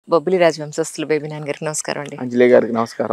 Bobbili రాజవంశస్థులు baby నాన్న గారికి నమస్కారం అండి అంజలి గారికి నమస్కారం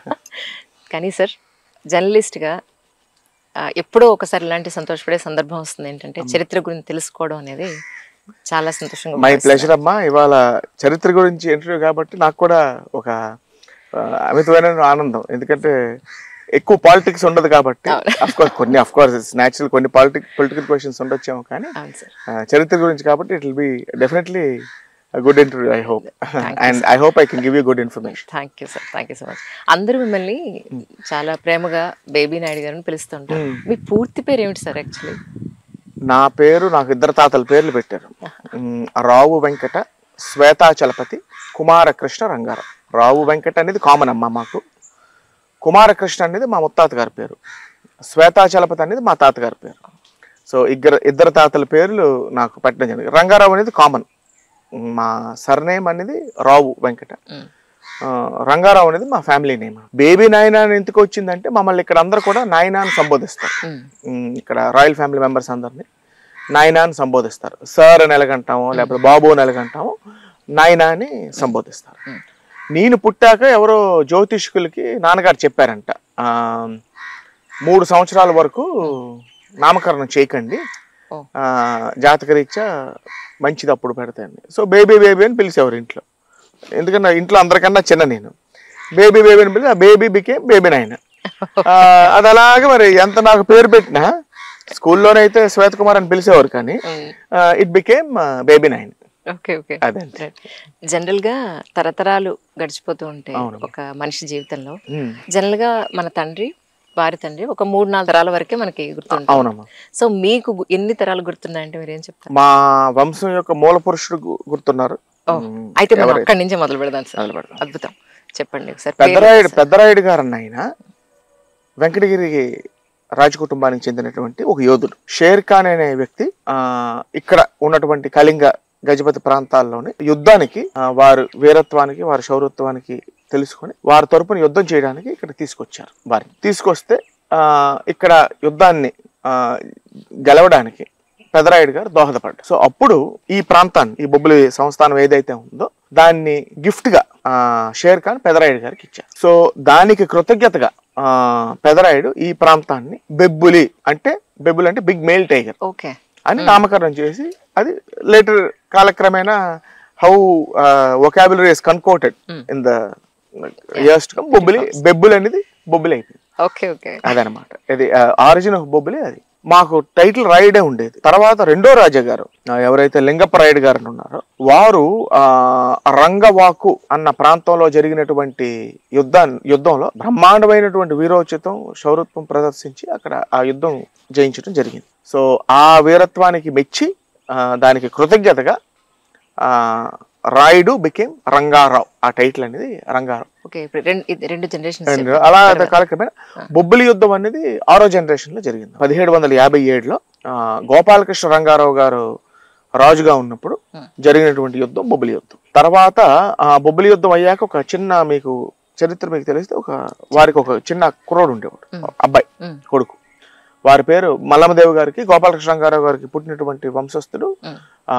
కానీ సార్ జర్నలిస్ట్గా ఆ, ఎప్పుడో ఒకసారి ఇలాంటి సంతోషపడే సందర్భం వస్తుంది ఏంటంటే చరిత్ర గురించి తెలుసుకోవడం అనేది చాలా సంతోషంగా మై భావిస్తున్నాను. ప్లెజర్ అమ్మా ఇవాళ చరిత్ర గురించి ఇంటర్వ్యూ కాబట్టి నాకు కూడా ఒక ఆ, అమితమైన ఆనందం ఎందుకంటే ఎక్కువ పాలిటిక్స్ ఉండదు కాబట్టి అఫ్ కోర్స్ కొన్ని అఫ్ కోర్స్ ఇట్స్ న్యాచురల్ కొన్ని పాలిటిక్ పొలిటికల్ క్వశ్చన్స్ ఉండొచ్చేమో కానీ అవును సార్ ఆ, చరిత్ర గురించి కాబట్టి it will be definitely good interview I hope and I hope I can give you good information thank you sir thank you so much అందరూ మిమ్మల్ని చాలా ప్రేమగా బేబీ నాయుడు గారిని పిలుస్తుంటారు మీ పూర్తి పేరు ఏమిటి సార్ యాక్చువల్లీ నా పేరు నాకు ఇద్దరు తాతల పేర్లు పెట్టారు మ్, రావు వెంకట శ్వేతాచలపతి కుమారకృష్ణ రంగారావు రావు వెంకట అనేది కామన్ అమ్మ మాకు కుమారకృష్ణ అనేది మా ముత్తాత గారి పేరు శ్వేతాచలపతి అనేది మా తాతగారి పేరు సో ఇద్దరు ఇద్దరు తాతల పేర్లు నాకు పెట్టడం జరిగింది రంగారావు అనేది కామన్ మా సర్నేమ్ అనేది రావు వెంకట ఆ, రంగారావు అనేది మా ఫ్యామిలీ నేమ్ బేబీ నాయన అని ఎందుకు వచ్చిందంటే మమ్మల్ని ఇక్కడ అందరూ కూడా నాయన అని సంబోధిస్తారు ఉమ్, ఇక్కడ రాయల్ ఫ్యామిలీ మెంబర్స్ అందరినీ నాయన అని సంబోధిస్తారు సార్ అని ఎలాగంటాము లేకపోతే బాబు అని ఎలాగంటాము నాయన అని సంబోధిస్తారు నేను పుట్టాక ఎవరో జ్యోతిష్కులకి నాన్నగారు చెప్పారంట ఆ, మూడు సంవత్సరాల వరకు నామకరణం చేయకండి ఓ. ఆ, జాతకరీత్యా మంచిది అప్పుడు పెడతాయండి సో బేబీ బేబీ అని పిలిచేవారు ఇంట్లో ఎందుకంటే ఇంట్లో అందరికన్నా చిన్న నేను బేబీ బేబీ అని పిలిచి ఆ బేబీ బికే బేబీ నాయన ఆ, అది అలాగే మరి ఎంత నాకు పేరు పెట్టినా స్కూల్లోనైతే శ్వేత కుమార్ అని పిలిచేవారు కానీ it became baby nine okay okay అదంతే జనరల్ గా తరతరాలు గడిచిపోతూ ఉంటాయి అవును. ఒక మనిషి జీవితంలో ఉమ్, జనరల్ గా మన తండ్రి వారి తండ్రి ఒక మూడు నాలుగు తరాల వరకే మనకి గుర్తుంటాయి అవునమ్మా సో మీకు గు- ఎన్ని తరాలు గుర్తున్నాయంటే మీరు ఏం చెప్తారు మా వంశం యొక్క మూల పురుషుడు గు- గుర్తున్నారు ఉమ్, అయితే మనం ఎవరైతే- అక్కడి నుంచే మొదలు పెడదాం సార్ మొదలు పెడదాం. అద్భుతం చెప్పండి ఒకసారి పెద్దరాయుడు పెద్దరాయుడు గారు అన్న ఆయన వెంకటగిరి రాజకుటుంబానికి చెందినటువంటి ఒక యోధుడు షేర్ ఖాన్ అనే వ్యక్తి ఆ ఇక్కడ ఉన్నటువంటి కళింగ గజపతి ప్రాంతాల్లోని యుద్ధానికి ఆ, వారు వీరత్వానికి వారి శౌరత్వానికి తెలుసుకొని వారి తరపున యుద్ధం చేయడానికి ఇక్కడ తీసుకొచ్చారు వారిని తీసుకొస్తే ఆ ఇక్కడ యుద్ధాన్ని ఆ గెలవడానికి పెదరాయుడు గారు దోహదపడ్డారు సో అప్పుడు ఈ ప్రాంతాన్ని ఈ బొబ్బులి సంస్థానం ఏదైతే ఉందో దాన్ని గిఫ్ట్ గా ఆ, షేర్ ఖాన్ పెదరాయుడు గారికి ఇచ్చారు సో దానికి కృతజ్ఞతగా ఆ, పెదరాయుడు ఈ ప్రాంతాన్ని బెబ్బులి అంటే బెబ్బులి అంటే బిగ్ మేల్ టైగర్ ఓకే అని నామకరణం చేసి అది లేటర్ కాలక్రమేణా how vocabulary is concocted in the years to come బొబ్బులి బెబ్బులి అనేది బొబ్బులి అయిపోయింది ఓకే ఓకే అదనమాట ఇది ఆరిజిన్ ఆఫ్ బొబ్బులి అది మాకు టైటిల్ రాయుడే ఉండేది తర్వాత రెండో రాజా గారు ఆ, ఎవరైతే లింగప్ప రాయుడు గారు ఉన్నారో వారు ఆ రంగవాకు అన్న ప్రాంతంలో జరిగినటువంటి యుద్ధాన్ని యుద్ధంలో బ్రహ్మాండమైనటువంటి వీరోచితం శౌరత్వం ప్రదర్శించి అక్కడ ఆ యుద్ధం జయించడం జరిగింది సో ఆ వీరత్వానికి మెచ్చి ఆ, దానికి కృతజ్ఞతగా ఆ రాయుడు బికేమ్ రంగారావు ఆ టైటిల్ అనేది రంగారావు ఓకే ఇప్పుడు రెండు ఇది రెండు జనరేషన్స్ అండ్ అలా కాలక్రమేణా బొబ్బిలి యుద్ధం అనేది ఆరో జనరేషన్ లో జరిగింది పదిహేడు వందల యాభై ఏడులో ఆ, గోపాలకృష్ణ రంగారావు గారు రాజుగా ఉన్నప్పుడు జరిగినటువంటి యుద్ధం బొబ్బిలి యుద్ధం తర్వాత ఆ బొబ్బిలి యుద్ధం అయ్యాక ఒక చిన్న మీకు చరిత్ర మీకు తెలిస్తే ఒక వారికి ఒక చిన్న కుర్రోడు ఉండేవాడు అబ్బాయి మ్. కొడుకు వారి పేరు మల్లమదేవి గారికి గోపాలకృష్ణ రంగారావు గారికి పుట్టినటువంటి వంశస్థుడు మ్. ఆ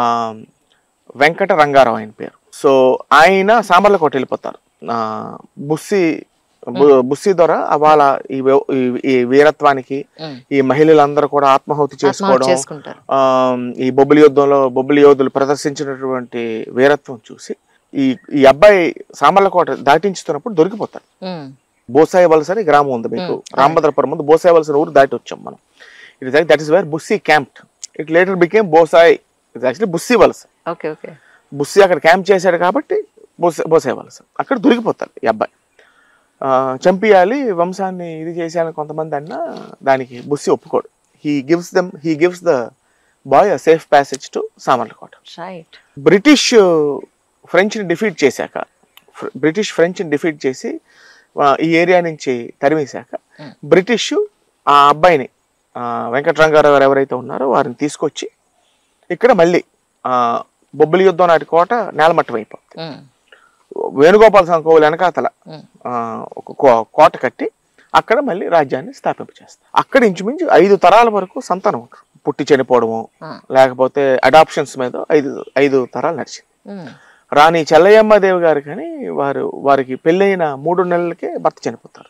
వెంకట రంగారావు ఆయన పేరు సో ఆయన సామర్లకోట వెళ్ళిపోతారు ఆ, బుస్సి బు- బుస్సి ద్వారా వాళ్ళ ఈ వ్య- ఈ- ఈ వీరత్వానికి మ్. ఈ మహిళలందరూ కూడా ఆత్మాహుతి చేసుకోవడం చేసుకుంటారు ఆ, ఈ బొబ్బిలి యుద్ధంలో బొబ్బిలి యోధులు ప్రదర్శించినటువంటి వీరత్వం చూసి ఈ ఈ అబ్బాయి సామర్లకోట దాటించుతున్నప్పుడు దొరికిపోతాడు మ్. బోసాయి వలస అని గ్రామం ఉంది మీకు రామభద్రపురం ముందు బోసాయి వలస ఊరు దాటి వచ్చాం మనం it that is where Bussy camp it later became Bosai it actually Bussy వలస ఓకే ఓకే బుస్సి అక్కడ క్యాంప్ చేశాడు కాబట్టి బోసే బోసాయి వలస అక్కడ దొరికిపోతాడు ఈ అబ్బాయి ఆ, చంపియాలి వంశాన్ని ఇది చేశాను కొంతమంది అన్నా దానికి బుస్సి ఒప్పుకోడు he gives them he gives the boy a safe passage to Samarlakota right British ఫ్రెంచ్ని డిఫీట్ చేశాక ఫ్ర- బ్రిటిష్ ఫ్రెంచ్ని డిఫీట్ చేసి ఆ, ఈ ఏరియా నుంచి తరిమేశాక బ్రిటిష్ ఆ అబ్బాయిని ఆ, వెంకటరంగారావు గారు ఎవరైతే ఉన్నారో వారిని తీసుకొచ్చి ఇక్కడ మళ్ళీ ఆ, బొబ్బిలి యుద్ధం నాటి కోట నేలమట్టం అయిపోతుంది వేణుగోపాల సంకోవులు వెనకాతల ఆ, ఒక కో- కోట కట్టి అక్కడ మళ్ళీ రాజ్యాన్ని స్థాపింపచేస్తారు అక్కడ ఇంచుమించు ఐదు తరాల వరకు సంతానం ఉంటారు పుట్టి చనిపోవడము లేకపోతే అడాప్షన్స్ మీద ఐదు ఐదు తరాలు నడిచింది రాణి చెల్లయ్యమ్మదేవి గారు కానీ వారు వారికి పెళ్ళైన మూడు నెలలకే భర్త చనిపోతారు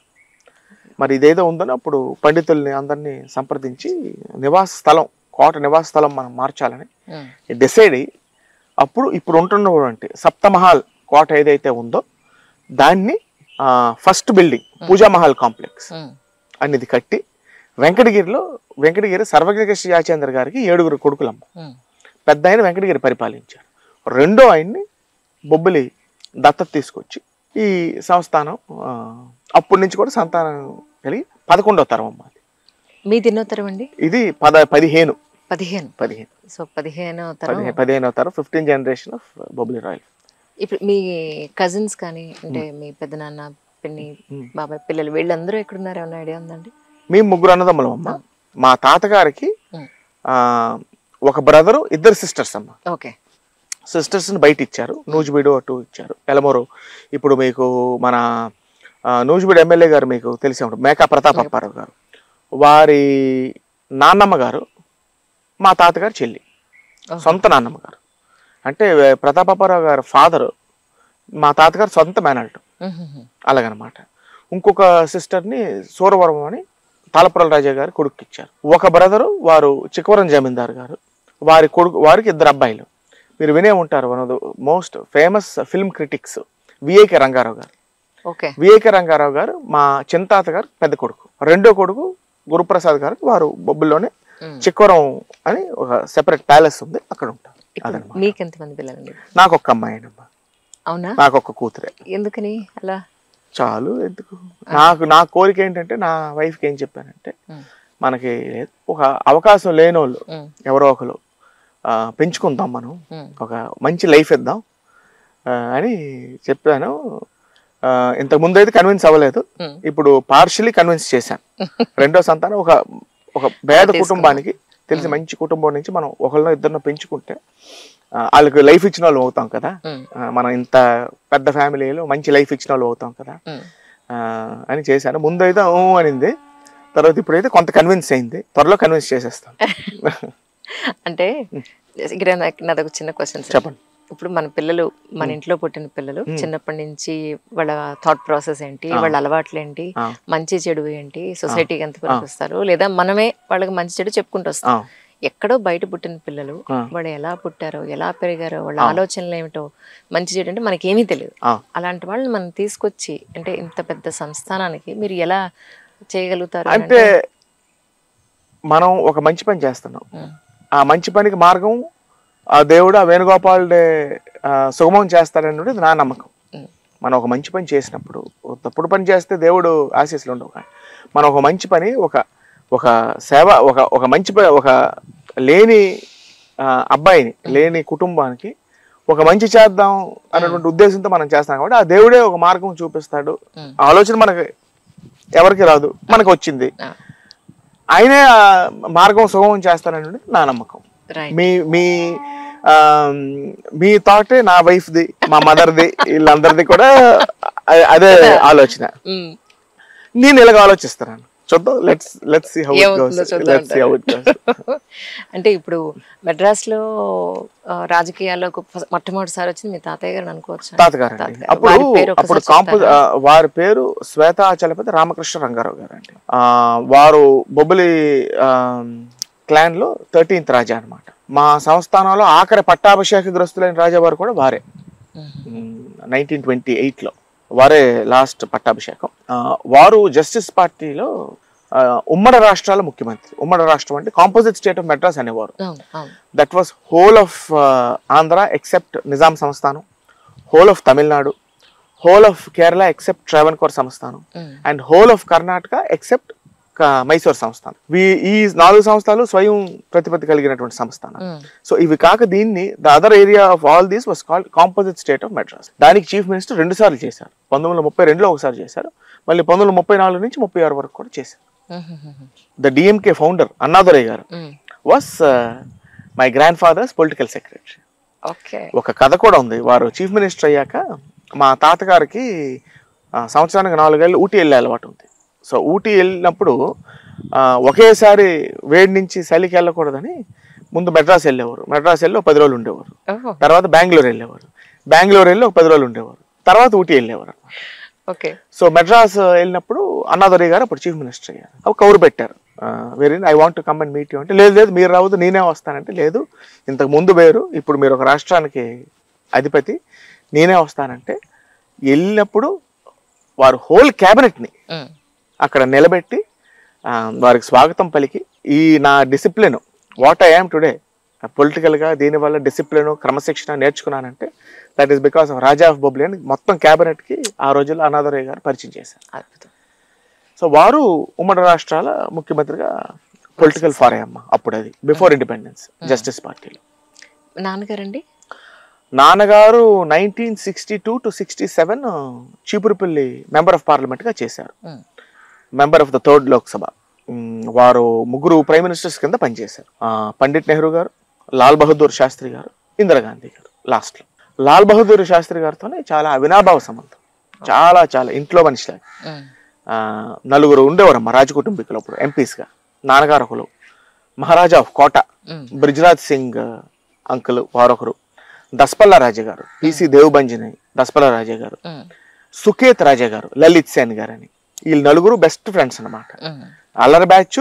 మరి ఇదేదో ఉందని అప్పుడు పండితుల్ని అందరినీ సంప్రదించి నివాస స్థలం కోట నివాస స్థలం మనం మార్చాలని ఉమ్, డిసైడ్ అయ్యి అప్పుడు ఇప్పుడు ఉంటున్నటువంటి సప్తమహల్ కోట ఏదైతే ఉందో దాన్ని first building Pooja Mahal complex um, అనేది కట్టి వెంకటగిరిలో వెంకటగిరి సర్వజ్ఞకృష్ణ యాచేంద్ర గారికి ఏడుగురు కొడుకులమ్మ ఉమ్, పెద్ద ఆయన వెంకటగిరి పరిపాలించారు రెండో ఆయన్ని బొబ్బిలి దత్తత తీసుకొచ్చి ఈ సంస్థానం ఆ, అప్పటి నుంచి కూడా సంతానం కలిగి పదకొండో తరం అమ్మ అది. మీ ఎన్నో తరం అండి ఇది పద పదిహేను పదిహేను పదిహేను సో పదిహేనో తరం పదిహేను పదిహేనో తరం fifteen generation of Bobbili royal ఇప్పుడు మీ కజిన్స్ కానీ అంటే మీ పెద్దనాన్న పిన్ని ఉమ్. బాబాయ్ పిల్లలు వీళ్ళందరూ ఎక్కడున్నారు ఏమన్నా ఐడియా ఉందండి మేము ముగ్గురు అన్నదమ్ములం అమ్మ మా తాతగారికి ఉమ్. ఆ, ఒక బ్రదరు ఇద్దరు సిస్టర్స్ అమ్మ ఓకే సిస్టర్స్ని బయట ఇచ్చారు నూజిబీడు అటు ఇచ్చారు ఎలమూరు ఇప్పుడు మీకు మన ఆ, నూజిబీడు ఎమ్మెల్యే గారు మీకు తెలిసే ఉంటుంది మేకా ప్రతాప్ అప్పారావు గారు వారి నాన్నమ్మ గారు మా తాతగారు చెల్లి ఓహో. సొంత నాన్నమ్మ గారు అంటే ప్రతాప్ అప్పారావు గారు ఫాదరు మా తాతగారు సొంత మేనల్టు ఉహుహు. అలాగనమాట ఇంకొక సిస్టర్ని సూరవరం అని తాళపురం రాజా గారు కొడుకు ఇచ్చారు ఒక బ్రదరు వారు చిక్కవరం జమీందార్ గారు వారి కొడుకు వారికి ఇద్దరు అబ్బాయిలు మీరు వినే ఉంటారు one of the most famous film critics VAK Ranga Rao గారు ఓకే విఏకే రంగారావు గారు మా చింతాత గారు పెద్ద కొడుకు రెండో కొడుకు గురుప్రసాద్ గారు వారు బొబ్బుల్లోనే ఉమ్. చిక్కవరం అని ఒక సెపరేట్ ప్యాలెస్ ఉంది అక్కడ ఉంటారు ఇప్పుడు అదనమాట మీకు ఎంతమంది పిల్లలండి నాకు ఒక్క అమ్మాయినమ్మా అవునా నాకు ఒక్క కూతురే ఎందుకని అలా చాలు ఎందుకు నాకు నా కోరిక ఏంటంటే నా వైఫ్కి ఏం చెప్పానంటే ఉమ్, మనకి లేదు ఒక అవకాశం లేని వాళ్ళు ఉమ్, ఎవరో ఒకరు ఆ, పెంచుకుందాం మనం ఉమ్, ఒక మంచి లైఫ్ ఇద్దాం ఆ, అని చెప్పాను ఆ, ఇంతకు ముందు అయితే కన్విన్స్ అవ్వలేదు ఉమ్. ఇప్పుడు పార్షియలీ కన్విన్స్ చేశాను రెండో సంతానం ఒక ఒక పేద కుటుంబానికి తెలిసి మంచి కుటుంబం నుంచి మనం ఒకరినో ఇద్దరినో పెంచుకుంటే ఆ, వాళ్ళకి లైఫ్ ఇచ్చిన వాళ్ళు అవుతాం కదా ఉమ్, ఆ, మనం ఇంత పెద్ద ఫ్యామిలీలో మంచి లైఫ్ ఇచ్చిన వాళ్ళు అవుతాం కదా ఉమ్. ఆ, అని చేశాను ముందు అయితే ఊ అనింది తర్వాత ఇప్పుడైతే కొంత కన్విన్స్ అయింది త్వరలో కన్విన్స్ చేసేస్తాను అంటే ఇక్కడ నాకు నాది ఒక చిన్న క్వశ్చన్ సార్ చెప్పండి ఇప్పుడు మన పిల్లలు మన ఇంట్లో పుట్టిన పిల్లలు చిన్నప్పటి నుంచి వాళ్ళ థాట్ ప్రాసెస్ ఏంటి వాళ్ళ అలవాట్లు ఏంటి ఆ. మంచి చెడు ఏంటి సొసైటీకి ఎంత పనికొస్తారు లేదా మనమే వాళ్ళకి మంచి చెడు చెప్పుకుంటూ వస్తాం ఆ, ఎక్కడో బయట పుట్టిన పిల్లలు ఆ. వాళ్ళు ఎలా పుట్టారో ఎలా పెరిగారో వాళ్ళ ఆలోచనలు ఏమిటో మంచి చెడు అంటే మనకి ఏమీ తెలియదు ఆ. అలాంటి వాళ్ళని మనం తీసుకొచ్చి అంటే ఇంత పెద్ద సంస్థానానికి మీరు ఎలా చేయగలుగుతారు అని అంటే మనం ఒక మంచి పని చేస్తున్నాం ఉమ్, ఆ మంచి పనికి మార్గం ఆ దేవుడు ఆ వేణుగోపాలుడే ఆ, సుగమం చేస్తాడనేది నా నమ్మకం ఉమ్, మనం ఒక మంచి పని చేసినప్పుడు ఒక తప్పుడు పని చేస్తే దేవుడు ఆశీస్సులు ఉండవు కానీ మనం ఒక మంచి పని ఒక ఒక సేవ ఒక ఒక మంచి పని ఒక లేని ఆ, అబ్బాయిని లేని కుటుంబానికి ఒక మంచి చేద్దాం అనేటువంటి ఉద్దేశంతో మనం చేస్తాం కాబట్టి ఆ దేవుడే ఒక మార్గం చూపిస్తాడు ఉమ్. ఆ ఆలోచన మనకి ఎవరికి రాదు మనకు వచ్చింది ఆ, ఆయనే ఆ మార్గం సుగమం చేస్తారనేది నా నమ్మకం రైట్ మీ మీ ఆ, మీ థాటే నా వైఫ్ది మా మదర్ది వీళ్ళందరిది కూడా అ- అదే ఆలోచన ఉమ్, నేను ఇలాగ ఆలోచిస్తున్నాను చూద్దాం let's let's see how it goes ఏమవుతుందో చూద్దాం let's see how it goes అంటే ఇప్పుడు మెడ్రాస్ లో ఆ, రాజకీయాల్లోకి ఫ- మొట్టమొదటిసారి వచ్చింది మీ తాతయ్య గారు అనుకోవచ్చు తాతగారు అండి తాతగారు. అప్పుడు వారి పేరు అప్పుడు ఒక్కసారి కాంపో ఆ, వారి పేరు శ్వేతాచలపతి రామకృష్ణ రంగారావు గారు అండి ఆ, వారు బొబ్బిలి క్లాన్ లో థర్టీన్త్ రాజా అన్నమాట మా సంస్థానంలో ఆఖరి పట్టాభిషేక గ్రస్తులైన రాజా వారు కూడా వారే మ్మ్. నైన్టీన్ ట్వంటీ ఎయిట్లో వారే లాస్ట్ పట్టాభిషేకం ఆ, వారు జస్టిస్ పార్టీలో ఆ, ఉమ్మడి రాష్ట్రాల ముఖ్యమంత్రి ఉమ్మడి రాష్ట్రం అంటే కాంపోజిట్ స్టేట్ ఆఫ్ మెడ్రాస్ అనేవారు అవును అవును that was whole of Andhra except Nizam సంస్థానం whole of Tamil Nadu whole of Kerala except Travancore సంస్థానం hmm. And whole of Karnataka except Mysore సంస్థానం వీ- ఈ నాలుగు సంస్థలు స్వయం ప్రతిపత్తి కలిగినటువంటి సంస్థానం మ్మ్. సో ఇవి కాక దీన్ని the other area of all these was called composite state of Madras దానికి చీఫ్ మినిస్టర్ రెండు సార్లు చేశారు పంతొమ్మిది వందల ముప్పై రెండులో ఒకసారి చేశారు మళ్ళీ పంతొమ్మిది వందల ముప్పై నాలుగు నుంచి ముప్పై ఆరు వరకు కూడా చేశారు hmm. Hmm. The DMK founder Annadurai గారు hmm. Was my grandfather's political secretary okay ఒక కథ కూడా ఉంది వారు చీఫ్ మినిస్టర్ అయ్యాక మా తాతగారికి ఆ, సంవత్సరానికి నాలుగేళ్ళు ఊటీ వెళ్ళే అలవాటు ఉంది సో ఊటీ వెళ్ళినప్పుడు ఆ, ఒకేసారి వేడి నుంచి చలికి వెళ్ళకూడదని ముందు మెడ్రాస్ వెళ్ళేవారు మెడ్రాస్ వెళ్ళి ఒక పది రోజులు ఉండేవారు ఓహో తర్వాత బెంగళూరు వెళ్ళేవారు బెంగళూరు వెళ్ళి ఒక పది రోజులు ఉండేవారు తర్వాత ఊటీ వెళ్ళేవారు ఓకే సో మెడ్రాస్ వెళ్ళినప్పుడు అన్నాదొరి గారు అప్పుడు చీఫ్ మినిస్టర్ అయ్యారు అప్పుడు కౌరు పెట్టారు very I want come and meet you అంటే లేదు లేదు మీరు రావద్దు నేనే వస్తానంటే లేదు ఇంతకు ముందు వేరు ఇప్పుడు మీరు ఒక రాష్ట్రానికి అధిపతి నేనే వస్తానంటే వెళ్ళినప్పుడు వారు హోల్ క్యాబినెట్ని ఉమ్, అక్కడ నిలబెట్టి ఆ, వారికి స్వాగతం పలికి ఈ నా discipline what I am today పొలిటికల్గా దీనివల్ల డిసిప్లిన్ క్రమశిక్షణ నేర్చుకున్నానంటే that is because of Raja of Bobbili అని మొత్తం క్యాబినెట్కి ఆ రోజుల్లో అనాథరయ్య గారు పరిచయం చేశారు అద్భుతం సో వారు ఉమ్మడి రాష్ట్రాల ముఖ్యమంత్రిగా పొలిటికల్ ఫార్ అమ్మ అప్పుడు అది బిఫోర్ ఇండిపెండెన్స్ జస్టిస్ పార్టీలో నాన్నగారండి నాన్నగారు nineteen sixty two to sixty seven Chipurupalli member of పార్లమెంట్గా చేశారు um, member of the third Lok Sabha మ్, వారు ముగ్గురు ప్రైమ్ మినిస్టర్స్ కింద పనిచేశారు ఆ, పండిట్ నెహ్రూ గారు లాల్ బహదూర్ శాస్త్రి గారు ఇందిరాగాంధీ గారు లాస్ట్లో లాల్ బహదూర్ శాస్త్రి గారితోనే చాలా అవినాభావ సంబంధం చాలా చాలా ఇంట్లో మనిషిలాగా ఉమ్, ఆ, నలుగురు ఉండేవారమ్మ రాజకుటుంబీకులు అప్పుడు ఎంపీస్గా నాన్నగారు ఒకరు Maharaja of Kota um, Brijraj Singh uncle వారొకరు దస్పల్లా రాజా గారు పిసి దేవబంజిని దస్పల్లా రాజా గారు ఉమ్, సుకేత్ రాజా గారు లలిత్ సేన్ గారు అని వీళ్ళు నలుగురు బెస్ట్ ఫ్రెండ్స్ అన్నమాట ఉమ్, అల్లరి బ్యాచ్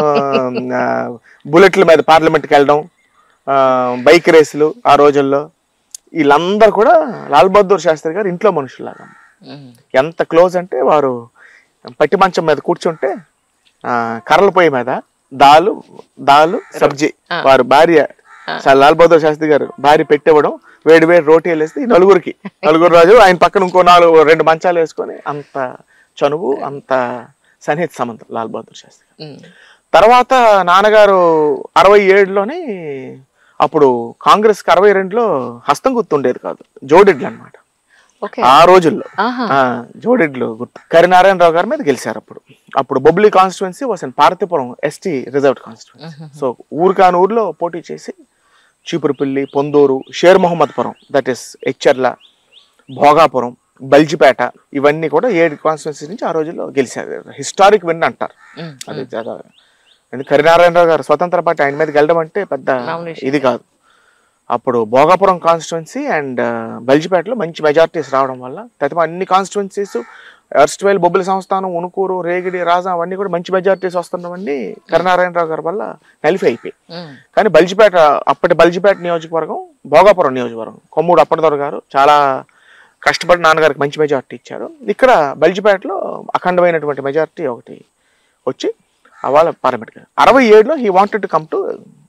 బుల్లెట్ల మీద పార్లమెంట్కి వెళ్ళడం ఆ, బైక్ రేసులు ఆ రోజుల్లో వీళ్ళందరూ కూడా లాల్ బహదూర్ శాస్త్రి గారు ఇంట్లో మనుషులాగా ఉమ్, ఎంత క్లోజ్ అంటే వారు పట్టి మంచం మీద కూర్చుంటే ఆ, కర్రల పొయ్యి మీద దాలు దాలు సబ్జీ వారు భార్య సా- లాల్ బహదూర్ శాస్త్రి గారు భార్య పెట్టివ్వడం వేడి వేడి రోటీ వేసి ఈ నలుగురికి నలుగురు రాజు ఆయన పక్కన ఇంకో నాలుగు రెండు మంచాలు వేసుకొని అంత చనువు అంత సన్నిహిత సంబంధం లాల్ బహదూర్ శాస్త్రి గారు ఉమ్, తర్వాత నాన్నగారు అరవై ఏడులోనే అప్పుడు కాంగ్రెస్కి అరవై రెండులో హస్తం గుర్తుండేది కాదు జోడెడ్లు అన్నమాట ఓకే ఆ రోజుల్లో ఆహా ఆ, జోడెడ్లు గుర్తు కరినారాయణరావు గారి మీద గెలిచారు అప్పుడు అప్పుడు Bobbili constituency was in Parvathipuram ST reserved constituency so ఊరికాని ఊర్లో పోటీ చేసి చీపురుపల్లి పొందూరు షేర్ మొహమ్మద్పురం దట్ ఈస్ హెచ్చర్ల భోగాపురం బల్జిపేట ఇవన్నీ కూడా ఏడు కాన్స్టిట్యున్సీ నుంచి ఆ రోజుల్లో గెలిచారు హిస్టారిక్ విన్ అంటారు ఉమ్, అది చాలా ఎందుకు కరినారాయణరావు గారు స్వతంత్ర పార్టీ ఆయన మీద గెలడం అంటే పెద్ద మామూలు విషయం ఇది కాదు అప్పుడు భోగాపురం కాన్స్టిట్యున్సీ అండ్ బల్జిపేటలో మంచి మెజారిటీస్ రావడం వల్ల తదిమ అన్ని కాన్స్టిట్యున్సీస్ ఎర్స్ట్వైల్ బొబ్బిలి సంస్థానం ఉనుకూరు రేగిడి రాజా అవన్నీ కూడా మంచి మెజారిటీస్ వస్తున్నవన్నీ కరుణారాయణరావు గారి వల్ల నలిఫై అయిపోయి ఉమ్, కానీ బల్జిపేట అప్పటి బల్జిపేట నియోజకవర్గం భోగాపురం నియోజకవర్గం కొమ్మూడు అప్పటిదొర గారు చాలా కష్టపడి నాన్నగారికి మంచి మెజారిటీ ఇచ్చారు ఇక్కడ బల్జిపేటలో అఖండమైనటువంటి మెజారిటీ ఒకటి వచ్చి వాళ్ళ పార్లమెంట్ అరవై ఏడులో he wanted to come to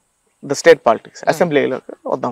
the state politics అసెంబ్లీలోకి వద్దాం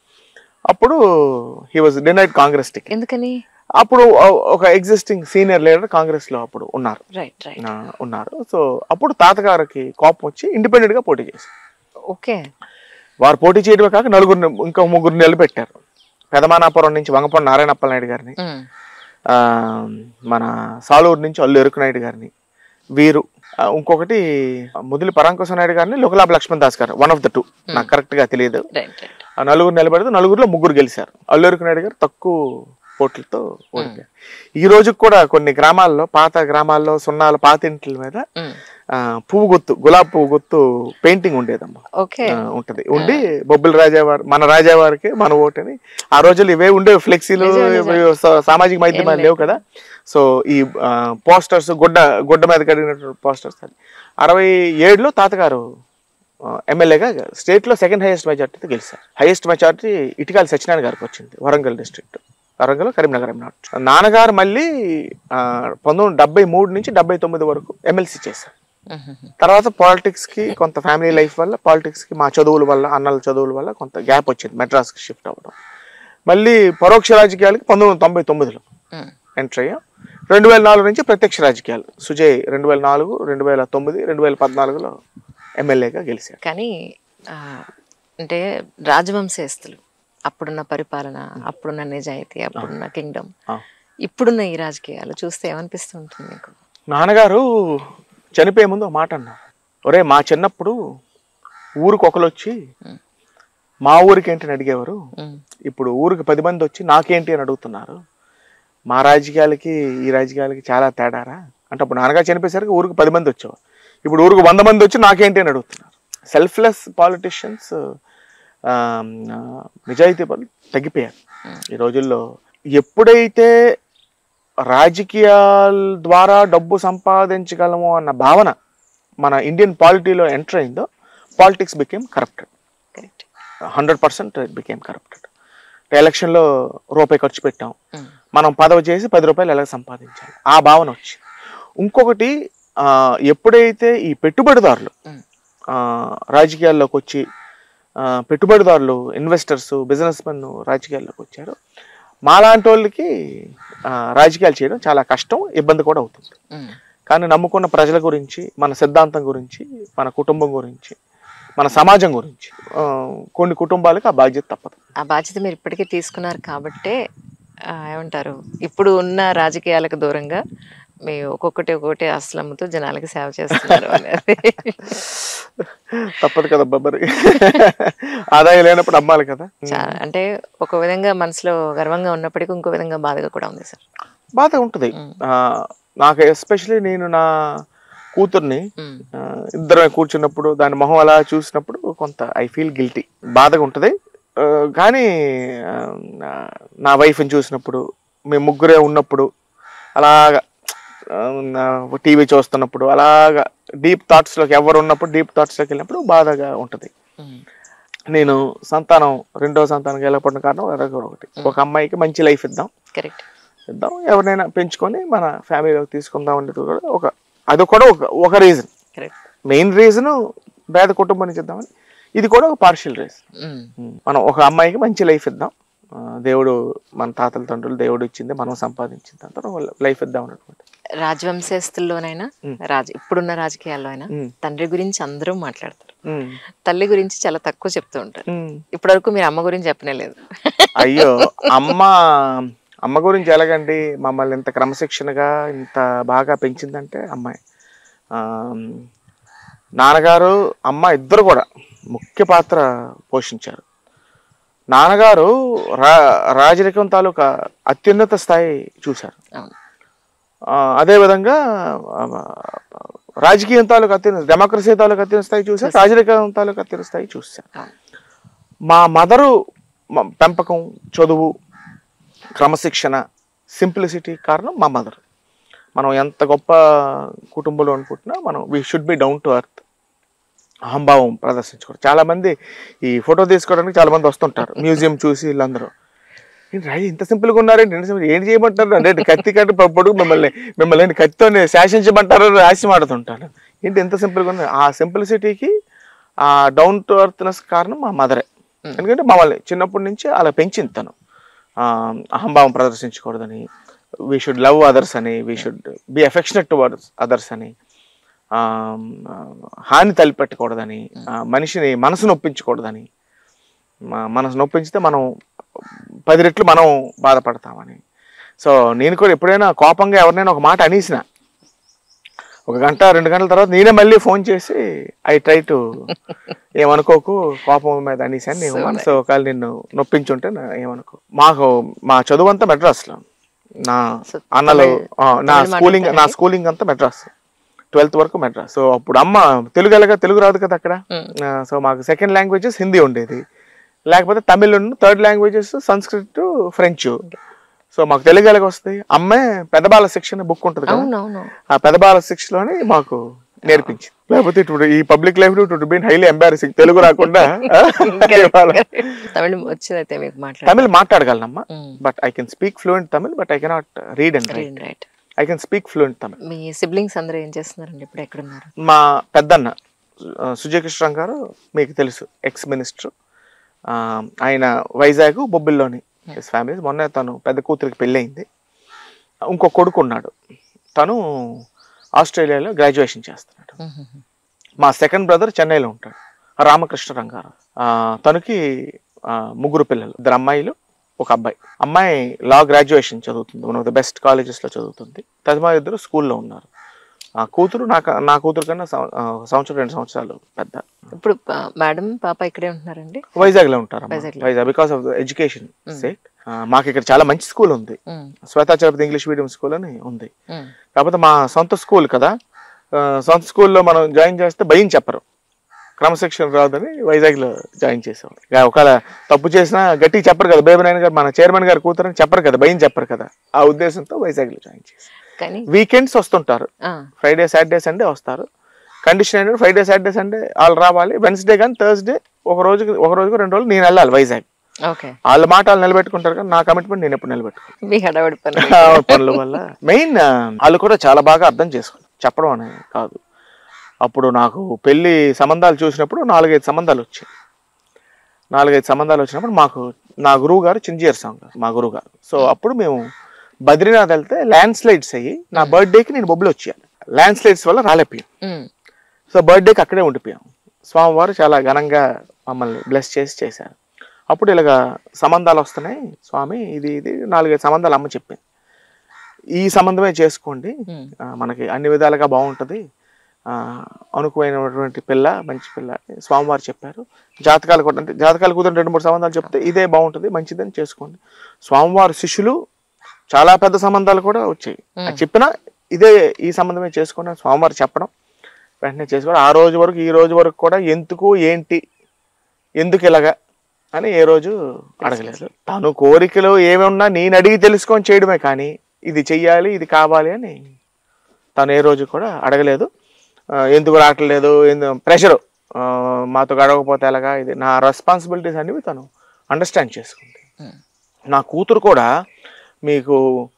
అప్పుడు he was denied Congress ticket ఎందుకని అప్పుడు ఒక ఎగ్జిస్టింగ్ సీనియర్ లీడర్ కాంగ్రెస్ లో అప్పుడు ఉన్నారు రైట్ రైట్ ఆ, ఉన్నారు సో అప్పుడు తాతగారికి కోపం వచ్చి ఇండిపెండెంట్ గా పోటీ చేశారు ఓకే వారు పోటీ చేయడమే కాక నలుగురిని ఇంకా ముగ్గురు నిలబెట్టారు పెదమానాపురం నుంచి వంగపొండ నారాయణప్పల నాయుడు గారిని ఉమ్, ఆ, ఆ, మన సాలూరు నుంచి అల్లు ఎరుకునాయుడు గారిని వీరు ఆ, ఇంకొకటి ముదిలి పరాంకుశ నాయుడు గారిని లోకలాభ లక్ష్మణ్ దాస్ గారు వన్ ఆఫ్ ద టూ నాకు కరెక్ట్ గా తెలియదు రైట్ రైట్ ఆ నలుగురు నిలబడితే నలుగురిలో ముగ్గురు గెలిచారు అల్లు ఎరుకునాయుడు గారు తక్కువ ఓట్లతో ఓడిపోయారు ఈ రోజు కూడా కొన్ని గ్రామాల్లో పాత గ్రామాల్లో సున్నాల పాత ఇంట్ల మీద ఉమ్, ఆ, పువ్వు గుత్తు గులాబీ పువ్వు గుత్తు పెయింటింగ్ ఉండేదమ్మా ఓకే ఆ, ఉంటది ఉండి బొబ్బిలి రాజావారు మన రాజావారికి మన ఓటని ఆ రోజులు ఇవే ఉండేవి ఫ్లెక్సీలు ఇవి సా- సామాజిక మాధ్యమాలు లేవు కదా సో ఈ పోస్టర్స్ గుడ్డ గుడ్డ మీద కడిగినటువంటి పోస్టర్స్ అది అరవై ఏడులో తాతగారు ఎమ్మెల్యేగా స్టేట్ లో సెకండ్ హైయెస్ట్ మెజార్టీతో గెలిచారు హైయెస్ట్ మెజార్టీ ఇటుకాల సత్యనారాయణ గారికి వచ్చింది వరంగల్ డిస్ట్రిక్ట్ వరంగల్ కరీంనగర్ నాట్ నాన్నగారు మళ్ళీ ఆ, పంతొమ్మిది వందల డెబ్బై మూడు నుంచి డెబ్బై తొమ్మిది వరకు ఎమ్మెల్సీ చేశారు ఉమ్, తర్వాత పాలిటిక్స్ కి కొంత ఫ్యామిలీ లైఫ్ వల్ల పాలిటిక్స్ కి మా చదువుల వల్ల అన్నల చదువుల వల్ల కొంత గ్యాప్ వచ్చింది మెడ్రాస్ కి షిఫ్ట్ అవ్వడం మళ్ళీ పరోక్ష రాజకీయాలకి పంతొమ్మిది వందల తొంభై తొమ్మిదిలో ఉమ్, ఎంటర్ అయ్యాం రెండు వేల నాలుగు నుంచి ప్రత్యక్ష రాజకీయాలు సుజయ్ రెండు వేల నాలుగు రెండు వేల తొమ్మిది రెండు వేల పద్నాలుగులో ఎమ్మెల్యేగా గెలిచారు కానీ ఆ, అంటే రాజవంశస్థులు అప్పుడున్న పరిపాలన అప్పుడున్న నిజాయితీ అప్పుడున్న కింగ్డమ్ ఆ. ఇప్పుడున్న ఈ రాజకీయాలు చూస్తే ఏమనిపిస్తుంటుంది మీకు నాన్నగారు చనిపోయే ముందు ఒక మాట అన్నారు ఒరే మా చిన్నప్పుడు ఊరికి ఒకరు వచ్చి మా ఊరికి ఏంటి అని అడిగేవారు ఉమ్, ఇప్పుడు ఊరికి పది మంది వచ్చి నాకేంటి అని అడుగుతున్నారు మా రాజకీయాలకి ఈ రాజకీయాలకి చాలా తేడారా అంటే అప్పుడు నాన్నగారు చనిపోయేసరికి ఊరికి పది మంది వచ్చేవారు ఇప్పుడు ఊరికి వంద మంది వచ్చి నాకేంటి అని అడుగుతున్నారు సెల్ఫ్లెస్ పాలిటిషియన్స్ ఆ, ఆ, నిజాయితీ పనులు తగ్గిపోయారు ఈ రోజుల్లో ఎప్పుడైతే రాజకీయాల ద్వారా డబ్బు సంపాదించగలము అన్న భావన మన ఇండియన్ పాలిటీలో ఎంటర్ అయిందో politics became corrupted correct hundred percent it became corrupted ఎలక్షన్లో రూపాయి ఖర్చు పెట్టాం మనం పదవి చేసి పది రూపాయలు ఎలా సంపాదించాలి ఆ భావన వచ్చి ఇంకొకటి ఆ, ఎప్పుడైతే ఈ పెట్టుబడిదారులు Mm. ఆ, రాజకీయాల్లోకి వచ్చి ఆ, పెట్టుబడిదారులు ఇన్వెస్టర్స్ బిజినెస్ మెన్ రాజకీయాల్లోకి వచ్చారో మాలాంటి వాళ్ళకి ఆ, రాజకీయాలు చేయడం చాలా కష్టం ఇబ్బంది కూడా అవుతుంది కానీ నమ్ముకున్న ప్రజల గురించి మన సిద్ధాంతం గురించి మన కుటుంబం గురించి మన సమాజం గురించి ఆ, కొన్ని కుటుంబాలకు ఆ బాధ్యత తప్పదు ఆ బాధ్యత మీరు ఇప్పటికే తీసుకున్నారు కాబట్టే ఆ, ఏమంటారు ఇప్పుడు ఉన్న రాజకీయాలకు దూరంగా మీ ఒక్కొక్కటి ఒక్కొక్కటి అసలు అమ్ముతూ జనాలకి సేవ చేస్తున్నారు అనేది తప్పదు కదా మరి ఆదాయం లేనప్పుడు అమ్మాలి కదా చా- అంటే ఒక విధంగా మనసులో గర్వంగా ఉన్నప్పటికీ ఇంకో విధంగా బాధగా కూడా ఉంది సార్ బాధ ఉంటుంది ఆ, నాకు ఎస్పెషలీ నేను నా కూతుర్ని ఉమ్, ఆ, ఇద్దరం కూర్చున్నప్పుడు దాని మొహం అలా చూసినప్పుడు కొంత ఐ ఫీల్ గిల్టీ బాధగా ఉంటుంది ఆ, కానీ ఆ, నా- నా వైఫ్ని చూసినప్పుడు మేము ముగ్గురే ఉన్నప్పుడు అలాగా టీవీ చూస్తున్నప్పుడు అలాగా డీప్ థాట్స్లోకి ఎవరు ఉన్నప్పుడు డీప్ థాట్స్లోకి వెళ్ళినప్పుడు బాధగా ఉంటుంది ఉమ్, నేను సంతానం రెండో సంతానం వెళ్ళకపోవడం కారణం అదొక కూడా ఒకటి ఒక అమ్మాయికి మంచి లైఫ్ ఇద్దాం కరెక్ట్ ఇద్దాం ఎవరినైనా పెంచుకొని మన ఫ్యామిలీలోకి తీసుకుందాం అనేది కూడా ఒక అది కూడా ఒక ఒక రీజన్ కరెక్ట్ మెయిన్ రీజన్ పేద కుటుంబం నుంచి ఇద్దామని ఇది కూడా ఒక పార్షియల్ రీజన్ ఉమ్, మనం ఒక అమ్మాయికి మంచి లైఫ్ ఇద్దాం ఆ, దేవుడు మన తాతల తండ్రులు దేవుడు ఇచ్చింది మనం సంపాదించింది అంతా లైఫ్ ఇద్దాం అన్నటువంటి రాజవంశస్థుల్లోనైనా ఉమ్. రాజ ఇప్పుడున్న రాజకీయాల్లో అయినా ఉమ్, తండ్రి గురించి అందరూ మాట్లాడతారు ఉమ్, తల్లి గురించి చాలా తక్కువ చెప్తూ ఉంటారు ఉమ్. ఇప్పటివరకు మీరు అమ్మ గురించి చెప్పనే లేదు అయ్యో అమ్మ అమ్మ గురించి ఎలాగండి మమ్మల్ని ఇంత క్రమశిక్షణగా ఇంత బాగా పెంచిందంటే అమ్మాయి ఆ, నాన్నగారు అమ్మ ఇద్దరు కూడా ముఖ్య పాత్ర పోషించారు నాన్నగారు రా రాజరికం తాలూకా అత్యున్నత స్థాయి చూశారు అవును ఆ, అదేవిధంగా ఆ, రాజకీయం తాలూకు అత్యున్నత డెమోక్రసీ తాలూకు అత్యున్నత స్థాయి చూశారు రాజరికం తాలూకు అత్యున్నత స్థాయి చూశారు అవును మా మదరు మ- పెంపకం చదువు క్రమశిక్షణ సింప్లిసిటీ కారణం మా మదర్ మనం ఎంత గొప్ప కుటుంబంలో అనుకుంటున్నా మనం we should be down to earth అహంభావం ప్రదర్శించుకోరు చాలా మంది ఈ ఫోటో తీసుకోవడానికి చాలా మంది వస్తుంటారు మ్యూజియం చూసి వీళ్ళందరూ ఏంటి రాయి ఇంత సింపుల్గా ఉన్నారండి ఇంత simple- ఏంటి చేయమంటారు అంటే కత్తి కట్టి పొడుగు మిమ్మల్ని మిమ్మల్ని ఏంటి కత్తితోనే శాసించమంటారు అని రాసి మాడుతుంటాను ఏంటి ఎంత సింపుల్గా ఉన్నారు ఆ సింప్లిసిటీకి ఆ డౌన్ టు అర్త్నెస్ కారణం మా మదరే Hmm. ఎందుకంటే మమ్మల్ని చిన్నప్పటి నుంచి అలా పెంచింది తను ఆ, అహంభావం ప్రదర్శించకూడదని వీ షుడ్ లవ్ అదర్స్ అని we should be affectionate towards others అని ఆ, హాని తలపెట్టకూడదని ఆ, మనిషిని మనసు నొప్పించకూడదని మ- మనసు నొప్పించితే మనం పది రెట్లు మనం బాధపడతామని సో నేను కూడా ఎప్పుడైనా కోపంగా ఎవరినైనా ఒక మాట అనేసిన ఒక గంట రెండు గంటల తర్వాత నేనే మళ్ళీ ఫోన్ చేసి ఐ ట్రై టు ఏమనుకోకు కోపం మీద అనేసాను నేను So మనసు ఒకవేళ నిన్ను నొప్పించుంటే నా- ఏమనుకో మాకు మా చదువు అంతా మెడ్రాస్లో నా So, అన్నలు తమిళ్- ఆ, నా తమిళ్ స్కూలింగ్ నా మాట్లాడతారా? స్కూలింగ్ అంతా మెడ్రాస్ ట్వెల్త్ వరకు మెడ్రాస్ సో అప్పుడు అమ్మ తెలుగు ఎలాగా తెలుగు రాదు కదా అక్కడ ఉమ్, సో మాకు సెకండ్ లాంగ్వేజెస్ హిందీ ఉండేది లేకపోతే Tamil third languages Sanskrit French so మాకు తెలుగు ఎలాగ వస్తాయి అమ్మే పెదబాల శిక్షణ బుక్ ఉంటుంది కదా అవును అవును ఆ పెదబాల శిక్షలోనే మాకు నేర్పించింది లేకపోతే ఇప్పుడు ఈ public life it been highly embarrassing Telugu రాకుండా ఇవాళ తమిళ వచ్చిందైతే మీకు మాట్లాడ తమిళ్ మాట్లాడగలనమ్మా but I can speak fluent Tamil but I cannot read and write right I can speak fluent Tamil మీ సిబ్లింగ్స్ అందరూ ఏం చేస్తున్నారండి ఇప్పుడు ఎక్కడున్నారు మా పెద్దన్న ఆ, సుజయ్ కృష్ణ గారు మీకు తెలుసు ఎక్స్ మినిస్టర్ ఆయన వైజాగ్ బొబ్బిల్లోని హిస్ ఫ్యామిలీ మొన్న తను పెద్ద కూతురికి పెళ్ళయింది ఇంకో కొడుకు ఉన్నాడు తను ఆస్ట్రేలియాలో గ్రాడ్యుయేషన్ చేస్తున్నాడు మా సెకండ్ బ్రదర్ చెన్నైలో ఉంటాడు రామకృష్ణ రంగారావు ఆ, తనకి ఆ, ముగ్గురు పిల్లలు ఇద్దరు అమ్మాయిలు ఒక అబ్బాయి అమ్మాయి లా గ్రాడ్యుయేషన్ చదువుతుంది వన్ ఆఫ్ ద బెస్ట్ కాలేజెస్లో చదువుతుంది తదిమా ఇద్దరు స్కూల్లో ఉన్నారు ఆ కూతురు నాకు నా కూతురు కన్నా సం- ఆ, సంవత్సరం రెండు సంవత్సరాలు పెద్ద ఇప్పుడు మేడం పాప ఇక్కడే ఉంటున్నారండి వైజాగ్లో ఉంటారు వైజాగ్లో. Vizag because of education sake మాకు ఇక్కడ చాలా మంచి స్కూల్ ఉంది um, Swetachalapathi English medium school అని ఉంది ఉమ్, కాకపోతే మా సొంత స్కూల్ కదా ఆ, సొంత స్కూల్లో మనం జాయిన్ చేస్తే భయం చెప్పరు క్రమశిక్షణ రాదని వైజాగ్లో జాయిన్ చేసాం ఇక ఒకవేళ తప్పు చేసినా గట్టిగా చెప్పరు కదా బేబీ నాయన గారు మన చైర్మన్ గారు కూతురని చెప్పరు కదా భయం చెప్పరు కదా ఆ ఉద్దేశంతో వైజాగ్లో జాయిన్ చేసాం కానీ వీకెండ్స్ వస్తుంటారు ఆ, ఫ్రైడే సాటర్డే సండే వస్తారు కండిషన్ ఏంటంటే ఫ్రైడే సాటర్డే సండే వాళ్ళు రావాలి వెన్స్డే కానీ థర్స్డే ఒక రోజుకి ఒక రోజుకు రెండు రోజులు నేను వెళ్ళాలి వైజాగ్ ఓకే వాళ్ళ మాట వాళ్ళు నిలబెట్టుకుంటారు కానీ నా కమిట్మెంట్ నేను ఎప్పుడు నిలబెట్టుకుంటాను మీ హడావిడి పని పనుల వల్ల మెయిన్ వాళ్ళు కూడా చాలా బాగా అర్థం చేసుకోవాలి చెప్పడం అనేది కాదు అప్పుడు నాకు పెళ్లి సంబంధాలు చూసినప్పుడు నాలుగైదు సంబంధాలు వచ్చాయి నాలుగైదు సంబంధాలు వచ్చినప్పుడు మాకు నా గురువు గారు చింజియర్ సాంగ్ మా గురువు గారు సో అప్పుడు మేము బద్రీనాథ్ వెళ్తే ల్యాండ్ స్లైడ్స్ అయ్యి నా బర్త్డేకి నేను బొబ్బులు వచ్చేయాలి ల్యాండ్ స్లైడ్స్ వల్ల రాలేపోయాం ఉమ్, సో బర్త్డేకి అక్కడే ఉండిపోయాం స్వామివారు చాలా ఘనంగా మమ్మల్ని బ్లెస్ చేసి చేశారు అప్పుడు ఇలాగా సంబంధాలు వస్తున్నాయి స్వామి ఇది ఇది నాలుగైదు సంబంధాలు అమ్మ చెప్పింది ఈ సంబంధమే చేసుకోండి ఉమ్, ఆ, మనకి అన్ని విధాలుగా బాగుంటుంది ఆ, అనుకువైనటువంటి పిల్ల మంచి పిల్ల అని స్వామివారు చెప్పారు జాతకాలు కూడా అంటే జాతకాలు కుదిరిన రెండు మూడు సంబంధాలు చెప్తే ఇదే బాగుంటుంది మంచిదని చేసుకోండి స్వామివారి శిష్యులు చాలా పెద్ద సంబంధాలు కూడా వచ్చాయి అది చెప్పినా ఇదే ఈ సంబంధమే చేసుకోండి అని స్వామివారు చెప్పడం వెంటనే చేసుకోవడం ఆ రోజు వరకు ఈ రోజు వరకు కూడా ఎందుకు ఏంటి ఎందుకు ఇలాగా అని ఏ రోజు అడగలేదు తను కోరికలు ఏమి ఉన్నా నేను అడిగి తెలుసుకొని చేయడమే కానీ ఇది చెయ్యాలి ఇది కావాలి అని తను ఏ రోజు కూడా అడగలేదు ఆ, ఎందుకు రావట్లేదు ప్రెషర్ మాతో గడవకపోతే ఎలాగా ఇది నా రెస్పాన్సిబిలిటీస్ అనేవి తను అండర్స్టాండ్ చేసుకుంది ఉమ్, నా కూతురు కూడా మీకు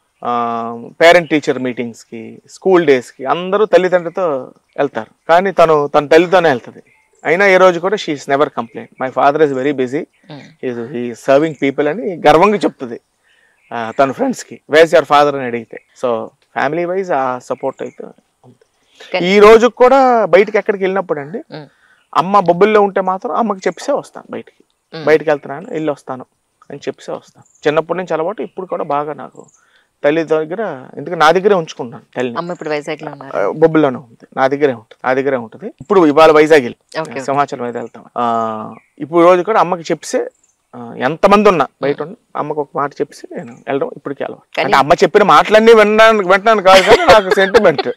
పేరెంట్ టీచర్ మీటింగ్స్కి స్కూల్ డేస్కి అందరూ తల్లిదండ్రులతో వెళ్తారు కానీ తను తన తల్లితోనే వెళ్తుంది అయినా ఏ రోజు కూడా she is never complaint my father is very busy um, is ఈ సర్వింగ్ పీపుల్ అని గర్వంగా చెప్తుంది ఆ, తన ఫ్రెండ్స్కి వేస్ యువర్ ఫాదర్ అని అడిగితే సో ఫ్యామిలీ వైజ్ ఆ సపోర్ట్ అయితే ఉంది కానీ- ఈ రోజు కూడా బయటికి ఎక్కడికి వెళ్ళినప్పుడు అండి ఉమ్, అమ్మ బొబ్బుల్లో ఉంటే మాత్రం అమ్మకి చెప్పిసే వస్తాను బయటికి మ్మ్. బయటికి వెళ్తున్నాను వెళ్ళి వస్తాను అని చెప్పిసే వస్తాను చిన్నప్పటి నుంచి అలవాటు ఇప్పుడు కూడా బాగా నాకు తల్లి దగ్గర ఎందుకంటే నా దగ్గరే ఉంచుకుంటాను తల్లిని అమ్మ ఇప్పుడు వైజాగ్ లో ఉన్నారు ఆ, బొబ్బుల్లోనే ఉంటుంది నా దగ్గరే ఉంటుంది నా దగ్గరే ఉంటుంది ఇప్పుడు ఇవాళ వైజాగ్ వెళ్ళి ఓకే సింహాచలం మీద వెళ్తాం ఆ, ఇప్పుడు రోజు కూడా అమ్మకి చెప్పిసే ఆ, ఎంతమంది ఉన్నా బయట ఉన్నా అమ్మకి ఒక మాట చెప్పి నేను వెళ్ళడం ఇప్పటికీ అలవాటు కానీ- అంటే అమ్మ చెప్పిన మాటలన్నీ వినడానికి వింటాను కాదు కానీ నాకు సెంటిమెంట్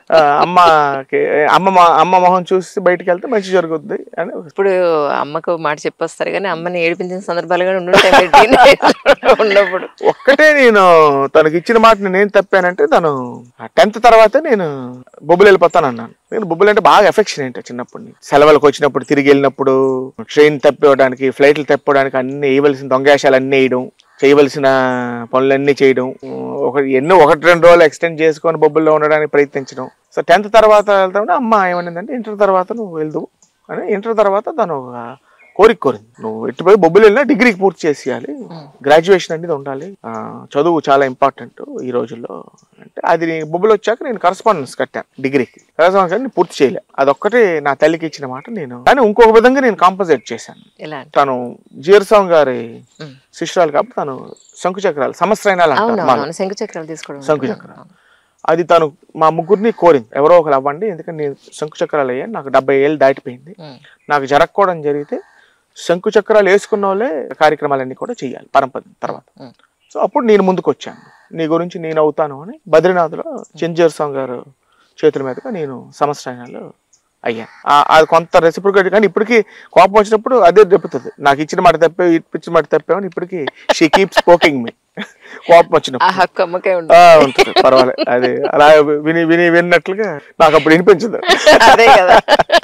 అమ్మకి అమ్మ మా- అమ్మ మొహం చూసి బయటికి వెళ్తే మంచి జరుగుద్ది అని ఇప్పుడు అమ్మకు మాట చెప్పొస్తారు కానీ అమ్మని ఏడిపించిన సందర్భాలు కూడా ఉండుంటాయి మీరు teenage ఉన్నప్పుడు ఒక్కటే నేను తనకి ఇచ్చిన మాట నేను తప్పానంటే తను టెన్త్ తర్వాతే నేను బొబ్బులు వెళ్ళిపోతాను అన్నాను నేను బొబ్బులు అంటే బాగా ఎఫెక్షన్ ఏంటి చిన్నప్పటి నుంచి సెలవులకు వచ్చినప్పుడు తిరిగి వెళ్ళినప్పుడు ట్రైన్ తప్పివ్వడానికి ఫ్లైట్లు తప్పివ్వడానికి అన్ని వేయవలసిన దొంగేషాలు అన్ని వేయడం చేయవలసిన పనులన్నీ చేయడం ఒక ఎన్నో ఒకటి రెండు రోజులు ఎక్స్టెండ్ చేసుకొని బొబ్బుల్లో ఉండడానికి ప్రయత్నించడం సో టెన్త్ తర్వాత వెళ్తామంటే అమ్మ ఏమనిందంటే ఇంటర్ తర్వాత నువ్వు వెళ్దు అని ఇంటర్ తర్వాత తను ఒక కోరిక కోరింది నువ్వు ఎట్టుపోయి బొబ్బులు వెళ్ళినా డిగ్రీకి పూర్తి చేసేయాలి గ్రాడ్యుయేషన్ అనేది ఉండాలి ఆ, చదువు చాలా ఇంపార్టెంట్ ఈ రోజుల్లో అంటే అది నీ బొబ్బులు వచ్చాక నేను కరస్పాండెన్స్ కట్టాను డిగ్రీకి కరస్పాండెన్స్ నేను పూర్తి చేయలే అదొక్కటే నా తల్లికి ఇచ్చిన మాట నేను కానీ ఇంకొక విధంగా నేను కాంపన్సేట్ చేశాను ఎలా అంటే తను జీరస్వామి గారి ఉమ్. శిష్యురాలు కాబట్టి తను శంకుచక్రాలు సంవత్సరాలు అవును అంటారు అవును శంకు చక్రాలు తీసుకోవడం శంకు చక్రాలు అది తను మా ముగ్గురిని కోరింది ఎవరో ఒకరు అవ్వండి ఎందుకంటే నేను శంకు చక్రాలు అయ్యాను నాకు డెబ్బై ఏళ్ళు దాటిపోయింది ఉమ్, నాకు జరగకూడదు జరిగితే శంకు చక్రాలు వేసుకున్న వాళ్ళే కార్యక్రమాలన్నీ కూడా చేయాలి పరంపర తర్వాత ఉమ్. సో అప్పుడు నేను ముందుకు వచ్చాను నీ గురించి నేను అవుతాను అని బద్రీనాథ్లో చెంజర్ స్వామి గారు చేతుల మీదుగా నేను సంవత్సరాలు అయ్యాను ఆ- అది కొంత రెసిప్రికేట్ కానీ ఇప్పటికీ కోపం వచ్చినప్పుడు అదే దెబ్బతుంది నాకు ఇచ్చిన మాట తప్పే ఇచ్చిన మాట తప్పేమని ఇప్పటికీ షీ కీప్ స్పోకింగ్ మీ కోపం ఆ వచ్చినప్పుడు హక్కు అమ్మకే ఆ, ఉంటుంది ఉంటుంది పర్వాలేదు అది అలా విని విని విన్నట్లుగా నాకు అప్పుడు వినిపించదు అదే కదా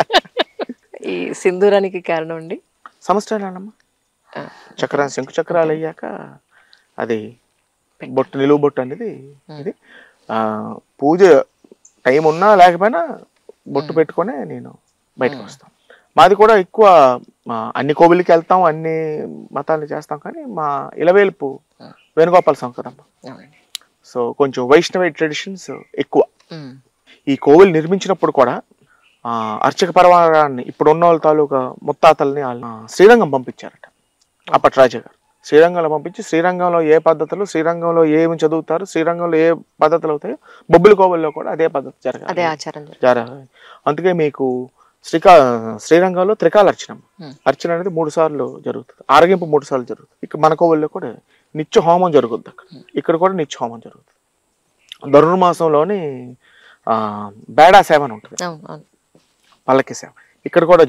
ఈ సింధూరానికి కారణం అండి సంవత్సరాలమ్మా ఆ, చక్ర శంకు చక్రాలు అయ్యాక అది బొట్టు నిలువు బొట్టు అనేది ఇది ఆ, పూజ టైం ఉన్నా లేకపోయినా బొట్టు పెట్టుకొని నేను బయటకు వస్తాను మాది కూడా ఎక్కువ ఆ, అన్ని కోవిలకి వెళ్తాం అన్ని మతాలు చేస్తాం కానీ మా ఇలవేల్పు వేణుగోపాల స్వామి కదమ్మా అవునండి సో కొంచెం వైష్ణవ ట్రెడిషన్స్ ఎక్కువ ఉమ్, ఈ కోవిల్ నిర్మించినప్పుడు కూడా ఆ, అర్చక పర్వారాన్ని ఇప్పుడు ఉన్న వాళ్ళ తాలూకా ముత్తాతల్ని వాళ్ళు, ఆ, శ్రీరంగం పంపించారట అప్పటి రాజా గారు శ్రీరంగంలో పంపించి శ్రీరంగంలో ఏ పద్ధతులు శ్రీరంగంలో ఏమి చదువుతారు శ్రీరంగంలో ఏ పద్ధతులు అవుతాయో బొబ్బిలి కోవిల్లో కూడా అదే పద్ధతి అదే జరగాలి ఆచారం జరుగుతుంది. జరగాలి అందుకే మీకు శ్రీకా శ్రీరంగంలో త్రికాల అర్చనం Hmm. అర్చన అనేది మూడు సార్లు జరుగుతుంది ఆరగింపు మూడు సార్లు జరుగుతుంది ఇక్కడ మన కోవిల్లో కూడా నిత్య హోమం జరుగుద్ది అక్కడ ఇక్కడ కూడా నిత్య హోమం జరుగుతుంది ధనుర్మాసంలోని ఆ, బేడా సేవ అని ఉంటుంది అవును అవును పల్లకి సేవ ఇక్కడ కూడా జరుగుతుంది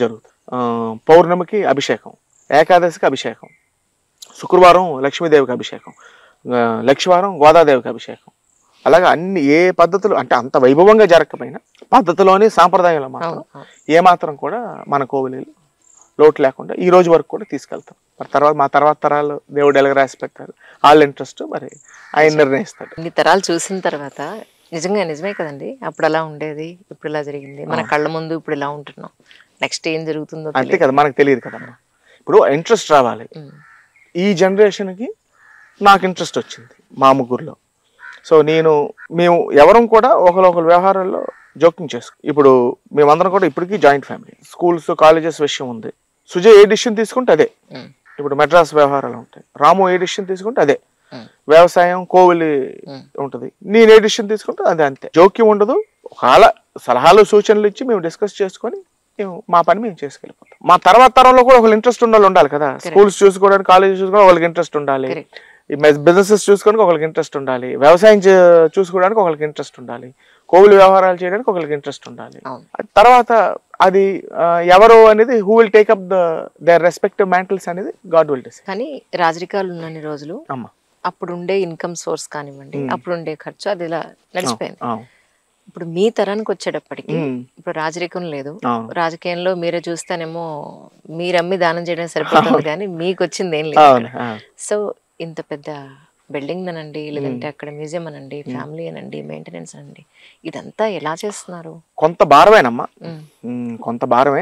ఆ, పౌర్ణమికి అభిషేకం ఏకాదశికి అభిషేకం శుక్రవారం లక్ష్మీదేవికి అభిషేకం ఆ, లక్షవారం గోదాదేవికి అభిషేకం అలాగే అన్ని ఏ పద్ధతులు అంటే అంత వైభవంగా జరగకపోయినా పద్ధతిలోని సాంప్రదాయంలో మాత్రం అవును అవును. ఏ మాత్రం కూడా మన కోవిలీలు లోటు లేకుండా ఈ రోజు వరకు కూడా తీసుకెళ్తాం మరి తర్వాత మా తర్వాత తరాలు దేవుడు ఎలాగ రాసి పెట్టారు వాళ్ళ ఇంట్రెస్ట్ మరి ఆయన నిర్ణయిస్తాడు ఇన్ని తరాలు చూసిన తర్వాత నిజంగా నిజమే కదండి అప్పుడు అలా ఉండేది ఇప్పుడు ఇలా జరిగింది మన కళ్ళ ముందు ఇప్పుడు ఇలా ఉంటున్నాం నెక్స్ట్ ఏం జరుగుతుందో అంతే కదా మనకు తెలియదు కదమ్మా ఇప్పుడు ఇంట్రెస్ట్ రావాలి ఉమ్. ఈ జనరేషన్కి నాకు ఇంట్రెస్ట్ వచ్చింది మా ముగ్గురులో సో నేను మేము ఎవరం కూడా ఒకరొకరు వ్యవహారాల్లో జోక్యం చేసుకో ఇప్పుడు మేమందరం కూడా ఇప్పటికీ జాయింట్ ఫ్యామిలీ స్కూల్స్ కాలేజెస్ విషయం ఉంది సుజయ్ ఏ డిసిషన్ తీసుకుంటే అదే ఉమ్. ఇప్పుడు మెడ్రాస్ వ్యవహారాలు ఉంటాయి రాము ఏ డిసిషన్ తీసుకుంటే అదే ఉమ్. వ్యవసాయం కోవిలి ఉమ్. ఉంటుంది నేను ఏ డిసిషన్ తీసుకుంటే అదే అంతే జోక్యం ఉండదు ఒకవేళ సలహాలు సూచనలు ఇచ్చి మేము డిస్కస్ చేసుకొని మేము మా పని మేము చేసుకెళ్ళిపోతాం మా తర్వాత తరంలో కూడా ఒకళ్ళు ఇంట్రెస్ట్ ఉండాలి ఉండాలి కదా స్కూల్స్ చూసుకోవడానికి కాలేజ్ చూసుకోవడానికి వాళ్ళకి ఇంట్రెస్ట్ ఉండాలి Correct. ఈ బిజినెసెస్ చూసుకోవడానికి ఒకరికి ఇంట్రెస్ట్ ఉండాలి వ్యవసాయం చే- చూసుకోవడానికి ఒకరికి ఇంట్రెస్ట్ ఉండాలి కోవిల్ వ్యవహారాలు చేయడానికి ఒకరికి ఇంట్రెస్ట్ ఉండాలి అవును అది తర్వాత అది ఆ, ఎవరు అనేది who will take up the their respective mantles అనేది గాడ్ విల్ డిసైడ్ కానీ రాజరికాలు ఉన్నన్ని రోజులు అమ్మ అప్పుడు ఉండే ఇన్కమ్ సోర్స్ కానివ్వండి అప్పుడు ఉండే ఖర్చు అది ఇలా నడిచిపోయింది అవును ఇప్పుడు మీ తరానికి వచ్చేటప్పటికి ఉమ్. ఇప్పుడు రాజరికం లేదు అవును రాజకీయంలో మీరే చూస్తేనేమో మీరు అమ్మి దానం చేయడం సరిపోతుంది కానీ మీకు వచ్చింది ఏం లేదు అవును అక్కడ. అవును. సో ఇంత పెద్ద బిల్డింగ్ అనండి లేదంటే అక్కడ మ్యూజియం అనండి ఫ్యామిలీ అనండి మెయింటెనెన్స్ అనండి ఇదంతా ఎలా చేస్తున్నారు కొంత భారమేనమ్మా ఉమ్, ఉమ్, కొంత భారమే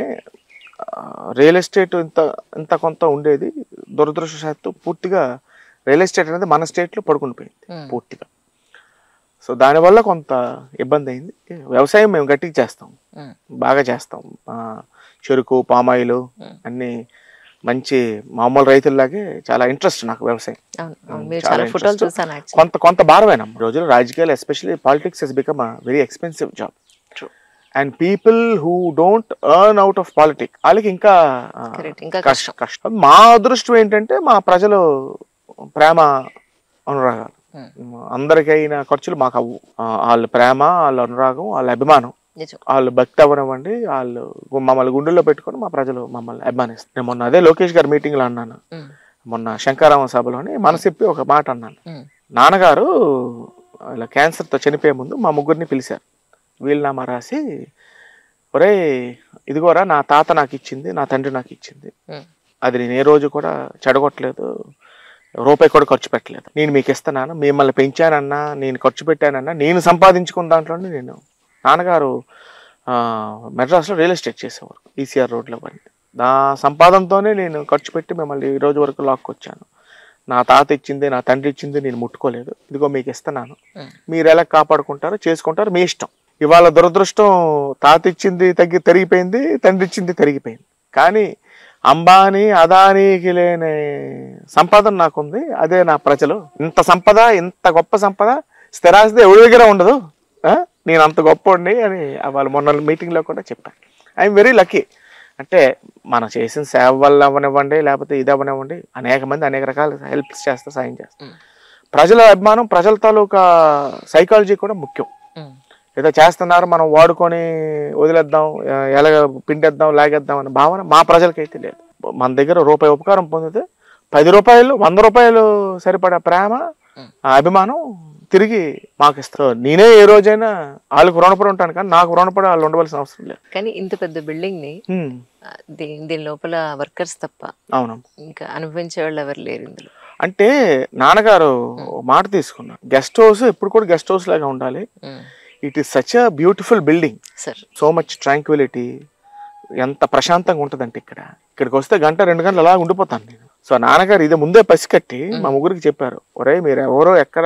రియల్ ఎస్టేట్ ఇంత ఇంత కొంత ఉండేది దురదృష్టవశాత్తు పూర్తిగా రియల్ ఎస్టేట్ అనేది మన స్టేట్లో పడుకునిపోయింది ఉమ్, పూర్తిగా సో దానివల్ల కొంత ఇబ్బంది అయింది వ్యవసాయం మేము గట్టిగా చేస్తాం ఉమ్, బాగా చేస్తాం ఆ, చెరుకు పామాయిలు అన్ని మంచి మామూలు రైతుల్లాగే చాలా ఇంట్రెస్ట్ నాకు వ్యవసాయం అవును అవును మీరు చాలా చాలా ఫోటోలు interest. చూసాను యాక్చువల్లీ కొంత కొంత భారమేనమ్మ ఈ రోజులు రాజకీయాలు especially politics has become a very expensive job True. And people who don't earn out of politic వాళ్ళకి ఇంకా ఆ, Correct. ఇంకా కష్టం కష్టం మా అదృష్టం ఏంటంటే మా ప్రజలు ప్రేమ అనురాగాలు Hmm. అందరికైన ఖర్చులు మాకు అవ్వు ఆ, వాళ్ళ ప్రేమ వాళ్ళ అనురాగం వాళ్ళ అభిమానం నిజం వాళ్ళు భక్తి అవ్వనివ్వండి వాళ్ళు గు- మమ్మల్ని గుండెల్లో పెట్టుకొని మా ప్రజలు మమ్మల్ని అభిమానిస్తారు నేను మొన్న అదే లోకేష్ గారి మీటింగ్లో అన్నాను ఉమ్, మొన్న శంకరామ సభలోని మనసిప్పి ఒక మాట అన్నాను ఉమ్, నాన్నగారు ఇలా క్యాన్సర్తో చనిపోయే ముందు మా ముగ్గురిని పిలిచారు వీలునామా రాసి ఒరే ఇదిగోరా నా తాత నాకు ఇచ్చింది నా తండ్రి నాకు ఇచ్చింది ఉమ్, అది నేను ఏ రోజు కూడా చెడగొట్టలేదు రూపాయి కూడా ఖర్చు పెట్టలేదు నేను మీకు ఇస్తున్నాను మిమ్మల్ని పెంచానన్నా నేను ఖర్చు పెట్టానన్నా నేను సంపాదించుకున్న దాంట్లోనే నేను నాన్నగారు ఆ, మెడ్రాస్లో రియల్ ఎస్టేట్ చేసేవారు ఈసీఆర్ రోడ్లో పని నా సంపాదనతోనే నేను ఖర్చు పెట్టి మిమ్మల్ని ఈ రోజు వరకు లాక్కొచ్చాను నా తాత ఇచ్చింది నా తండ్రి ఇచ్చింది నేను ముట్టుకోలేదు ఇదిగో మీకు ఇస్తున్నాను ఉమ్, మీరు ఎలా కాపాడుకుంటారో చేసుకుంటారో మీ ఇష్టం ఇవాళ దురదృష్టం తాత ఇచ్చింది తగ్గి తరిగిపోయింది తండ్రి ఇచ్చింది తరిగిపోయింది కానీ అంబానీ అదానీకి లేని సంపద నాకుంది అదే నా ప్రజలు ఇంత సంపద ఇంత గొప్ప సంపద స్థిరాస్తి ఎవరి దగ్గర ఉండదు ఆ? నేను అంత గొప్పండి అని వాళ్ళు మొన్న మీటింగ్లో కూడా చెప్పాను ఐఎమ్ వెరీ లక్కీ అంటే మనం చేసిన సేవ వల్ల అవనివ్వండి లేకపోతే ఇది అవనివ్వండి అనేక మంది అనేక రకాల హెల్ప్స్ చేస్తా సాయం చేస్తారు ఉమ్, ప్రజల అభిమానం ప్రజల తాలూకా సైకాలజీ కూడా ముఖ్యం ఉమ్, ఏదో చేస్తున్నారు మనం వాడుకొని వదిలేద్దాం ఎ- ఎలాగ పిండేద్దాం లాగేద్దాం అనే భావన మా ప్రజలకైతే లేదు మన దగ్గర రూపాయి ఉపకారం పొందితే పది రూపాయలు వంద రూపాయలు సరిపడా ప్రేమ ఉమ్. ఆ అభిమానం తిరిగి మాకు ఇస్తారు నేనే ఏ రోజైనా వాళ్ళకు రుణపడి ఉంటాను కానీ నాకు రుణపడి వాళ్ళు ఉండవలసిన అవసరం లేదు కానీ ఇంత పెద్ద బిల్డింగ్ ని హ్మ్. ఆ, దీని దీని లోపల వర్కర్స్ తప్ప అవునమ్మా ఇంకా అనుభవించే వాళ్ళు ఎవరు లేరు ఇందులో అంటే నాన్నగారు ఓ మాట తీసుకున్నారు గెస్ట్ హౌస్ ఎప్పుడు కూడా గెస్ట్ హౌస్ లాగా ఉండాలి um, it is such a beautiful building sir so much tranquility ఎంత ప్రశాంతంగా ఉంటుందంటే ఇక్కడ ఇక్కడికి వస్తే గంట రెండు గంటలు అలా ఉండిపోతాను నేను సో నాన్నగారు ఇది ముందే పసికట్టి మా ముగ్గురికి చెప్పారు ఒరే మీరు ఎవరో ఎక్కడ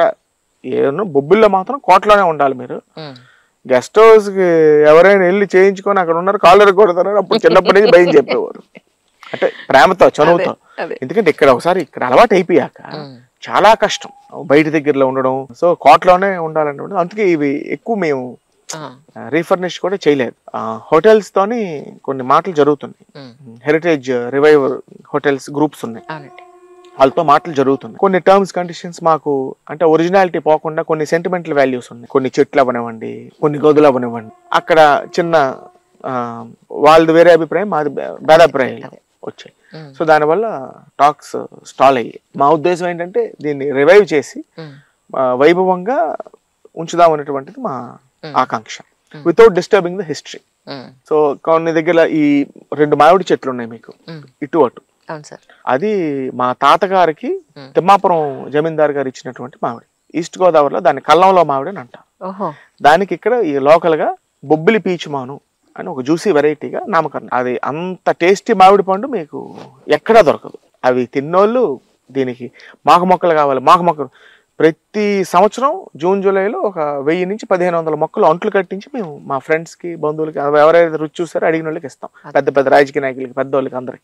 ఏమో బొబ్బిల్లో మాత్రం కోటలోనే ఉండాలి మీరు ఉమ్, గెస్ట్ హౌస్ కి ఎవరైనా వెళ్ళి చేయించుకొని అక్కడ ఉన్నారు కాళ్ళు కొడుతున్నారు అప్పుడు చిన్నప్పటి నుంచి భయం చెప్పేవారు అంటే ప్రేమతో చనువుతో అదే ఎందుకంటే ఇక్కడ ఒకసారి ఇక్కడ అలవాటు అయిపోయాక ఉమ్, చాలా కష్టం బయట దగ్గరలో ఉండడం సో కోటలోనే ఉండాలని ఉండడం అందుకే ఇవి ఎక్కువ మేము ఆ, రీఫర్నిష్ కూడా చేయలేదు హోటల్స్ తోని కొన్ని మాటలు జరుగుతున్నాయి um, heritage revive hotels groups ఉన్నాయి అవునండి వాళ్ళతో మాటలు జరుగుతున్నాయి కొన్ని టర్మ్స్ కండిషన్స్ మాకు అంటే ఒరిజినాలిటీ పోకుండా కొన్ని సెంటిమెంటల్ వాల్యూస్ ఉన్నాయి కొన్ని చెట్లు అవనివ్వండి కొన్ని గదులు అవనివ్వండి అక్కడ చిన్న ఆ, వాళ్ళది వేరే అభిప్రాయం మాది భే- భేదాభిప్రాయాలు అదే. వచ్చాయి ఉమ్, సో దానివల్ల టాక్స్ స్టాల్ అయ్యాయి మా ఉద్దేశం ఏంటంటే దీన్ని రివైవ్ చేసి ఉమ్, ఆ, వైభవంగా ఉంచుదాం అనేటువంటిది మా Hmm. ఆకాంక్ష without disturbing the history um, so కొన్ని దగ్గర ఈ రెండు మామిడి చెట్లు ఉన్నాయి మీకు ఉమ్, ఇటు అటు అవును సార్ అది మా తాతగారికి Hmm. తిమ్మాపురం జమీందార్ గారు ఇచ్చినటువంటి మామిడి ఈస్ట్ గోదావరిలో దాన్ని కల్లంలో మామిడి అని అంటారు ఓహో దానికి ఇక్కడ ఈ లోకల్ గా బొబ్బిలి పీచు మాను అని ఒక జ్యూసీ వెరైటీగా నామకరణం అది అంత టేస్టీ మామిడి పండు మీకు ఎక్కడా దొరకదు అవి తిన్నోళ్ళు దీనికి మాకు మొక్కలు కావాలి మాకు మొక్కలు ప్రతి సంవత్సరం జూన్ జూలైలో ఒక వెయ్యి నుంచి పదిహేను వందల మొక్కలు అంట్లు కట్టించి మేము మా ఫ్రెండ్స్ కి బంధువులకి ఎవరైతే రుచి చూస్తారో అడిగిన వాళ్ళకి ఇస్తాం పెద్ద పెద్ద రాజకీయ నాయకులకి పెద్దోళ్ళకి అందరికి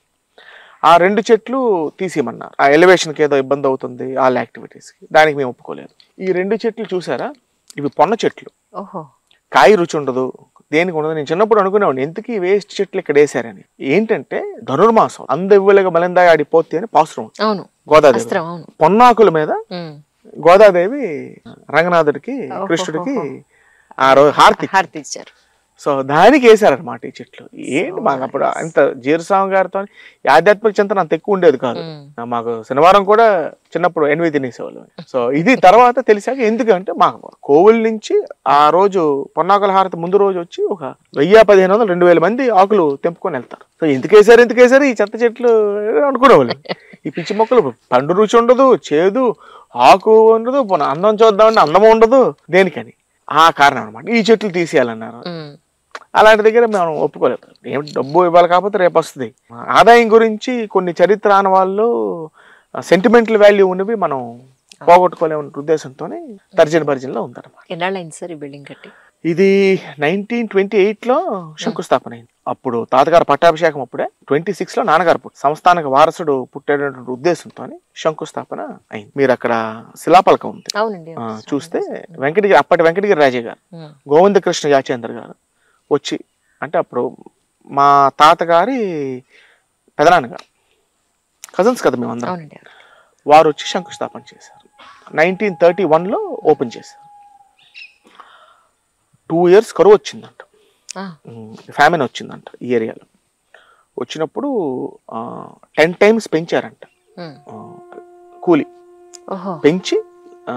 ఆ రెండు చెట్లు తీసేయమన్నారు ఆ ఎలివేషన్కి ఏదో ఇబ్బంది అవుతుంది వాళ్ళ యాక్టివిటీస్కి దానికి మేము ఒప్పుకోలేదు ఈ రెండు చెట్లు చూసారా ఇవి పొన్న చెట్లు ఓహో కాయ రుచి ఉండదు దేనికి ఉండదు నేను చిన్నప్పుడు అనుకునేవాడిని ఎందుకు ఈ వేస్ట్ చెట్లు ఇక్కడ వేసారని ఏంటంటే ధనుర్మాసం అందెవ్వలేగా మలిందా ఆడిపోతే అని పాసురం అవును గోదాదేవి అస్త్రం అవును పొన్నాకుల మీద ఉమ్, గోదాదేవి రంగనాథుడికి ఓహోహోహో. కృష్ణుడికి ఆ రోజు హారతి హారతి ఇచ్చారు సో దానికి వేసారనమాట ఈ చెట్లు ఏంటి మాకు అప్పుడు అంత జీరస్వామి గారితో ఈ ఆధ్యాత్మిక చింతన అంత ఎక్కువ ఉండేది కాదు ఉమ్, మాకు శనివారం కూడా చిన్నప్పుడు ఎనిమిది తినేసేవాళ్ళు సో ఇది తర్వాత తెలిసాక ఎందుకంటే మాకు కోవిల్ నుంచి ఆ రోజు పొన్నాకుల హారతి ముందు రోజు వచ్చి ఒక వెయ్యి పదిహేను వందలు రెండు వేల మంది ఆకులు తెంపుకొని వెళ్తారు సో ఎందుకు వేసారు ఎందుకు వేసారు ఈ చెత్త చెట్లు అనుకునేవాళ్ళు ఈ పిచ్చి మొక్కలు పండు రుచి ఉండదు చేదు ఆకు ఉండదు పోనీ అందం చూద్దామంటే అందం ఉండదు దేనికని ఆ కారణం అనమాట ఈ చెట్లు తీసేయాలన్నారు ఉమ్, అలాంటి దగ్గర మనం ఒప్పుకోలేదు ఏమిటి డబ్బు ఇవ్వాలి కాకపోతే రేపు వస్తుంది ఆదాయం గురించి కొన్ని చరిత్ర ఆనవాళ్ళు సెంటిమెంటల్ వాల్యూ ఉన్నవి మనం పోగొట్టుకోలేము ఉద్దేశంతోనే తర్జన భర్జనలో ఉందన్నమాట ఎన్నాళ్ళు అయింది సార్ ఈ బిల్డింగ్ కట్టి ఇది నైన్టీన్ ట్వంటీ ఎయిట్లో శంకుస్థాపన అయింది అప్పుడు తాతగారు పట్టాభిషేకం అప్పుడే ట్వంటీ సిక్స్ లో నాన్నగారు పుట్టి సంస్థానక వారసుడు పుట్టేటటువంటి ఉద్దేశంతో శంకుస్థాపన అయింది మీరు అక్కడ శిలాపలకం ఉంది అవునండి ఆ, చూస్తే వెంకటగిరి అప్పటి వెంకటగిరి రాజే గారు ఉమ్, గోవింద కృష్ణ యాచేంద్ర గారు వచ్చి అంటే అప్పుడు మా తాతగారి పెదనాన్నగారు కజిన్స్ కదా మేమందరం అవునండి వారు వచ్చి శంకుస్థాపన చేశారు నైన్టీన్ థర్టీ వన్లో ఓపెన్ చేశారు టూ ఇయర్స్ కరువు వచ్చిందంట ఆ, ఫ్యామిన్ వచ్చిందంట ఈ ఏరియాలో వచ్చినప్పుడు టెన్ టైమ్స్ పెంచారంట ఉమ్, ఆ, కూలి ఓహో పెంచి ఆ,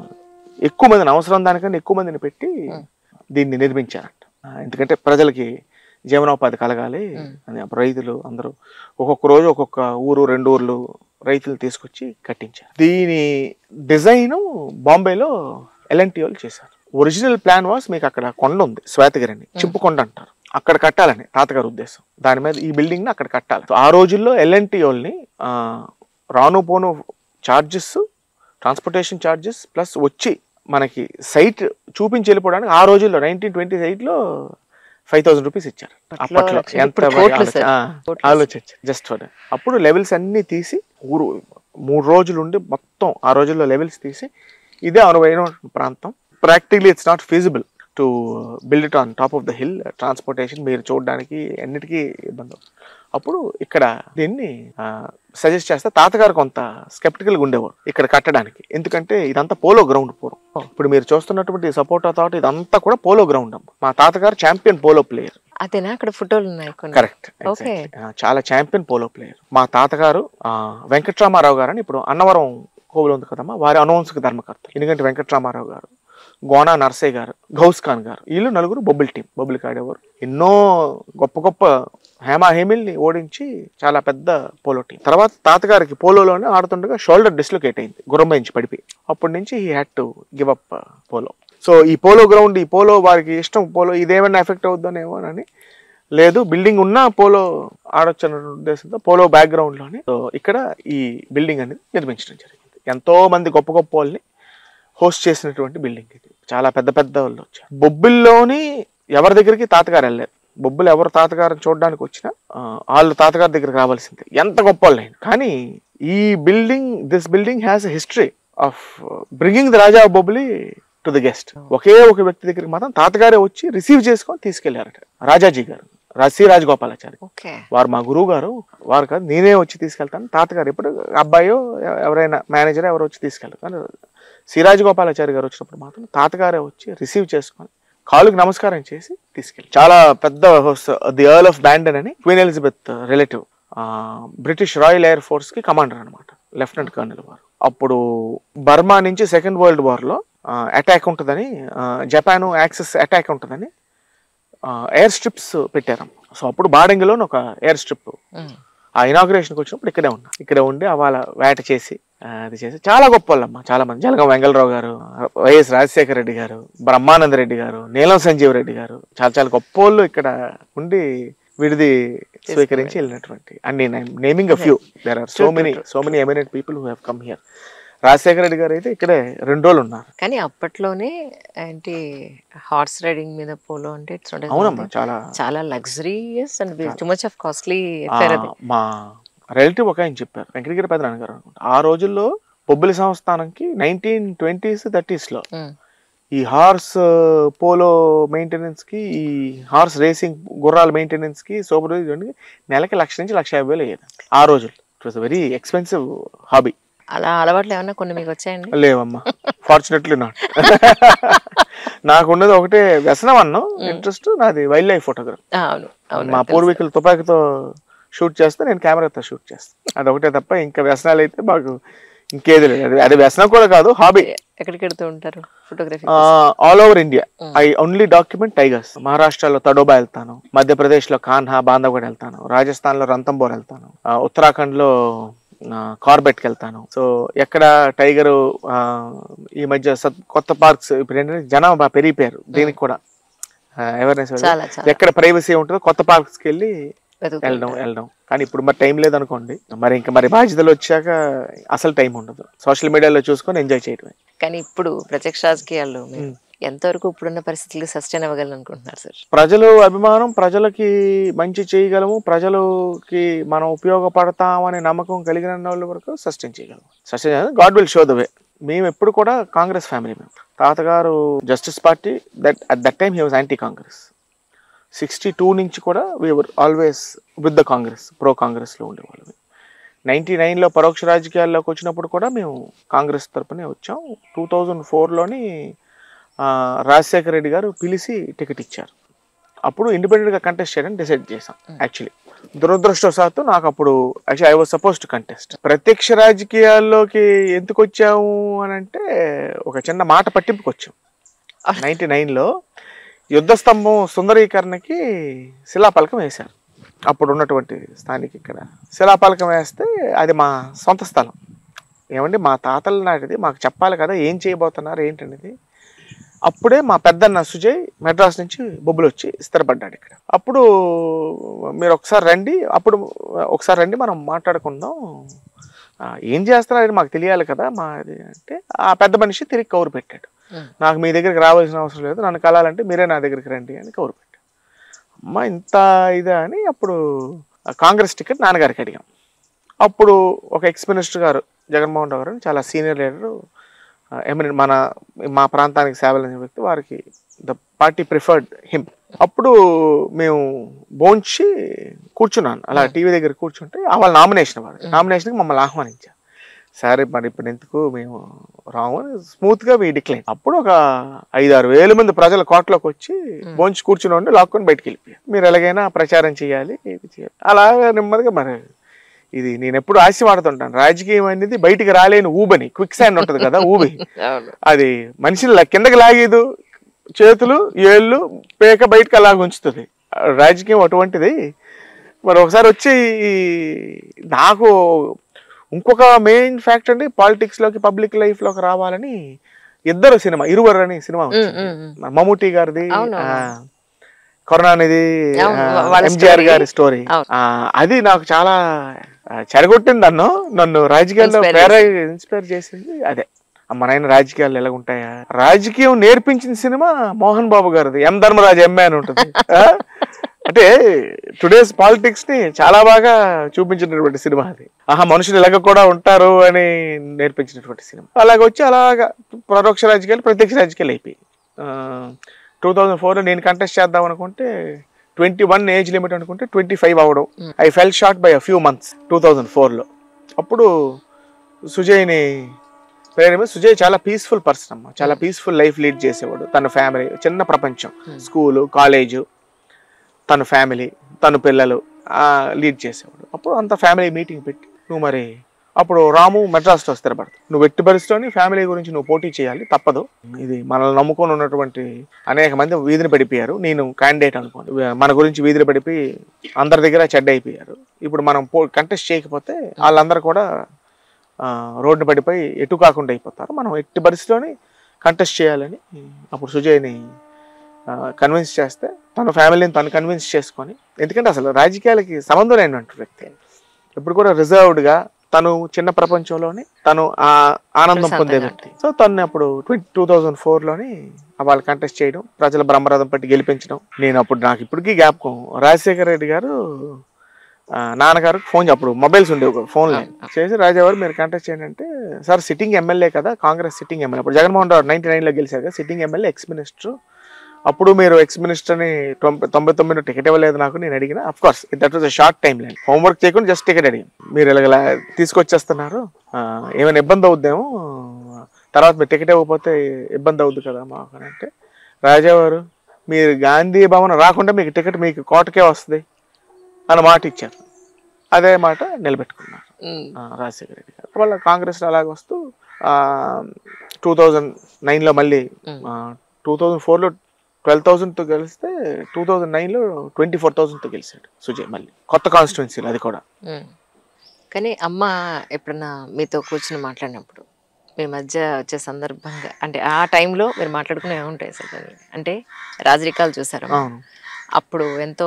ఎక్కువ మందిని అవసరం దానికన్నా ఎక్కువ మందిని పెట్టి Hmm. దీన్ని నిర్మించారంట ఆ, ఎందుకంటే ప్రజలకి జీవనోపాధి కలగాలి Hmm. అని అప్పుడు రైతులు అందరూ ఒక్కొక్క రోజు ఒక్కొక్క ఊరు రెండు ఊర్లు రైతులు తీసుకొచ్చి కట్టించారు దీని డిజైన్ బాంబేలో ఎల్ఎన్టీ వాళ్ళు చేశారు ఒరిజినల్ ప్లాన్ వాస్ మీకు అక్కడ కొండ ఉంది శ్వేతగిరి అని చింపుకొండ అంటారు అక్కడ కట్టాలని తాతగారి ఉద్దేశం దాని మీద ఈ బిల్డింగ్ ని అక్కడ కట్టాలి So, ఆ రోజుల్లో ఎల్ఎన్టీ వాళ్ళని ఆ, రాను పోను చార్జెస్ ట్రాన్స్పోర్టేషన్ ఛార్జెస్ ప్లస్ వచ్చి మనకి సైట్ చూపించి వెళ్ళిపోవడానికి ఆ రోజుల్లో నైన్టీన్ ట్వంటీ ఎయిట్లో ఫైవ్ థౌసండ్ రూపీస్ ఇచ్చారు అప్పట్లో అప్పట్లో లక్షలు, ఎంత ఇప్పుడు మరి కోట్లు ఆలోచన- సార్. ఆ, కోట్లు. ఆలోచించి జస్ట్ ఫర్ అప్పుడు లెవెల్స్ అన్ని తీసి ఊరు మూడు రోజులు ఉండి మొత్తం ఆ రోజుల్లో లెవెల్స్ తీసి ఇదే అనువైన ప్రాంతం practically it's not feasible to build it on top of the hill transportation మీరు చూడడానికి అన్నిటికీ ఇబ్బంది అవుతుంది. అప్పుడు ఇక్కడ దీన్ని సజెస్ట్ చేస్తే తాతగారు కొంత స్కెప్టికల్గా ఉండేవారు ఇక్కడ కట్టడానికి ఎందుకంటే ఇదంతా పోలో గ్రౌండ్ పూర్వం ఇప్పుడు మీరు చూస్తున్నటువంటి సపోర్టా థాట్ ఇదంతా కూడా పోలో గ్రౌండ్ అమ్మ మా తాతగారు ఛాంపియన్ పోలో ప్లేయర్ అదేనా అక్కడ ఫోటోలు ఉన్నాయి కొన్ని కరెక్ట్ Okay. చాలా ఛాంపియన్ పోలో ప్లేయర్ మా తాతగారు ఆ, వెంకట్రామారావు గారు అని ఇప్పుడు అన్నవరం కోవిల్ ఉంది కదమ్మా వారి అనౌన్స్కి ధర్మకర్త ఎందుకంటే వెంకట్రామారావు గారు గోనా నర్సయ్య గారు గౌస్ ఖాన్ గారు వీళ్ళు నలుగురు బొబ్బిల్ టీం బొబ్బిల్ ఆడేవారు ఎన్నో గొప్ప గొప్ప హేమా హేమిల్ని ఓడించి చాలా పెద్ద పోలో టీం తర్వాత తాతగారికి పోలోలోనే ఆడుతుండగా షోల్డర్ డిస్లొకేట్ అయింది గుర్రంబయించి పడిపోయి అప్పటి నుంచి he had to give up polo so ఈ పోలో గ్రౌండ్ ఈ పోలో వారికి ఇష్టం పోలో ఇదేమైనా ఎఫెక్ట్ అవుద్దనేమో అని లేదు బిల్డింగ్ ఉన్న పోలో ఆడొచ్చు అన్న ఉద్దేశంతో పోలో బ్యాక్గ్రౌండ్ లోనే సో ఇక్కడ ఈ బిల్డింగ్ అనేది నిర్మించడం జరిగింది ఎంతో మంది గొప్ప గొప్ప వాళ్ళని హోస్ట్ చేసినటువంటి బిల్డింగ్ ఇది చాలా పెద్ద పెద్ద వాళ్ళు వచ్చారు బొబ్బిల్లోని ఎవరి దగ్గరికి తాతగారు వెళ్ళలేదు బొబ్బులు ఎవరు తాతగారిని చూడడానికి వచ్చినా ఆ, వాళ్ళు తాతగారి దగ్గరికి రావాల్సిందే ఎంత గొప్ప వాళ్ళైనా కానీ ఈ building this building has history of bringing the Raja Bobbili to the guest ఒకే ఒక వ్యక్తి దగ్గరికి మాత్రం తాతగారే వచ్చి రిసీవ్ చేసుకొని తీసుకెళ్లారట రాజాజీ గారు రా- సి రాజగోపాలాచారి ఓకే వారు మా గురువు గారు వారు కాదు నేనే వచ్చి తీసుకెళ్తాను తాతగారు ఎప్పుడు అబ్బాయో ఎ- ఎవరైనా మేనేజర్ ఎవరు వచ్చి తీసుకెళ్తారు కానీ సిరాజ్ గోపాలాచారి గారు వచ్చినప్పుడు మాత్రం తాతగారే వచ్చి రిసీవ్ చేసుకొని కాలుకి నమస్కారం చేసి తీసుకెళ్ళి చాలా పెద్ద ది ఎర్ల్ ఆఫ్ బ్యాండన్ అని queen Elizabeth relative British royal air force కి కమాండర్ అనమాట లెఫ్టినెంట్ కర్నల్ వారు అప్పుడు బర్మా నుంచి సెకండ్ వరల్డ్ వార్ లో అటాక్ ఉంటుందని జపాన్ యాక్సెస్ అటాక్ ఉంటుందని ఎయిర్ స్ట్రిప్స్ పెట్టారు సో అప్పుడు బాడంగిలో ఒక ఎయిర్ స్ట్రిప్ ఉమ్. ఆ ఇనాగ్రేషన్కి వచ్చినప్పుడు ఇక్కడే ఉన్నా ఇక్కడే ఉండి వాళ్ళ వేట చేసి ఆ, అది చేసి చాలా గొప్ప వాళ్ళమ్మ చాలా మంది జలగం వెంగళరావు గారు వైఎస్ రాజశేఖర రెడ్డి గారు బ్రహ్మానంద రెడ్డి గారు నీలం సంజీవ్ రెడ్డి గారు చాలా చాలా గొప్ప వాళ్ళు ఇక్కడ ఉండి విడిది స్వీకరించి వెళ్ళినటువంటి and naming a few there are so many so many eminent people who have come here Rajasekhara Reddy గారు అయితే ఇక్కడే రెండు రోజులు ఉన్నారు కానీ అప్పట్లోనే ఏంటి హార్స్ రైడింగ్ మీద పోలో అంటే it's not a- అవునమ్మా చాలా చాలా luxurious and too much of costly ఆ, మా రిలేటివ్ ఒక ఆయన చెప్పారు వెంకటగిరి పెద్ద నాన్నగారు అనుకుంటా ఆ రోజుల్లో బొబ్బిలి సంస్థానంకి నైన్టీన్ ట్వంటీస్ థర్టీస్లో ఈ హార్స్ పోలో మెయింటెనెన్స్ కి ఈ హార్స్ రేసింగ్ గుర్రాల మెయింటెనెన్స్ కి సూపర్వైజర్ నెలకి లక్ష నుంచి లక్ష యాభై వేలు అయ్యేది ఆ రోజులు it was very expensive hobby అలా అలవాట్లు ఏమన్నా కొన్ని మీకు వచ్చాయండి లేవమ్మా ఫార్చునేట్లీ నాట్ నాకు ఉన్నది ఒకటే వ్యసనం అన్నం ఇంట్రెస్ట్ నాది వైల్డ్ లైఫ్ ఫోటోగ్రఫీ ఆ, అవును అవును మా పూర్వీకులు తుపాకీతో షూట్ చేస్తే నేను కెమెరాతో షూట్ చేస్తాను అదొకటే తప్ప ఇంకా వ్యసనాలు అయితే మాకు ఇంకేది లేదు అది అది వ్యసనం కూడా కాదు హాబీ ఎక్కడికి వెళ్తూ ఉంటారు photography all over India I only document tigers మహారాష్ట్రలో తడోబా వెళ్తాను మధ్యప్రదేశ్ లో కాన్హా బాంధవ్గఢ్ వెళ్తాను రాజస్థాన్ లో రంతంబోర్ వెళ్తాను ఆ, ఉత్తరాఖండ్ లో కార్బెట్ కి వెళ్తాను సో ఎక్కడ టైగర్ ఈ మధ్య సత్- కొత్త పార్క్స్ ఇప్పుడు ఏంటంటే జనాభా పెరిగిపోయారు దీనికి కూడా అవేర్నెస్ చాలా చాలా ఎక్కడ ప్రైవసీ ఉంటుందో కొత్త పార్క్స్ కి వెళ్ళి వెతుకుతూ వెళ్ళడం వెళ్ళడం కానీ ఇప్పుడు మరి టైం లేదనుకోండి మరి ఇంకా మరి బాధ్యతలు వచ్చాక అసలు టైం ఉండదు సోషల్ మీడియాలో చూసుకొని ఎంజాయ్ చేయడమే కానీ ఇప్పుడు ప్రత్యక్ష రాజకీయాల్లో మీరు ఎంతవరకు ఇప్పుడున్న పరిస్థితులు సస్టైన్ అవ్వగలను అనుకుంటున్నారు సార్ ప్రజలు అభిమానం ప్రజలకి మంచి చేయగలము ప్రజలకి మనం ఉపయోగపడతామనే నమ్మకం కలిగిన వాళ్ళ వరకు సస్టైన్ చేయగలము sustain God will show the way మేము ఎప్పుడు కూడా కాంగ్రెస్ ఫ్యామిలీ మేము తాతగారు Justice Party that at that time he was anti Congress sixty two నుంచి కూడా we're always with the Congress pro కాంగ్రెస్లో ఉండేవాళ్ళం నైంటీ నైన్లో పరోక్ష రాజకీయాల్లోకి వచ్చినప్పుడు కూడా మేము కాంగ్రెస్ తరపునే వచ్చాం టూ థౌజండ్ ఫోర్లోని రాజశేఖర రెడ్డి గారు పిలిచి టికెట్ ఇచ్చారు అప్పుడు ఇండిపెండెంట్గా కంటెస్ట్ చేయడానికి డిసైడ్ చేశాం యాక్చువల్లీ దురదృష్టవశాత్తు నాకు అప్పుడు actually I was supposed to contest ప్రత్యక్ష రాజకీయాల్లోకి ఎందుకు వచ్చాము అని అంటే ఒక చిన్న మాట పట్టింపుకి వచ్చాం నైన్టీ నైన్లో యుద్ధ స్తంభం సుందరీకరణకి శిలాపలకం వేశారు అప్పుడు ఉన్నటువంటి స్థానిక ఇక్కడ శిలాపలకం వేస్తే అది మా సొంత స్థలం ఏమండి మా తాతల నాటిది మాకు చెప్పాలి కదా ఏం చేయబోతున్నారు ఏంటనేది అప్పుడే మా పెద్దన్న సుజయ్ మెడ్రాస్ నుంచి బొబ్బులు వచ్చి స్థిరపడ్డాడు ఇక్కడ అప్పుడు మీరు ఒకసారి రండి అప్పుడు ఒకసారి రండి మనం మాట్లాడుకుందాం ఆ, ఏం చేస్తున్నారని మాకు తెలియాలి కదా మా అది అంటే ఆ పెద్ద మనిషి తిరిగి కౌరు పెట్టాడు Hmm. నాకు మీ దగ్గరికి రావాల్సిన అవసరం లేదు నన్ను కలాలంటే మీరే నా దగ్గరికి రండి అని కౌరు పెట్టాడు అమ్మ ఇంత ఇదా అని అప్పుడు ఆ కాంగ్రెస్ టికెట్ నాన్నగారికి అడిగాం అప్పుడు ఒక ఎక్స్ మినిస్టర్ గారు జగన్మోహన్ రావు గారు చాలా సీనియర్ లీడర్ ఎమినెంట్ మన మా ప్రాంతానికి సేవలు అనే వ్యక్తి వారికి ద పార్టీ ప్రిఫర్డ్ హిమ్ అప్పుడు మేము బోంచి కూర్చున్నాను అలా టీవీ దగ్గర కూర్చుంటే ఆ వాళ్ళ నామినేషన్ వాడు నామినేషన్కి మమ్మల్ని ఆహ్వానించారు సరే మరి ఇప్పుడు ఎందుకు మేము రాము అని స్మూత్ గా మీ డిక్లైన్ అప్పుడు ఒక ఐదు ఆరు వేల మంది ప్రజల కోటలోకి వచ్చి బోంచి కూర్చుని ఉండి లాక్కొని బయటికి వెళ్ళిపోయారు మీరు ఎలాగైనా ప్రచారం చేయాలి ఇది చేయాలి అలాగా నెమ్మదిగా మరి ఇది నేను ఎప్పుడు ఆశవాడుతుంటాను రాజకీయం అనేది బయటికి రాలేని ఊబని క్విక్ శాండ్ ఉంటుంది కదా ఊబి అవును అది మనిషిని లా- కిందకి లాగేదు చేతులు ఏళ్ళు పేక బయటకు అలాగ ఉంచుతుంది రాజకీయం అటువంటిది మరి ఒకసారి వచ్చి నాకు ఇంకొక మెయిన్ ఫ్యాక్ట్ అండి పాలిటిక్స్ లోకి పబ్లిక్ లైఫ్ లోకి రావాలని ఇద్దరు సినిమా ఇరువరు అని సినిమా వచ్చింది. ఉమ్, ఉమ్. మన మమ్ముట్టి గారిది అవును, ఆ, కరుణానిధి అవును, వాళ్ళ ఎంజిఆర్ story. గారి స్టోరీ అవును. అది నాకు చాలా ఆ, చెడగొట్టింది నన్ను నన్ను రాజకీయాల్లో Inspire ప్రేర ఇన్స్పైర్ చేసింది అదే అమ్మ నాయన రాజకీయాలు ఎలా ఉంటాయా రాజకీయం నేర్పించిన సినిమా మోహన్ బాబు గారిది ఎం ధర్మరాజు ఎంఏ అని ఉంటుంది ఆ? అంటే టుడేస్ పాలిటిక్స్ ని చాలా బాగా చూపించినటువంటి సినిమా అది ఆహా మనుషులు ఇలాగ కూడా ఉంటారు అని నేర్పించినటువంటి సినిమా అలాగ వచ్చి అలాగా పరోక్ష రాజకీయాలు ప్రత్యక్ష రాజకీయాలు అయిపోయి టూ థౌజండ్ ఫోర్లో నేను కంటెస్ట్ చేద్దాం అనుకుంటే ట్వంటీ వన్ ఏజ్ లిమిట్ అనుకుంటే ట్వంటీ ఫైవ్ అవ్వడం I fell short by a few months two thousand ఫోర్లో అప్పుడు సుజయ్ని ప్రేరణ సుజయ్ చాలా పీస్ఫుల్ పర్సన్ అమ్మ చాలా పీస్ఫుల్ లైఫ్ లీడ్ చేసేవాడు తన ఫ్యామిలీ చిన్న ప్రపంచం స్కూలు కాలేజు తన ఫ్యామిలీ తన పిల్లలు లీడ్ చేసేవాడు అప్పుడు అంత ఫ్యామిలీ మీటింగ్ పెట్టి నువ్వు మరి అప్పుడు రాము మెడ్రాస్లో స్థిరపడతావు నువ్వు ఎట్టి పరిస్థితిలోని ఫ్యామిలీ గురించి నువ్వు పోటీ చేయాలి తప్పదు ఇది మనల్ని నమ్ముకొని ఉన్నటువంటి అనేక మంది వీధిని పడిపోయారు నేను క్యాండిడేట్ అనుకోండి మన గురించి వీధిని పడిపోయి అందరి దగ్గర చెడ్డ అయిపోయారు ఇప్పుడు మనం పో కంటెస్ట్ చేయకపోతే వాళ్ళందరూ కూడా ఆ, రోడ్డు పడిపోయి ఎటు కాకుండా అయిపోతారు మనం ఎట్టి పరిస్థితిలోని కంటెస్ట్ చేయాలని అప్పుడు సుజయ్ని కన్విన్స్ చేస్తే తన ఫ్యామిలీని తను కన్విన్స్ చేసుకొని ఎందుకంటే అసలు రాజకీయాలకి సంబంధం లేనటువంటి వ్యక్తి ఇప్పుడు కూడా రిజర్వ్డ్గా తను చిన్న ప్రపంచంలోని తను ఆ ఆనందం పొందే వ్యక్తి సో తను అప్పుడు ట్వంటీ టూ థౌజండ్ ఫోర్లోని వాళ్ళు కంటెస్ట్ చేయడం ప్రజల బ్రహ్మరథం పట్టి గెలిపించడం నేను అప్పుడు నాకు ఇప్పటికీ జ్ఞాపకం రాజశేఖర రెడ్డి గారు ఆ, నాన్నగారు ఫోన్ అప్పుడు మొబైల్స్ ఉండేవి ఫోన్ చేసి రాజావారు మీరు కంటెస్ట్ చేయండి అంటే సార్ సిట్టింగ్ ఎమ్మెల్యే కదా కాంగ్రెస్ సిట్టింగ్ ఎమ్మెల్యే అప్పుడు జగన్మోహన్ రావు నైన్టీ నైన్లో గెలిచారు కదా సిట్టింగ్ ఎమ్మెల్యే ఎక్స్ మినిస్టర్ అప్పుడు మీరు ఎక్స్ మినిస్టర్ని తొంభై తొంభై తొమ్మిది టికెట్ ఇవ్వలేదు నాకు నేను అడిగిన of course that was a short time line homework చేయకుండా జస్ట్ టికెట్ అడిగాను మీరు ఇలాగ తీసుకొచ్చేస్తున్నారు ఆ, ఏమైనా ఇబ్బంది అవుద్దేమో తర్వాత మీరు టికెట్ ఇవ్వకపోతే ఇబ్బంది అవుద్ది కదా మాకు అని అంటే రాజావారు మీరు గాంధీ భవన్ రాకుండా మీకు టికెట్ మీకు కోటకే వస్తుంది అని మాట ఇచ్చారు అదే మాట నిలబెట్టుకున్నారు ఉమ్, ఆ, రాజశేఖర రెడ్డి గారు వాళ్ళ కాంగ్రెస్లో అలాగ వస్తూ టూ థౌజండ్ నైన్లో మళ్ళీ టూ థౌజండ్ ఫోర్లో ట్వెల్వ్ థౌసండ్తో గెలిస్తే టూ థౌజండ్ నైన్లో ట్వంటీ ఫోర్ థౌసండ్తో గెలిచాడు సుజయ్ మళ్ళీ కొత్త కాన్స్టిట్యున్సీలు అది కూడా ఉమ్. కానీ అమ్మ ఎప్పుడన్నా మీతో కూర్చుని మాట్లాడినప్పుడు మీ మధ్య వచ్చే సందర్భంగా అంటే ఆ టైంలో మీరు మాట్లాడుకునే ఉంటాయి సార్ దాన్ని. అంటే రాజరికాలు చూసారు అవును అప్పుడు ఎంతో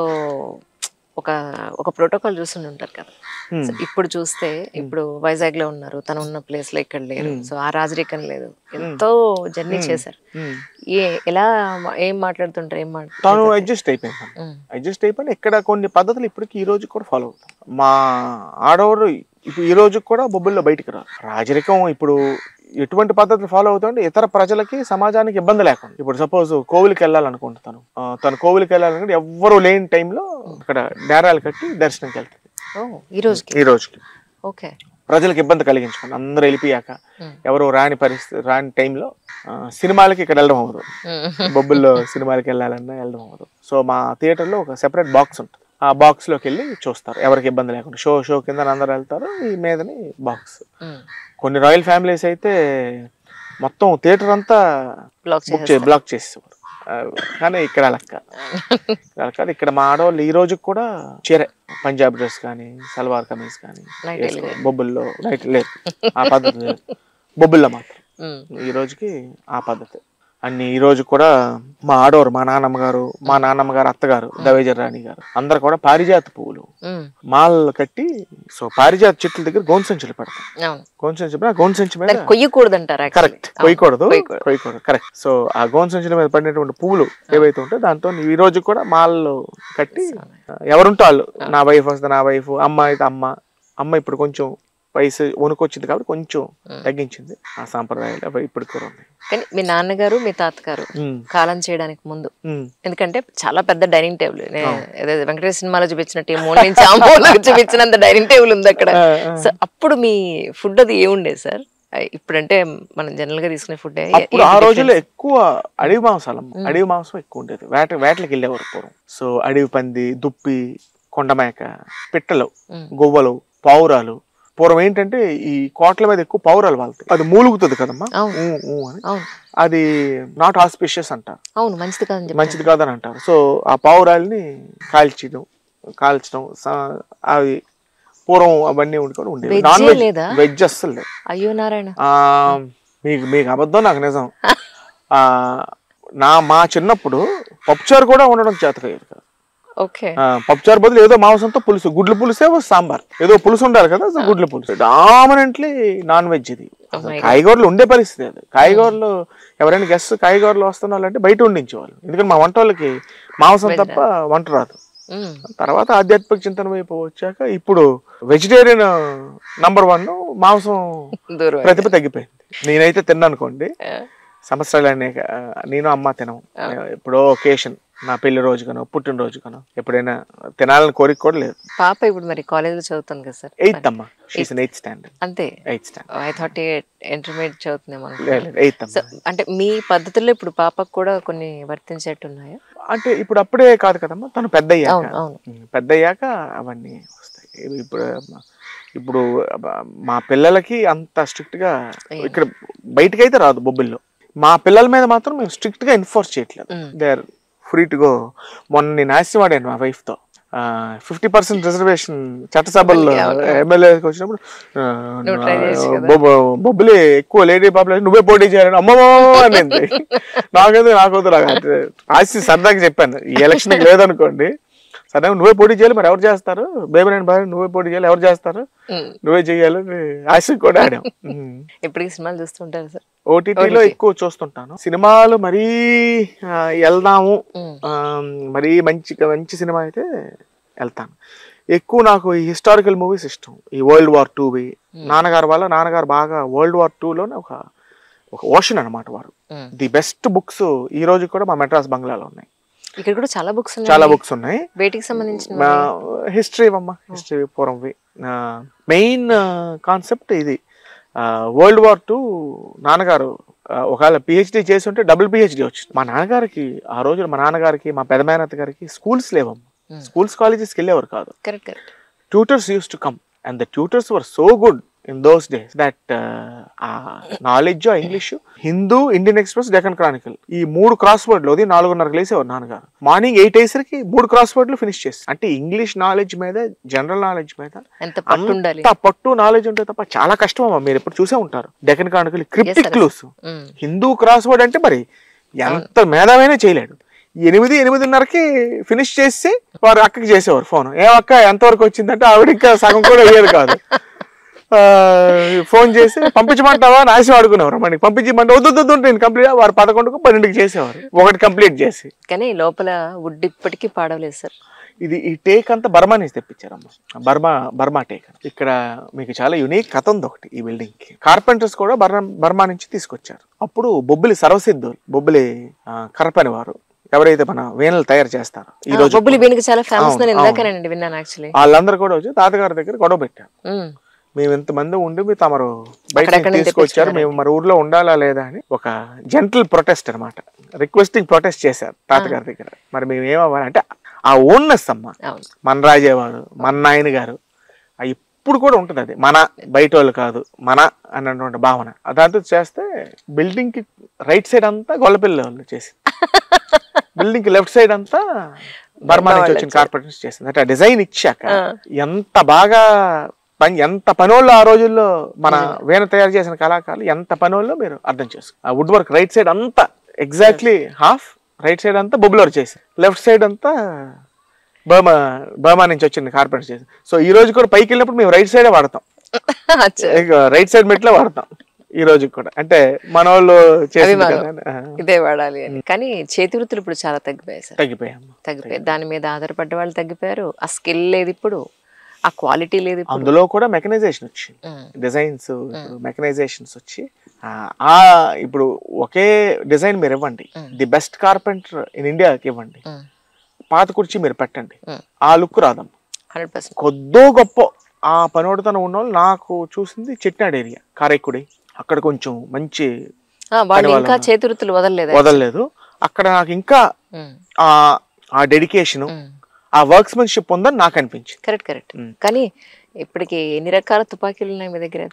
ఒక ఒక ప్రోటోకాల్ చూస్తుండి ఉంటారు కదా Hmm. సో ఇప్పుడు చూస్తే ఇప్పుడు వైజాగ్ లో ఉన్నారు తను ఉన్న ప్లేస్ లో ఇక్కడ లేరు సో ఆ రాజరికం లేదు ఎంతో జర్నీ చేశారు ఉమ్. ఏ ఎలా మా- ఏం మాట్లాడుతుంటారు ఏం మాట్లాడుతుంటారు తను అడ్జస్ట్ అయిపోయింది అడ్జస్ట్ అయిపోయి ఇక్కడ కొన్ని పద్ధతులు ఇప్పటికి ఈ రోజు కూడా ఫాలో అవుతాం మా ఆడవారు ఇప్పుడు ఈ రోజు కూడా బొబ్బుల్లో బయటికి రారు రాజరికం ఇప్పుడు ఎటువంటి పద్ధతులు ఫాలో అవుతుంటే ఇతర ప్రజలకి సమాజానికి ఇబ్బంది లేకుండా ఇప్పుడు సపోజ్ కోవిలికి వెళ్ళాలనుకుంటా తను ఆ, తను కోవిలికి వెళ్ళాలనుకుంటే ఎవ్వరు లేని టైంలో అక్కడ డేరాలు కట్టి దర్శనంకి వెళ్తుంది ఓ ఈ రోజుకి ఈ రోజుకి ఓకే ప్రజలకు ఇబ్బంది కలిగించకుండా అందరూ వెళ్ళిపోయాక Hmm. ఎవరు రాని పరిస్థితి రాని టైంలో ఆ, సినిమాలకి ఇక్కడ వెళ్ళడం అవ్వదు బొబ్బుల్లో సినిమాలకి వెళ్ళాలన్నా వెళ్ళడం అవ్వదు సో మా థియేటర్లో ఒక సెపరేట్ బాక్స్ ఉంటుంది ఆ బాక్స్ లోకి వెళ్ళి చూస్తారు ఎవరికి ఇబ్బంది లేకుండా షో షో కింద అందరూ వెళ్తారు ఈ మీదని బాక్స్ కొన్ని రాయల్ ఫ్యామిలీస్ అయితే మొత్తం థియేటర్ అంతా బ్లాక్ బుక్ చే బ్లాక్ చేసేవారు ఆ, కానీ ఇక్కడ అలా కాదు అలా కాదు ఇక్కడ మా ఆడవాళ్ళు ఈ రోజుకి కూడా చీరే పంజాబ్ డ్రెస్ కానీ సల్వార్ కమీజ్ కానీ Night వేసుకో- బొబ్బుల్లో నైట్ లేదు ఆ పద్ధతి లేదు బొబ్బుల్లో మాత్రం ఈ రోజుకి ఆ పద్ధతి అన్ని ఈ రోజు కూడా మా ఆడవారు మా నాన్నమ్మ గారు మా నాన్నమ్మ గారు అత్తగారు దవేజర్ రాణి గారు అందరు కూడా పారిజాత పువ్వులు మాల్ కట్టి సో పారిజాత చెట్ల దగ్గర గోన్ సంచులు పెడతాం అవును గోన్ సంచి మీద ఆ గోన్ సంచి మీద దాన్ని కొయ్యకూడదు అంటారు కరెక్ట్ కొయ్యకూడదు కొయ్యకూడదు. కొయ్యకూడదు కరెక్ట్ సో ఆ గోన్ సంచుల మీద పడినటువంటి పువ్వులు ఏవైతే ఉంటాయో దాంతో ఈ రోజు కూడా మాల్లో కట్టి ఎవరుంటే వాళ్ళు నా వైఫ్ వస్తే నా వైఫ్ అమ్మ అయితే అమ్మ అమ్మ ఇప్పుడు కొంచెం వయసు వణుకొచ్చింది కాబట్టి కొంచెం తగ్గించింది ఆ సాంప్రదాయాలు అవి ఇప్పుడు కూడా ఉన్నాయి కానీ మీ నాన్నగారు మీ తాతగారు ఉమ్, కాలం చేయడానికి ముందు ఉమ్. ఎందుకంటే చాలా పెద్ద డైనింగ్ టేబుల్ ఏదో వెంకటేశ్వర సినిమాలో చూపించినట్టు ఈ మూల నుంచి ఆ మూలకు చూపించినంత డైనింగ్ టేబుల్ ఉంది అక్కడ ఆ, ఆ. సో అప్పుడు మీ ఫుడ్ అది ఏముండేది సార్ ఇప్పుడంటే మనం జనరల్ గా తీసుకునే ఫుడ్ అప్పుడు ఆ రోజుల్లో ఎక్కువ అడవి మాంసాలం అడవి మాంసం ఎక్కువ ఉండేది వేట వేటలకు వెళ్ళేవారు పూర్వం సో అడవి పంది దుప్పి కొండమేక పిట్టలు గువ్వలు పావురాలు పూర్వం ఏంటంటే ఈ కోట్ల మీద ఎక్కువ పావురాలు వాళ్తాయి అది మూలుగుతుంది కదమ్మా అవును. ఊ, ఊ అని అవును అది నాట్ ఆస్పిషియస్ అంటారు అవును మంచిది కాదని చెప్పి మంచిది కాదని అంటారు సో ఆ పావురాల్ని కాల్చడం కాల్చడం సా- అవి పూర్వం అవన్నీ ఉండుకొని ఉండేవి Veg నాన్ ఏ వెజ్ లేదా? వెజ్ అస్సలు లేదు అయ్యో నారాయణ ఆ, మీకు మీకు అబద్ధం నాకు నిజం ఆ, నా మా చిన్నప్పుడు పప్పుచారు కూడా ఉండడం చేతకయ్యేది కాదు ఓకే ఆ, పప్పుచారు బదులు ఏదో మాంసంతో పులుసు గుడ్లు పులుసే ఓ సాంబార్ ఏదో పులుసు ఉండాలి కదా సో గుడ్ల పులుసు డామినెంట్లీ నాన్ వెజ్ ఇది అసలు my God. కాయగూరలు ఉండే పరిస్థితి అది కాయగూరలు ఎవరైనా గెస్ట్ కాయగూరలు వస్తున్న వాళ్ళంటే బయట ఉండించేవాళ్ళు ఎందుకంటే మా వంట వాళ్ళకి మాంసం తప్ప వంట రాదు ఉమ్, తర్వాత ఆధ్యాత్మిక చింతన వైపు వచ్చాక ఇప్పుడు వెజిటేరియన్ నంబర్ వన్ మాంసం దూరం ప్రతిభ తగ్గిపోయింది నేనైతే తిన్నానుకోండి ఆ, సంవత్సరాలు అనేక ఆ, నేను అమ్మ తినం ఎప్పుడో ఒకేషన్ నా పెళ్లి రోజుగానో పుట్టినరోజు గానో ఎప్పుడైనా తినాలని కోరిక కూడా లేదు పాప ఇప్పుడు మరి కాలేజీలో చదువుతుంది కదా సార్ ఎయిత్ అమ్మా షీస్ ఎయిత్ స్టాండర్డ్ అంతే eighth standard I thought intermediate చదువుతుందేమో అనుకున్నాను. లేదు లేదు ఎయిత్ సో అమ్మా అంటే మీ పద్ధతుల్లో ఇప్పుడు పాపకు కూడా కొన్ని వర్తించేట్టు ఉన్నాయా అంటే ఇప్పుడు అప్పుడే కాదు కదమ్మా తను పెద్ద అయ్యాక అవును అవును ఉమ్, పెద్ద అయ్యాక అవన్నీ వస్తాయి ఇవి ఇప్పుడు అమ్మ, ఇప్పుడు అబ్బ- మా పిల్లలకి అంత స్ట్రిక్ట్ గా ఇక్కడ బయటకి అయితే రాదు బొబ్బిల్లో మా పిల్లల మీద మాత్రం మేము స్ట్రిక్ట్ గా ఎన్ఫోర్స్ చేయట్లేదు Mm. They are free to go మొన్న నేను ఆశవాడాను మా వైఫ్ తో ఫిఫ్టీ పర్సెంట్ రిజర్వేషన్ చట్టసభల్లో ఎమ్మెల్యేకి వచ్చినప్పుడు ఆ, నువ్వు try చేయొచ్చు కదా. బొబ్బ- బొబ్బిలి ఎక్కువ లేడీ పాపులేషన్ నువ్వే పోటీ చేయాలని అమ్మమ్మో అనింది నాకేదో నాకు వద్దు నాకు అంటే ఆశ సరదాగా చెప్పాను ఈ ఎలక్షన్ లేదనుకోండి సరే నువ్వే పోటీ చేయాలి మరి ఎవరు చేస్తారు బేబీ నేను భార్య నువ్వే పోటీ చేయాలి ఎవరు చేస్తారు ఉమ్. నువ్వే చేయాలి అని ఆశ కూడా ఆడాం ఉమ్. ఇప్పటికి సినిమాలు చూస్తుంటారు సార్ ఓటీటీలో ఎక్కువ చూస్తుంటాను సినిమాలు మరీ ఆ, వెళ్దాము ఉమ్. ఆ, మరీ మంచి మంచి సినిమా అయితే వెళ్తాను ఎక్కువ నాకు ఈ హిస్టారికల్ మూవీస్ ఇష్టం ఈ వరల్డ్ వార్ టూవి నాన్నగారు వల్ల నాన్నగారు బాగా వరల్డ్ వార్ టూలోనే ఒక ఒక ఓషన్ అన్నమాట వారు ఉమ్. ది బెస్ట్ బుక్స్ ఈ రోజు కూడా మా మెడ్రాస్ బంగ్లాలో ఉన్నాయి ఇక్కడ కూడా చాలా బుక్స్ ఉన్నాయి చాలా బుక్స్ ఉన్నాయి బయటికి సంబంధించిన హిస్టరీ అమ్మ హిస్టరీ పూర్వంవి మెయిన్ కాన్సెప్ట్ ఇది వరల్డ్ వార్ టూ నాన్నగారు ఆ, ఒకవేళ పిహెచ్డి చేసి ఉంటే డబుల్ పిహెచ్డి వచ్చింది మా నాన్నగారికి ఆ రోజు మా నాన్నగారికి మా పెద్ద మేనత్త గారికి స్కూల్స్ లేవమ్మ Hmm. స్కూల్స్ కాలేజెస్కి వెళ్ళేవారు కాదు correct correct tutors use to come and the tutors were so good in those days that ah knowledge English Hindu Indian Express Deccan Chronicle ఈ మూడు క్రాస్ వర్డ్లు అది నాలుగున్నరకు లేసేవారు నాన్నగారు మార్నింగ్ ఎయిట్ అయ్యేసరికి మూడు క్రాస్ వర్డ్లు ఫినిష్ చేసి అంటే ఇంగ్లీష్ నాలెడ్జ్ మీద జనరల్ నాలెడ్జ్ మీద ఎంత పట్టు ఉండాలి అంత పట్టు నాలెడ్జ్ ఉంటే తప్ప చాలా కష్టం అమ్మా మీరు ఎప్పుడు చూసే ఉంటారు Deccan Chronicle cryptic sir. Clues um. Hindu crossword అంటే మరి ఎంత మేధావైనా చేయలేడు ఎనిమిది ఎనిమిదిన్నరకి ఫినిష్ చేసి వారు అక్కకి చేసేవారు ఫోన్ ఏ అక్క ఎంతవరకు వచ్చిందంటే ఆవిడ ఇంకా సగం కూడా అయ్యేది కాదు ఆ, ఫోన్ చేసి పంపించమంటావా అని ఆశ ఆడుకునేవారు మనకి పంపించమంటే వద్దు వద్దు, వద్దు నేను కంప్లీట్ వారు పదకొండుకు పన్నెండుకి చేసేవారు ఒకటి కంప్లీట్ చేసి కానీ లోపల వుడ్ ఇప్పటికీ పాడవలేదు సార్ ఇది ఈ టేక్ అంతా బర్మా నుంచి తెప్పించారమ్మ బర్మా బర్మా టేక్ ఇక్కడ మీకు చాలా యునిక్ కథ ఉంది ఒకటి ఈ బిల్డింగ్ కి కార్పెంటర్స్ కూడా బర్మా బర్మా నుంచి తీసుకొచ్చారు అప్పుడు బొబ్బిలి సర్వసిద్ధులు బొబ్బిలి ఆ, కరపని వారు ఎవరైతే మన వీణలు తయారు చేస్తారో ఈ రోజు బొబ్బులి వీణికి చాలా ఫేమస్ అవును, నేను ఇందాకనండి విన్నాను యాక్చువల్లీ వాళ్ళందరూ కూడా వచ్చి తాతగారి దగ్గర గొడవ పెట్టారు మేము ఇంతమంది ఉండి మీరు తమరు బయట అక్కడక్కడ నుంచి తీసుకొచ్చారు మేము మరి ఊర్లో ఉండాలా లేదా అని ఒక జెంటల్ ప్రొటెస్ట్ అన్నమాట రిక్వెస్టింగ్ ప్రొటెస్ట్ చేశారు తాతగారి దగ్గర మరి మేము ఏమవ్వాలి అంటే ఆ ఓన్నెస్ అమ్మ అవును మన రాజేవారు మన నాయన గారు ఆ ఇప్పుడు కూడా ఉంటుంది అది మన బయట వాళ్ళు కాదు మన అన్నటువంటి భావన దాంతో చేస్తే బిల్డింగ్ కి రైట్ సైడ్ అంతా గొల్లపిల్ల వాళ్ళు చేసి బిల్డింగ్ కి లెఫ్ట్ సైడ్ అంతా బర్మా నుంచి వచ్చిన కార్పొరేషన్స్ చేసింది అంటే ఆ డిజైన్ ఇచ్చాక ఎంత బాగా పని ఎంత పనోళ్ళు ఆ రోజుల్లో మన వీణ తయారు చేసిన కళాకారులు ఎంత పనోళ్ళు మీరు అర్థం చేసుకో ఆ వుడ్ వర్క్ రైట్ సైడ్ అంతా ఎగ్జాక్ట్లీ హాఫ్ రైట్ సైడ్ అంతా బొబ్బులర్ చేసి లెఫ్ట్ సైడ్ అంతా బర్మా బర్మా నుంచి వచ్చింది కార్పెంటర్ చేసి సో ఈ రోజు కూడా పైకి వెళ్ళినప్పుడు మేము రైట్ సైడే వాడతాం అచ్చా. రైట్ సైడ్ మెట్లే వాడతాం ఈ రోజు కూడా అంటే మన వాళ్ళు చేసింది అభిమానం. కదా అని, ఆ, ఇదే వాడాలి అని కానీ చేతి వృత్తులు ఇప్పుడు చాలా తగ్గిపోయాయి సార్ తగ్గిపోయాము తగ్గిపోయాయి దాని మీద ఆధారపడ్డ వాళ్ళు తగ్గిపోయారు ఆ స్కిల్ లేదు ఇప్పుడు ఆ క్వాలిటీ లేదు ఇప్పుడు అందులో కూడా మెకనైజేషన్ వచ్చింది ఉమ్. డిజైన్స్ మెకనైజేషన్స్ వచ్చి ఆ, ఆ ఇప్పుడు ఒకే డిజైన్ మీరు ఇవ్వండి ది బెస్ట్ కార్పెంటర్ ఇన్ ఇండియాకి ఇవ్వండి ఉమ్. పాత కుర్చీ మీరు పెట్టండి ఉమ్. ఆ లుక్ రాదమ్మ హండ్రెడ్ పర్సెంట్ కొద్దో గొప్ప ఆ పనోడితనం ఉన్న వాళ్ళు నాకు చూసింది చెట్నాడు ఏరియా కారైక్కుడి అక్కడ కొంచెం మంచి వాళ్ళు ఇంకా చేతి వృత్తులు వదలలేదు వదలలేదు అక్కడ నాకు ఇంకా ఆ ఆ డెడికేషన్ ఆ వర్క్స్మెన్షిప్ ఉందని నాకు అనిపించింది కరెక్ట్ కరెక్ట్ ఉమ్. కానీ ఇప్పటికి ఎన్ని రకాల తుపాకీలు ఉన్నాయి మీ దగ్గర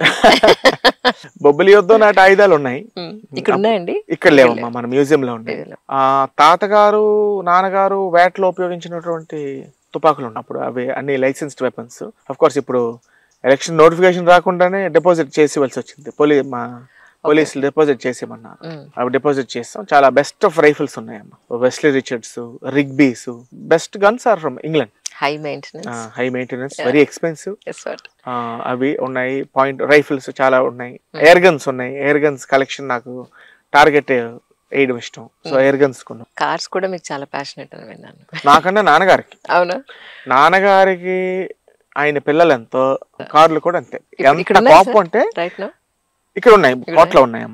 బొబ్బిలి యుద్ధం నాటి ఆయుధాలు ఉన్నాయి ఉమ్. ఇక్కడ ఉన్నాయండి ఇక్కడ లేవమ్మా మన మ్యూజియం లో ఉన్నాయి లేవు. ఆ తాతగారు నాన్నగారు వేటలో ఉపయోగించినటువంటి తుపాకులు ఉన్నప్పుడు అవి అన్ని లైసెన్స్డ్ వెపన్స్ అఫ్ కోర్స్ ఇప్పుడు ఎలక్షన్ నోటిఫికేషన్ రాకుండానే డిపాజిట్ చేసేవలసి వచ్చింది పోలీ మా పోలీసులు డిపాజిట్ చేసేయమన్నారు ఉమ్. అవి డిపాజిట్ చేస్తాం చాలా బెస్ట్ ఆఫ్ రైఫిల్స్ ఉన్నాయమ్మా Westley Richards Rigby's best guns are from England high maintenance high maintenance very expensive yes what అవి ఉన్నాయి పాయింట్ రైఫిల్స్ చాలా ఉన్నాయి ఎయిర్ గన్స్ ఉన్నాయి ఎయిర్ గన్స్ కలెక్షన్ నాకు టార్గెట్ వేయడం ఇష్టం సో ఎయిర్ గన్స్ కొన్నాం కార్స్ కూడా మీకు చాలా ప్యాషనెట్ అని విన్నాను నాకన్నా నాన్నగారికి అవునా నాన్నగారికి ఆయన పిల్లలు ఎంతో కార్లు కూడా అంతే ఇప్పుడు ఇక్కడ ఎంత ఉన్నాయా కోపం అంటే రైట్ నో ఇక్కడ ఉన్నాయి కోట్లో ఉన్నాయమ్మా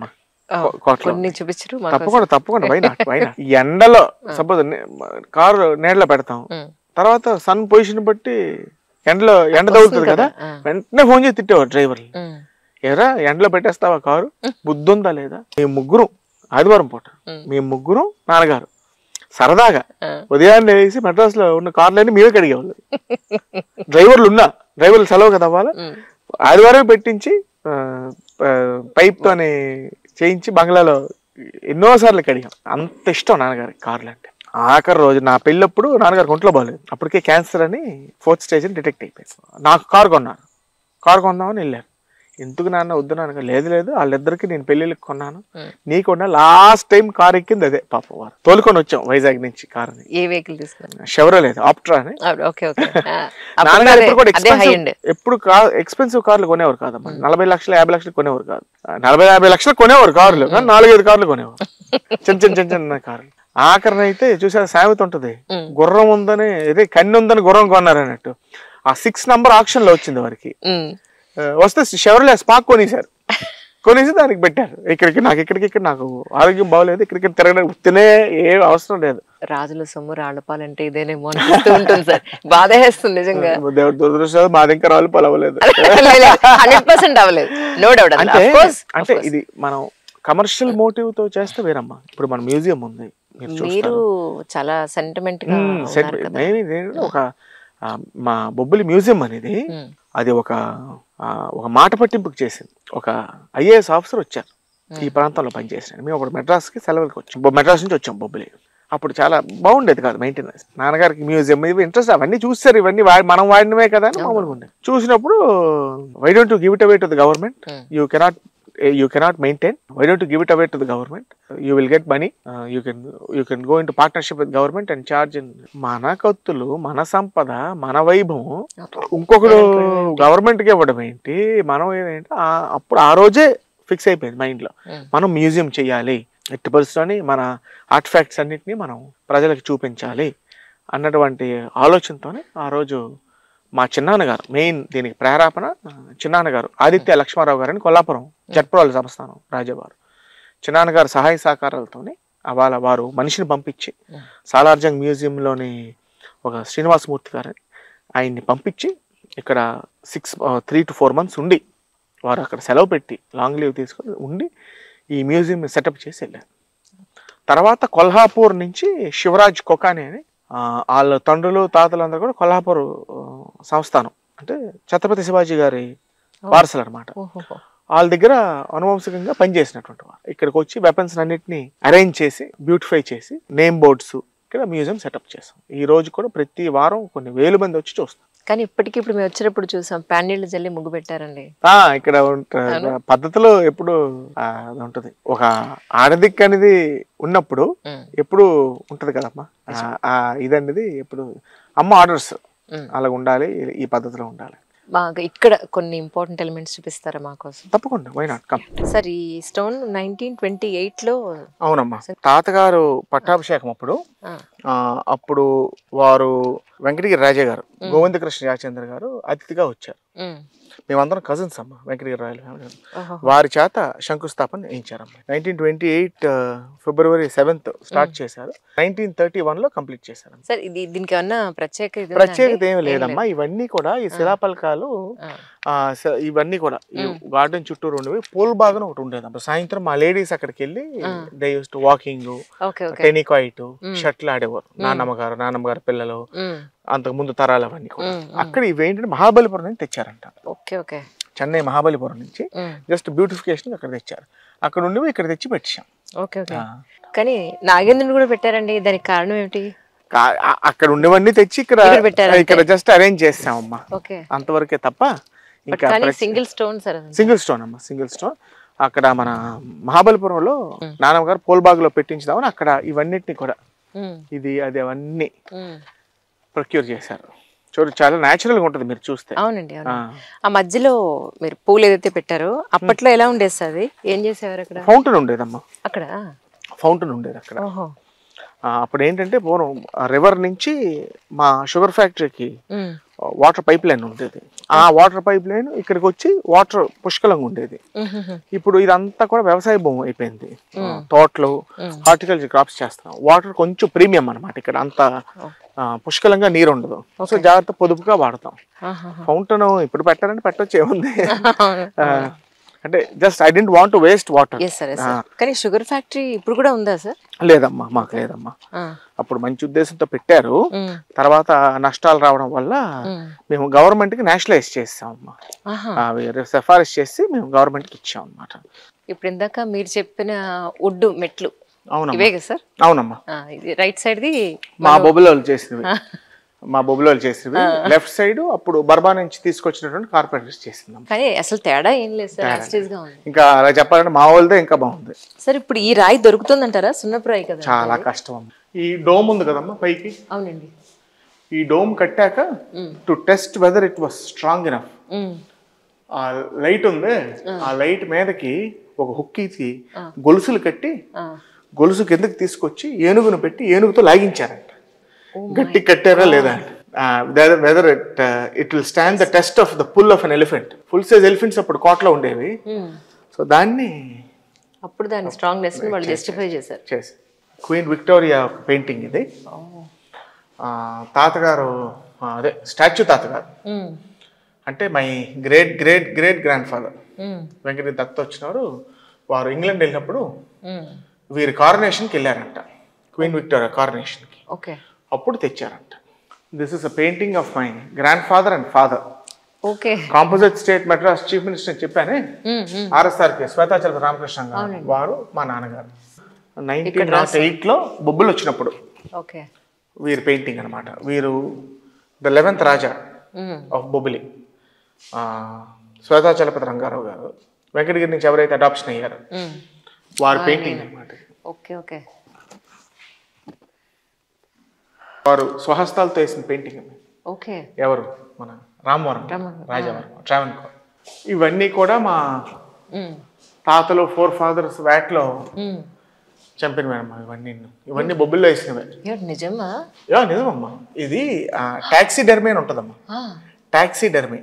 ఆ, కో- కోట్లో కొన్ని చూపించరు మాకు తప్పకుండా తప్పకుండా వైనా వైనా ఈ ఎండలో సపోజ్ కారు నీడలో పెడతాం ఉమ్, తర్వాత సన్ పొజిషన్ బట్టి ఎండలో ఎండ తగులుతుంది కదా ఆ. వెంటనే ఫోన్ చేసి తిట్టేవారు డ్రైవర్లు ఉమ్, ఎరా ఎండలో పెట్టేస్తావా కారు బుద్ధి ఉందా లేదా మేము ముగ్గురు ఆదివారం పూట ఉమ్. మేము ముగ్గురు నాన్నగారు సరదాగా ఆ. ఉదయాన్నే వేసి మెడ్రాస్ లో ఉన్న కార్లన్నీ మేమే కడిగేవాళ్ళు డ్రైవర్లు ఉన్నా డ్రైవర్లు సెలవు కదా వాళ్ళు ఉమ్. ఆదివారం పెట్టించి ఆ, ఆ, పైప్ తోని చేయించి బంగ్లాలో ఎన్నోసార్లు కడిగాం అంత ఇష్టం నాన్నగారికి కార్లు అంటే ఆఖరి రోజు నా పెళ్ళప్పుడు నాన్నగారికి ఒంట్లో బాగాలేదు అప్పటికే క్యాన్సర్ అని ఫోర్త్ స్టేజ్ అని డిటెక్ట్ అయిపోయింది నాకు కారు కొన్నారు కారు కొందామని వెళ్ళారు ఎందుకు నాన్న వద్దు నాన్న లేదు లేదు వాళ్ళిద్దరికి నేను పెళ్ళిళ్ళకి కొన్నాను ఉమ్. నీకున్న లాస్ట్ టైం కార్ ఎక్కింది అదే పాప వారు తోలుకొని వచ్చాం వైజాగ్ నుంచి కార్ని ఏ వెహికల్ తీసుకున్నారు షెవరో లేదు ఆప్ట్రా అని ఆ, ఓకే ఓకే ఆ, అప్పుడు నాన్నగారు అదే- ఎప్పుడు కూడా అదే హై ఎక్స్పెన్సివ్ అండ్ ఎప్పుడు ఎక్స్పెన్సివ్ కార్లు కొనేవారు కాదమ్మా నలభై లక్షలు యాభై లక్షలు కొనేవారు కాదు ఆ, నలభై యాభై లక్షలు కొనేవారు కార్లు కానీ నాలుగైదు కార్లు కొనేవారు చిన్న చిన్న చిన్న చిన్న కార్లు ఆఖరిని అయితే చూసారు సామెత ఉంటది ఉమ్. గుర్రం ఉందని ఇదే కన్ను ఉందని గుర్రం కొన్నారు అన్నట్టు ఆ సిక్స్ నంబర్ ఆప్షన్ లో వచ్చింది వారికి ఉమ్, ఆ, వస్తే షెవర్లే స్పాక్ కొనేశారు కొనేసి దానికి పెట్టారు ఇక్కడికి నాకు ఇక్కడికి ఇక్కడ నాకు ఆరోగ్యం బాగోలేదు ఇక్కడికి తిరగడానికి తినే ఏ అవసరం లేదు రాజుల సొమ్ము రాళ్ళపాలంటే ఇదేనేమో అనిపిస్తూ ఉంటుంది సార్ బాధ వేస్తుంది నిజంగా దేవుడు దురదృష్టం మాది ఇంకా రాళ్ళు పలవలేదు హండ్రెడ్ పర్సెంట్ అవ్వలేదు నో డౌట్ అంటే కోర్స్ అంటే ఇది మనం కమర్షియల్ మోటివ్ తో చేస్తే వేరమ్మా ఇప్పుడు మన మ్యూజియం ఉంది మీరు మీరు చూస్తారు చాలా సెంటిమెంట్ గా మ్మ్, ఉన్నారు సెంటి- కదా నేను ఇదేంటంటే ఒక ఆ, మా బొబ్బిలి మ్యూజియం అనేది మ్మ్. అది ఒక ఆ, ఒక మాట పట్టింపుకి చేసింది ఒక ఐఏఎస్ ఆఫీసర్ వచ్చారు ఈ ప్రాంతంలో పనిచేసిన మేము అప్పుడు మెడ్రాస్కి సెలవులకి వచ్చాం బొ- మెడ్రాస్ నుంచి వచ్చాం బొబ్బిలి అప్పుడు చాలా బాగుండేది కాదు మెయింటెనెన్స్ నాన్నగారికి మ్యూజియం ఇవి ఇంట్రెస్ట్ అవన్నీ చూస్తారు ఇవన్నీ వాడి మనం వాడినవే కదా అని మామూలుగా ఉండేది చూసినప్పుడు why don't give it away to the government Hmm. You cannot you cannot maintain why don't give it away to the government you will get money you can you can go in partnership with government and charge in మన కత్తులు మన సంపద మన వైభవం ఇంకొకరు గవర్నమెంట్కి ఇవ్వడం ఏంటి మనం ఏంటి ఆ- అప్పుడు ఆ రోజే ఫిక్స్ అయిపోయింది మైండ్లో Hmm. మనం మ్యూజియం చేయాలి ఎట్టి పరిస్థితులని మన ఆర్ట్ ఫ్యాక్ట్స్ అన్నిటిని మనం ప్రజలకు చూపించాలి అన్నటువంటి ఆలోచనతోనే ఆ రోజు మా చిన్నాన్నగారు మెయిన్ దీనికి ప్రేరేపణ ఆ, చిన్నాన్నగారు ఆదిత్య లక్ష్మారావు గారని కొల్లాపురం జట్పురాల సంస్థానం రాజావారు చిన్నాన్నగారు సహాయ సహకారాలతోనే వాళ్ళ వారు మనిషిని పంపించి Hmm. సాలార్జంగ్ మ్యూజియంలోని ఒక శ్రీనివాసమూర్తి గారని ఆయన్ని పంపించి ఇక్కడ six three to four months ఉండి వారు అక్కడ సెలవు పెట్టి లాంగ్ లీవ్ తీసుకొని ఉండి ఈ మ్యూజియం సెటప్ చేసి వెళ్ళారు తర్వాత కొల్హాపూర్ నుంచి శివరాజ్ కొకాని అని ఆ, వాళ్ళ తండ్రులు తాతలు అందరూ కూడా కొల్హాపూర్ ఆ, సంస్థానం అంటే ఛత్రపతి శివాజీ గారి వారసులు అనమాట ఓహోహో. వాళ్ళ దగ్గర అనువంశికంగా పనిచేసినటువంటి వారు ఇక్కడికి వచ్చి వెపన్స్ అన్నిటిని అరేంజ్ చేసి బ్యూటిఫై చేసి నేమ్ బోర్డ్స్ ఇక్కడ మ్యూజియం సెటప్ చేసాం ఈ రోజు కూడా ప్రతి వారం కొన్ని వేలు మంది వచ్చి చూస్తాం కానీ ఇప్పటికి ఇప్పుడు మేము వచ్చినప్పుడు చూసాం ప్యాన్నీళ్ళు జల్లి ముగ్గు పెట్టారండి ఆ ఇక్కడ ఉంట- పద్ధతిలో ఎప్పుడు ఆ, అది ఉంటది ఒక ఆడదిక్ అనేది ఉన్నప్పుడు ఉమ్, ఎప్పుడు ఉంటది కదమ్మా ఆ- ఆ ఇదనేది ఎప్పుడు అమ్మ ఆర్డర్స్ ఉమ్. అలాగ ఉండాలి ఈ పద్ధతిలో ఉండాలి మాకు ఇక్కడ కొన్ని ఇంపార్టెంట్ ఎలిమెంట్స్ చూపిస్తారా మాకోసం తప్పకుండా వై నాట్ కమ్ సార్ ఈ స్టోన్ నైన్టీన్ ట్వంటీ ఎయిట్లో అవునమ్మా తాతగారు పట్టాభిషేకం అప్పుడు ఆ, అప్పుడు వారు వెంకటగిరి రాజా గారు గోవిందకృష్ణ యాచంద్ర గారు అతిథిగా వచ్చారు మేమందరం కజిన్స్ అమ్మ వెంకటగిరి రాయల family. వారి చేత శంకుస్థాపన చేయించారమ్మ nineteen twenty eight February seventh start చేశారు నైన్టీన్ థర్టీ వన్ లో కంప్లీట్ చేశారు సార్ ఇది దీనికి ఏమన్నా ప్రత్యేక ఇది ఉందా ప్రత్యేకత అండి? ఏమి లేదమ్మా ఇవన్నీ కూడా ఈ శిలాపలకాలు ఆ, ఆ, స- ఇవన్నీ కూడా ఈ గార్డెన్ చుట్టూరు ఉండేవి పూల్ బాగానే ఒకటి ఉండేది అప్పుడు సాయంత్రం మా లేడీస్ అక్కడికి వెళ్ళి they use to walking okay okay tennikoit shuttle ఆడేవారు నాన్నమ్మ గారు నాన్నమ్మ గారు పిల్లలు ఉమ్, అంతకు ముందు తరాలు అవన్నీ కూడా ఉమ్, అక్కడ ఇవేంటంటే మహాబలిపురం నుంచి తెచ్చారంట ఓకే ఓకే చెన్నై మహాబలిపురం నుంచి ఉమ్, జస్ట్ బ్యూటిఫికేషన్ అక్కడ తెచ్చారు అక్కడ ఉండి ఇక్కడ తెచ్చి పెట్టాం ఓకే ఓకే కానీ నాగేంద్రుని కూడా పెట్టారండి దానికి కారణం ఏమిటి కా- ఆ- అక్కడ ఉండేవన్నీ తెచ్చి ఇక్కడ ఇక్కడ పెట్టారు అంతే. ఇక్కడ జస్ట్ అరేంజ్ చేస్తామమ్మా ఓకే అంతవరకే తప్ప బట్ ఇంకా కానీ సింగిల్ స్టోన్ సార్ అది సింగిల్ స్టోన్ అమ్మా సింగిల్ స్టోన్ అక్కడ మన మహాబలిపురంలో నానమ్మ గారు పోల్బాగ్లో పెట్టించుదామని అక్కడ ఇవన్నిటిని కూడా ఉమ్, ఇది అది అవన్నీ ఉమ్. ప్రొక్యూర్ చేశారు చూడు చాలా న్యాచురల్గా ఉంటుంది మీరు చూస్తే అవునండి అవును ఆ. ఆ మధ్యలో మీరు పూలు ఏదైతే పెట్టారో అప్పట్లో ఎలా ఉండేది సార్ అది ఏం చేసేవారు అక్కడ ఫౌంటైన్ ఉండేదమ్మా అక్కడ ఫౌంటైన్ ఉండేది అక్కడ ఓహో ఆ, అప్పుడు ఏంటంటే పూర్వం రివర్ నుంచి మా షుగర్ ఫ్యాక్టరీకి ఉమ్, వాటర్ పైప్ లైన్ ఉండేది ఆ వాటర్ పైప్ లైన్ ఇక్కడికి వచ్చి వాటర్ పుష్కలంగా ఉండేది ఇప్పుడు ఇదంతా కూడా వ్యవసాయ భూమి అయిపోయింది తోటలు హార్టికల్చర్ క్రాప్స్ చేస్తాం వాటర్ కొంచెం ప్రీమియం అన్నమాట ఇక్కడ అంత ఆ, పుష్కలంగా నీరు ఉండదు సో జాగ్రత్త పొదుపుగా వాడతాం ఫౌంటైన్ ఇప్పుడు పెట్టాలంటే పెట్టొచ్చు ఏముంది ఆ, అంటే just I don't want waste water yes sir yes sir కానీ షుగర్ ఫ్యాక్టరీ ఇప్పుడు కూడా ఉందా సార్ లేదమ్మా మాకు లేదమ్మా అప్పుడు మంచి ఉద్దేశంతో పెట్టారు తర్వాత నష్టాలు రావడం వల్ల మేము గవర్నమెంట్ కి నేషనలైజ్ చేసాం అమ్మా అవి సిఫారసు చేసి మేము గవర్నమెంట్ కి ఇచ్చాం అన్నమాట ఇప్పుడు ఇందాక మీరు చెప్పిన వుడ్ మెట్లు అవునమ్మా ఇవే కదా సార్ అవునమ్మా ఆ, ఇది రైట్ సైడ్ది మా బొబ్బులోళ్ళు చేసినవి మా బొబ్బులోళ్ళు చేసినవి లెఫ్ట్ సైడ్ అప్పుడు బర్బా నుంచి తీసుకొచ్చినటువంటి కార్పెంటర్స్ చేసిందమ్మా కానీ అసలు తేడా ఏం లేదు సార్ యాస్టేజ్ గా ఉంది ఇంకా అలా చెప్పాలంటే మా వాళ్ళదే ఇంకా బాగుంది సార్ ఇప్పుడు ఈ రాయి దొరుకుతుందంటారా సున్నపు రాయి కదా చాలా కష్టం అమ్మా ఈ డోమ్ ఉంది కదమ్మా పైకి అవునండి ఈ డోమ్ కట్టాక to test weather it was strong enough um. ఆ లైట్ ఉంది ఆ లైట్ మీదకి ఒక హుక్కీకి గొలుసులు కట్టి ఆ. గొలుసు కిందకి తీసుకొచ్చి ఏనుగును పెట్టి ఏనుగుతో లాగించారంట గట్టి కట్టారా లేదా weather it it will stand the test of the pull of an elephant full size elephants అప్పుడు కోటలో ఉండేవి ఉమ్. సో దాన్ని అప్పుడు దాని స్ట్రాంగ్నెస్ ని వాళ్ళు జస్టిఫై చేశారు చేసి క్వీన్ విక్టోరియా పెయింటింగ్ ఇది ఆ, తాతగారు ఆ, అదే స్టాచ్యూ తాతగారు ఉమ్. అంటే my great great great grandfather um. Venkata Datta వచ్చినారు వారు ఇంగ్లాండ్ వెళ్ళినప్పుడు ఉమ్. వీరి కారనేషన్కి వెళ్ళారంట క్వీన్ విక్టోరియా కారనేషన్కి ఓకే అప్పుడు తెచ్చారంట this is a painting of my grandfather and father okay composite state Madras chief minister అని చెప్పానే ఉమ్. ఉమ్. ఆర్ఎస్ఆర్కి శ్వేతాచల రామకృష్ణ గారు వారు మా నాన్నగారు నైన్టీన్ నాట్ ఎయిట్లో బొబ్బులు వచ్చినప్పుడు ఓకే వీరి పెయింటింగ్ అన్నమాట వీరు the eleventh Raja um. Of Bobbili ఆ, శ్వేతాచలపతి రంగారావు గారు వెంకటగిరి నుంచి ఎవరైతే అడాప్షన్ అయ్యారో ఉమ్. వారి పెయింటింగ్ అన్నమాట ఓకే ఓకే వారు స్వహస్తాలతో వేసిన పెయింటింగ్ ఓకే ఎవరు మన రామవరం రామవరం, రాజవరం ట్రావెన్ ఇవన్నీ కూడా మా ఉమ్. తాతలు ఫోర్ ఫాదర్స్ వ్యాట్లో ఉమ్. చంపినవమ్మా ఇవన్నీ ఇవన్నీ బొబ్బిల్లో వేసినవే ఏమిటి నిజమా యా నిజమమ్మా ఇది టాక్సీ డెర్మీ అని ఉంటుందమ్మా ఆ. టాక్సీ డెర్మీ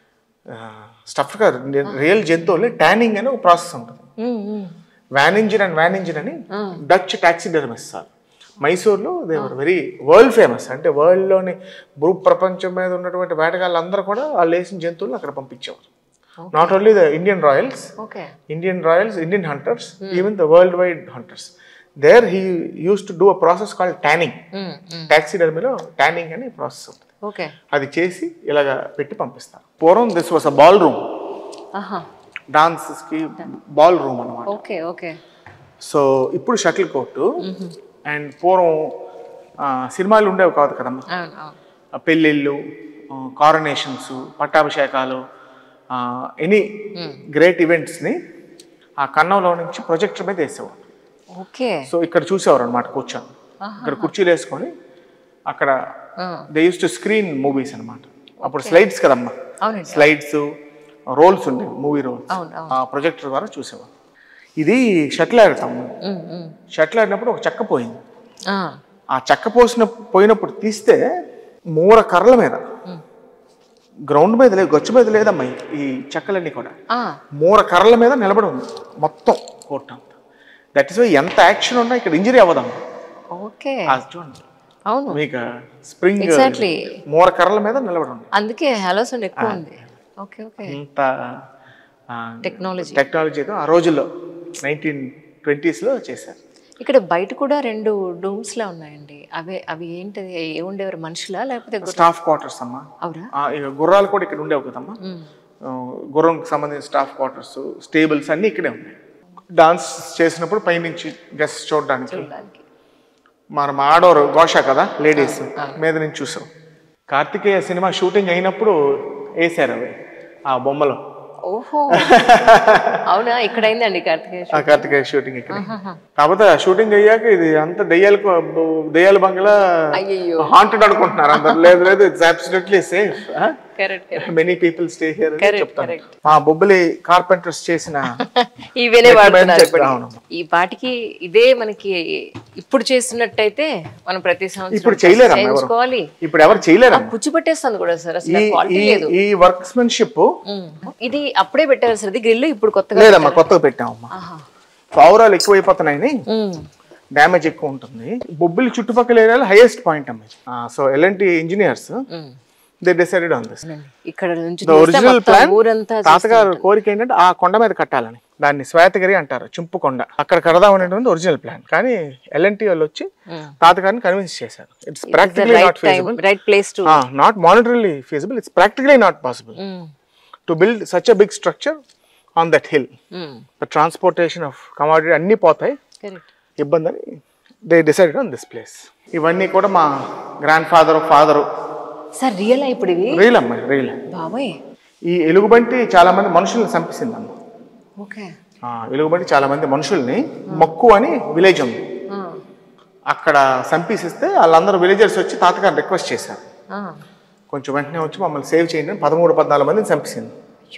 స్టఫ్ కాదు రియల్ జంతువులు ట్యానింగ్ అని ఒక ప్రాసెస్ ఉంటుంది ఉమ్. ఉమ్. Van Ingen and Van Ingen అని డచ్ టాక్సీ డెర్మిస్ సార్ మైసూర్లో దేవర్ వెరీ వరల్డ్ ఫేమస్ అంటే వరల్డ్లోని భూ ప్రపంచం మీద ఉన్నటువంటి వేటగాళ్ళందరూ కూడా వాళ్ళు వేసిన జంతువులను అక్కడ పంపించేవారు not only the Indian royals okay Indian royals Indian hunters even the world wide hunters there he use to do a process called tanning um. Um. టాక్సీ డెర్మీలో ట్యానింగ్ అని ప్రాసెస్ ఉంటుంది ఓకే అది చేసి ఇలాగ పెట్టి పంపిస్తారు పూర్వం this was a ballroom ఆహా డాన్సెస్కి బాల్ రూమ్ అనమాట ఓకే ఓకే సో ఇప్పుడు షటిల్ కోర్టు అండ్ పూర్వం ఆ, సినిమాలు ఉండేవి కాదు కదమ్మా అవును అవును ఆ పెళ్ళిళ్ళు కారనేషన్స్ పట్టాభిషేకాలు ఎనీ గ్రేట్ ఈవెంట్స్ని ఆ కన్నంలో నుంచి ప్రొజెక్టర్ మీద వేసేవారు ఓకే సో ఇక్కడ చూసేవారు అనమాట కూర్చొని ఇక్కడ కుర్చీలు వేసుకొని అక్కడ they use to screen movies అనమాట అప్పుడు స్లైడ్స్ కదమ్మా అవునండి స్లైడ్స్ రోల్స్ ఉండేవి మూవీ రోల్స్ అవును అవును ఆ ప్రొజెక్టర్ ద్వారా చూసేవారు ఇది షటిల్ ఆడతాం ఉమ్. ఉమ్. షటిల్ ఆడినప్పుడు ఒక చెక్క పోయింది ఆ. ఆ చెక్క పోసిన పోయినప్పుడు తీస్తే మూర కర్రల మీద గ్రౌండ్ మీద లేదు గచ్చు మీద లేదమ్మా ఈ- ఈ చెక్కలన్నీ కూడా ఆ. మూర కర్రల మీద నిలబడి ఉంది మొత్తం కోర్టు అంతా దట్ ఇస్ వై ఎంత యాక్షన్ ఉన్నా ఇక్కడ ఇంజరీ అవ్వదమ్మా ఓకే ఆ చూడండి అవును మీకు స్ప్రింగ్ Exactly. మూర కర్రల మీద నిలబడి ఉంది అందుకే హలో సౌండ్ ఎక్కువ ఉంది ఓకే ఓకే అంత టెక్నాలజీ టెక్నాలజీతో ఆ రోజుల్లో నైన్టీన్ ట్వంటీస్లో చేశారు ఇక్కడ బయట కూడా రెండు డూమ్స్ లా ఉన్నాయండి అవే అవి ఏంటది ఏముండేవారు మనుషులా లేకపోతే గు- స్టాఫ్ క్వార్టర్స్ అమ్మా అవునా ఆ, ఇక గుర్రాలు కూడా ఇక్కడ ఉండేవి కదమ్మా ఉమ్. ఆ, గుర్రంకి సంబంధించిన స్టాఫ్ క్వార్టర్స్ స్టేబుల్స్ అన్నీ ఇక్కడే ఉన్నాయి డాన్స్ చేసినప్పుడు పైనుంచి గెస్ట్ చూడడానికి చూడడానికి మనం ఆడోరు ఘోష కదా లేడీస్ మీద నుంచి చూసాం కార్తికేయ సినిమా షూటింగ్ అయినప్పుడు వేసారు అవి ఆ బొమ్మలో ఓహో అవునా ఇక్కడ అయిందండి కార్తికేయ ఆ కార్తికేయ షూటింగ్ ఇక్కడ కాకపోతే ఆ షూటింగ్ అయ్యాక ఇది అంత దెయ్యాలకు దెయ్యాల బంగ్లా అయ్యయ్యో హాంటెడ్ అనుకుంటున్నారు అందరు లేదు లేదు it's absolutely safe correct many people stay here Correct, చెప్తాను correct. మా బొబ్బిలి కార్పెంటర్స్ చేసిన ఇవేనే వాడుతున్నారు చెప్పి- ఇప్పుడు. అవును. ఈ పాటికి ఇదే మనకి ఇప్పుడు చేస్తున్నట్టయితే మనం ప్రతి సంవత్సరం ఇప్పుడు చేయలేరమ్మా ఎవరు. చేయించుకోవాలి ఇప్పుడు ఎవరు చేయలేరు పుచ్చి పట్టేస్తుంది కూడా సార్ అసలు ఈ క్వాలిటీ ఈ- లేదు ఈ వర్క్స్మెన్షిప్ ఉమ్. ఇది అప్పుడే పెట్టారు సార్ ఇది గ్రిల్ ఇప్పుడు కొత్తగా లేదమ్మా కొత్తగా పెట్టామమ్మా ఆహా. పావురాలు ఎక్కువైపోతున్నాయని ఉమ్. డ్యామేజ్ ఎక్కువ ఉంటుంది బొబ్బిలి చుట్టుపక్కల ఏరియాలో హైయెస్ట్ పాయింట్ అమ్మా సో ఎలాంటి engineers um. They decided on this ఇక్కడ నుంచి ద చూస్తే ఒరిజినల్ మొత్తం ప్లాన్ ఊరంతా తాతగారు కోరిక ఏంటంటే ఆ కొండ మీద కట్టాలని దాన్ని శ్వేతగిరి అంటారు చింపు కొండ అక్కడ కడదాం అనేటువంటి ఒరిజినల్ ప్లాన్ కానీ ఎల్ఎన్టీ వాళ్ళు వచ్చి ఉమ్. తాతగారిని కన్విన్స్ చేశారు it's practically right not time feasible right place to not monetarily feasible it's practically not possible to build such a big structure on that hill the transportation of commodity అన్నీ పోతాయి correct ఇబ్బంది అని they decided on this place ఇవన్నీ కూడా మా grand father father sir real ఇప్పుడు ఇవి reel అమ్మ రీల్ బాబాయ్ ఈ ఎలుగుబంటి చాలా మంది మనుషుల్ని చంపేసిందమ్మ ఓకే ఆ, ఎలుగుబంటి చాలా మంది మనుషుల్ని మక్కు అని విలేజ్ ఉంది అక్కడ చంపేసిస్తే వాళ్ళందరూ విలేజర్స్ వచ్చి తాతగారు రిక్వెస్ట్ చేశారు కొంచెం వెంటనే వచ్చి మమ్మల్ని సేవ్ చేయండి అని పదమూడు పద్నాలుగు మందిని చంపేసింది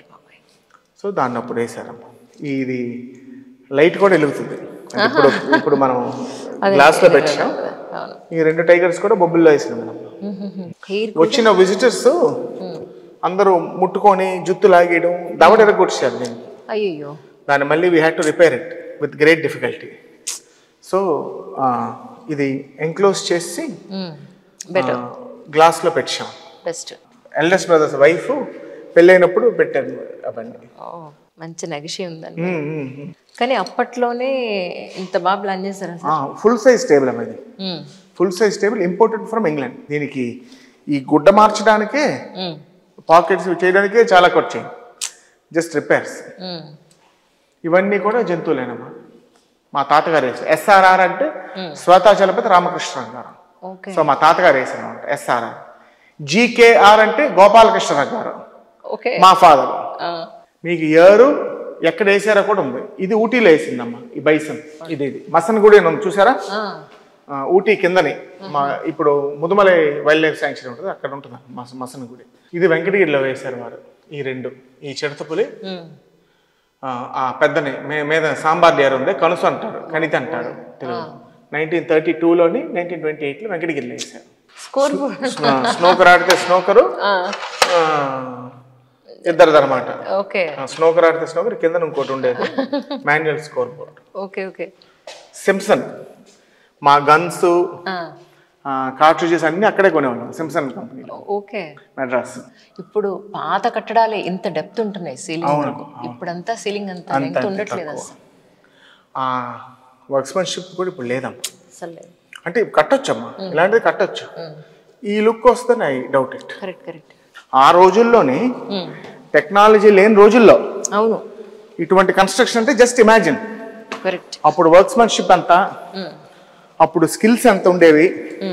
సో దాన్ని అప్పుడు వేశారమ్మ ఇది లైట్ కూడా వెలుగుతుంది అంటే ఇప్పుడు ఇప్పుడు మనం గ్లాస్లో పెట్టాం అవును ఈ రెండు టైగర్స్ కూడా బొబ్బిల్లో వేసినాం మనం హెయిర్ వచ్చిన విజిటర్స్ అందరూ ముట్టుకొని జుత్తు లాగేయడం దవడ ఎరగొచ్చారు నేను అయ్యో దాన్ని మళ్ళీ we had to repair it with great difficulty so ఇది ఎంక్లోజ్ చేసి బెటర్ గ్లాస్లో పెట్టాం బెస్ట్ ఎల్డెస్ట్ బ్రదర్స్ వైఫ్ పెళ్ళైనప్పుడు పెట్టారు అవన్నీ మంచి నగిషి ఉందండి మ్మ్, మ్మ్, మ్మ్. కానీ అప్పట్లోనే ఇంత బాగా ప్లాన్ చేశారా సార్ ఆ, ఫుల్ సైజ్ టేబుల్ అమ్మది hmm. Full size table imported from England దీనికి ఈ గుడ్డ మార్చడానికే మ్మ్. పాకెట్స్ చేయడానికే చాలా ఖర్చు అయింది జస్ట్ రిపేర్స్ మ్మ్. ఇవన్నీ కూడా జంతువులేనమ్మా మా తాతగారు వేసారు ఎస్ఆర్ఆర్ అంటే శ్వేతాచలపతి రామకృష్ణ గారు ఓకే సో మా తాతగారు వేసారు అనమాట ఎస్ఆర్ఆర్ జీకేఆర్ అంటే గోపాలకృష్ణరావు గారు ఓకే మా ఫాదర్ ఆ, మీకు ఏరు ఎక్కడ వేసారో కూడా ఉంది ఇది ఊటీలో వేసిందమ్మా ఈ బైసన్ ఇది ఇది మసన్ గుడి అని ఉంది చూసారా ఆ, ఆ, ఊటీ కిందని మా ఇప్పుడు ముదుమలై వైల్డ్ లైఫ్ శాంక్చురీ ఉంటుంది అక్కడ ఉంటుంది మస మసన్ గుడి ఇది వెంకటగిరిలో వేశారు వారు ఈ రెండు ఈ చిడతపులి మ్మ్. ఆ, ఆ పెద్దని మే మీద సాంబార్ లేయర్ ఉంది కనుసు అంటారు కణితి అంటారు తెలుగు నైన్టీన్ థర్టీ టూలోని నైన్టీన్ ట్వంటీ ఎయిట్లో వెంకటగిరిలో వేశారు స్కోర్ బోర్డ్ స్నోకర్ ఆడితే స్నోకరు ఆ, ఇద్దరిది అనమాట ఓకే స్నోకర్ ఆడితే స్నోకర్ కింద ఇంకోటి ఉండేది manual score board okay okay Simpson మా గన్స్ ఆ, కార్ట్రిజెస్ అన్ని అక్కడే కొనేవాళ్ళం సిమ్సన్ కంపెనీలో ఓకే మెడ్రాస్ ఇప్పుడు పాత కట్టడాలే ఇంత డెప్త్ ఉంటున్నాయి సీలింగ్ అవును, వరకు ఇప్పుడంతా సీలింగ్ అంత అంత లెంగ్త్ ఉండట్లేదు అసలు ఆ వర్క్స్మెన్షిప్ కూడా ఇప్పుడు లేదమ్మా అసలు లేదు అంటే కట్టొచ్చమ్మా ఇలాంటిది కట్టొచ్చు ఈ లుక్ వస్తుంది I doubt it correct correct ఆ రోజుల్లోనే టెక్నాలజీ లేని రోజుల్లో అవును ఇటువంటి కన్స్ట్రక్షన్ అంటే జస్ట్ ఇమాజిన్ కరెక్ట్ అప్పుడు వర్క్స్మెన్షిప్ అంతా అప్పుడు స్కిల్స్ ఎంత ఉండేవి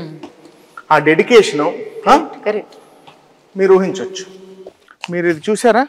ఆ డెడికేషను కరెక్ట్ మీరు ఊహించవచ్చు మీరు ఇది చూసారా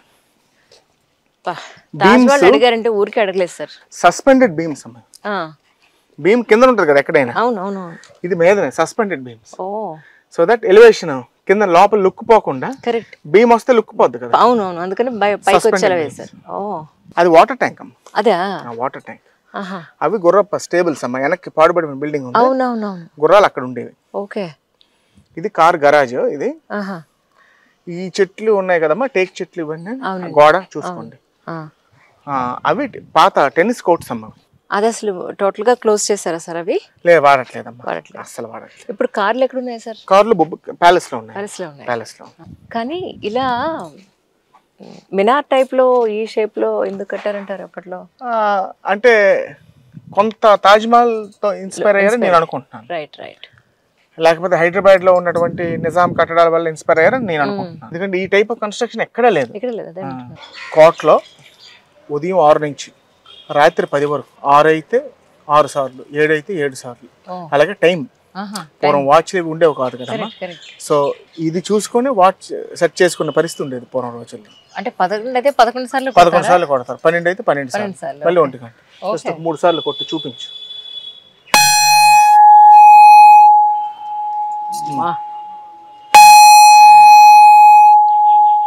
తాజ్ వాళ్ళు అడిగారంటే ఊరికి అడగలేదు సార్ సస్పెండెడ్ బీమ్స్ అమ్మ ఆ, బీమ్ కింద ఉంటుంది కదా ఎక్కడైనా అవును అవును అవును. ఇది మీదనే సస్పెండెడ్ బీమ్స్ ఓ సో దట్ ఎలివేషన్ కింద లోపల లుక్ పోకుండా కరెక్ట్ బీమ్ వస్తే లుక్ పోద్ది కదా అవును అవును అందుకని బయ- పైకి Suspended వచ్చేలా beams. వేశారు ఓ అది వాటర్ ట్యాంక్ అమ్మ అదే వాటర్ ట్యాంక్ ఆహా అవి గుర్రప్ప స్టేబుల్స్ అమ్మ వెనక్కి పాడుబడిన బిల్డింగ్ ఉంది అవునవునవును గుర్రాలు అక్కడ ఉండేవి ఓకే ఇది కార్ గరాజ్ ఇది ఆహా ఈ చెట్లు ఉన్నాయి కదమ్మా టేక్ చెట్లు ఇవన్నీ అవునండి. గోడ చూసుకోండి ఆ. ఆ, అవి పాత టెన్నిస్ కోర్ట్స్ అమ్మ అది అసలు టోటల్ గా క్లోజ్ చేశారా సార్ అవి లే వాడట్లేదమ్మా వాడట్లేదు. అస్సలు వాడట్లేదు ఇప్పుడు కార్లు ఎక్కడ ఉన్నాయి సార్ కార్లు బొబ్బు ప్యాలెస్ లో ఉన్నాయి ప్యాలెస్ లో ఉన్నాయి ప్యాలెస్ లో కానీ ఇలా మినార్ టైప్ లో ఈ షేప్ లో ఎందుకు కట్టారంటారు అప్పట్లో ఆ, అంటే కొంత తాజ్ మహల్ తో ఇన్స్పైర్ అయ్యారని నేను అనుకుంటున్నాను రైట్ రైట్ లేకపోతే హైదరాబాద్ లో ఉన్నటువంటి నిజాం కట్టడాల వల్ల ఇన్స్పైర్ అయ్యారని నేను అనుకుంటున్నాను ఎందుకంటే ఈ టైప్ ఆఫ్ కన్స్ట్రక్షన్ ఎక్కడా లేదు ఇక్కడ లేదు అదే అంటున్నా. కోట్లో ఉదయం ఆరు నుంచి రాత్రి పది వరకు ఆరు అయితే ఆరు సార్లు ఏడు అయితే ఏడు సార్లు ఓ. అలాగే టైం ఆహా పూర్వం వాచ్లు ఇవి ఉండేవి కాదు కదమ్మా కరెక్ట్ కరెక్ట్ సో ఇది చూసుకొని వాచ్ సెట్ చేసుకున్న పరిస్థితి ఉండేది పూర్వం రోజుల్లో అంటే పదకొండు అయితే పదకొండు సార్లు పదకొండు సార్లు కొడతారు పన్నెండు అయితే పన్నెండు సార్లు పన్నెండు సార్లు, మళ్ళీ ఒంటి గంట జస్ట్ ఒక మూడు సార్లు కొట్టి చూపించు వా.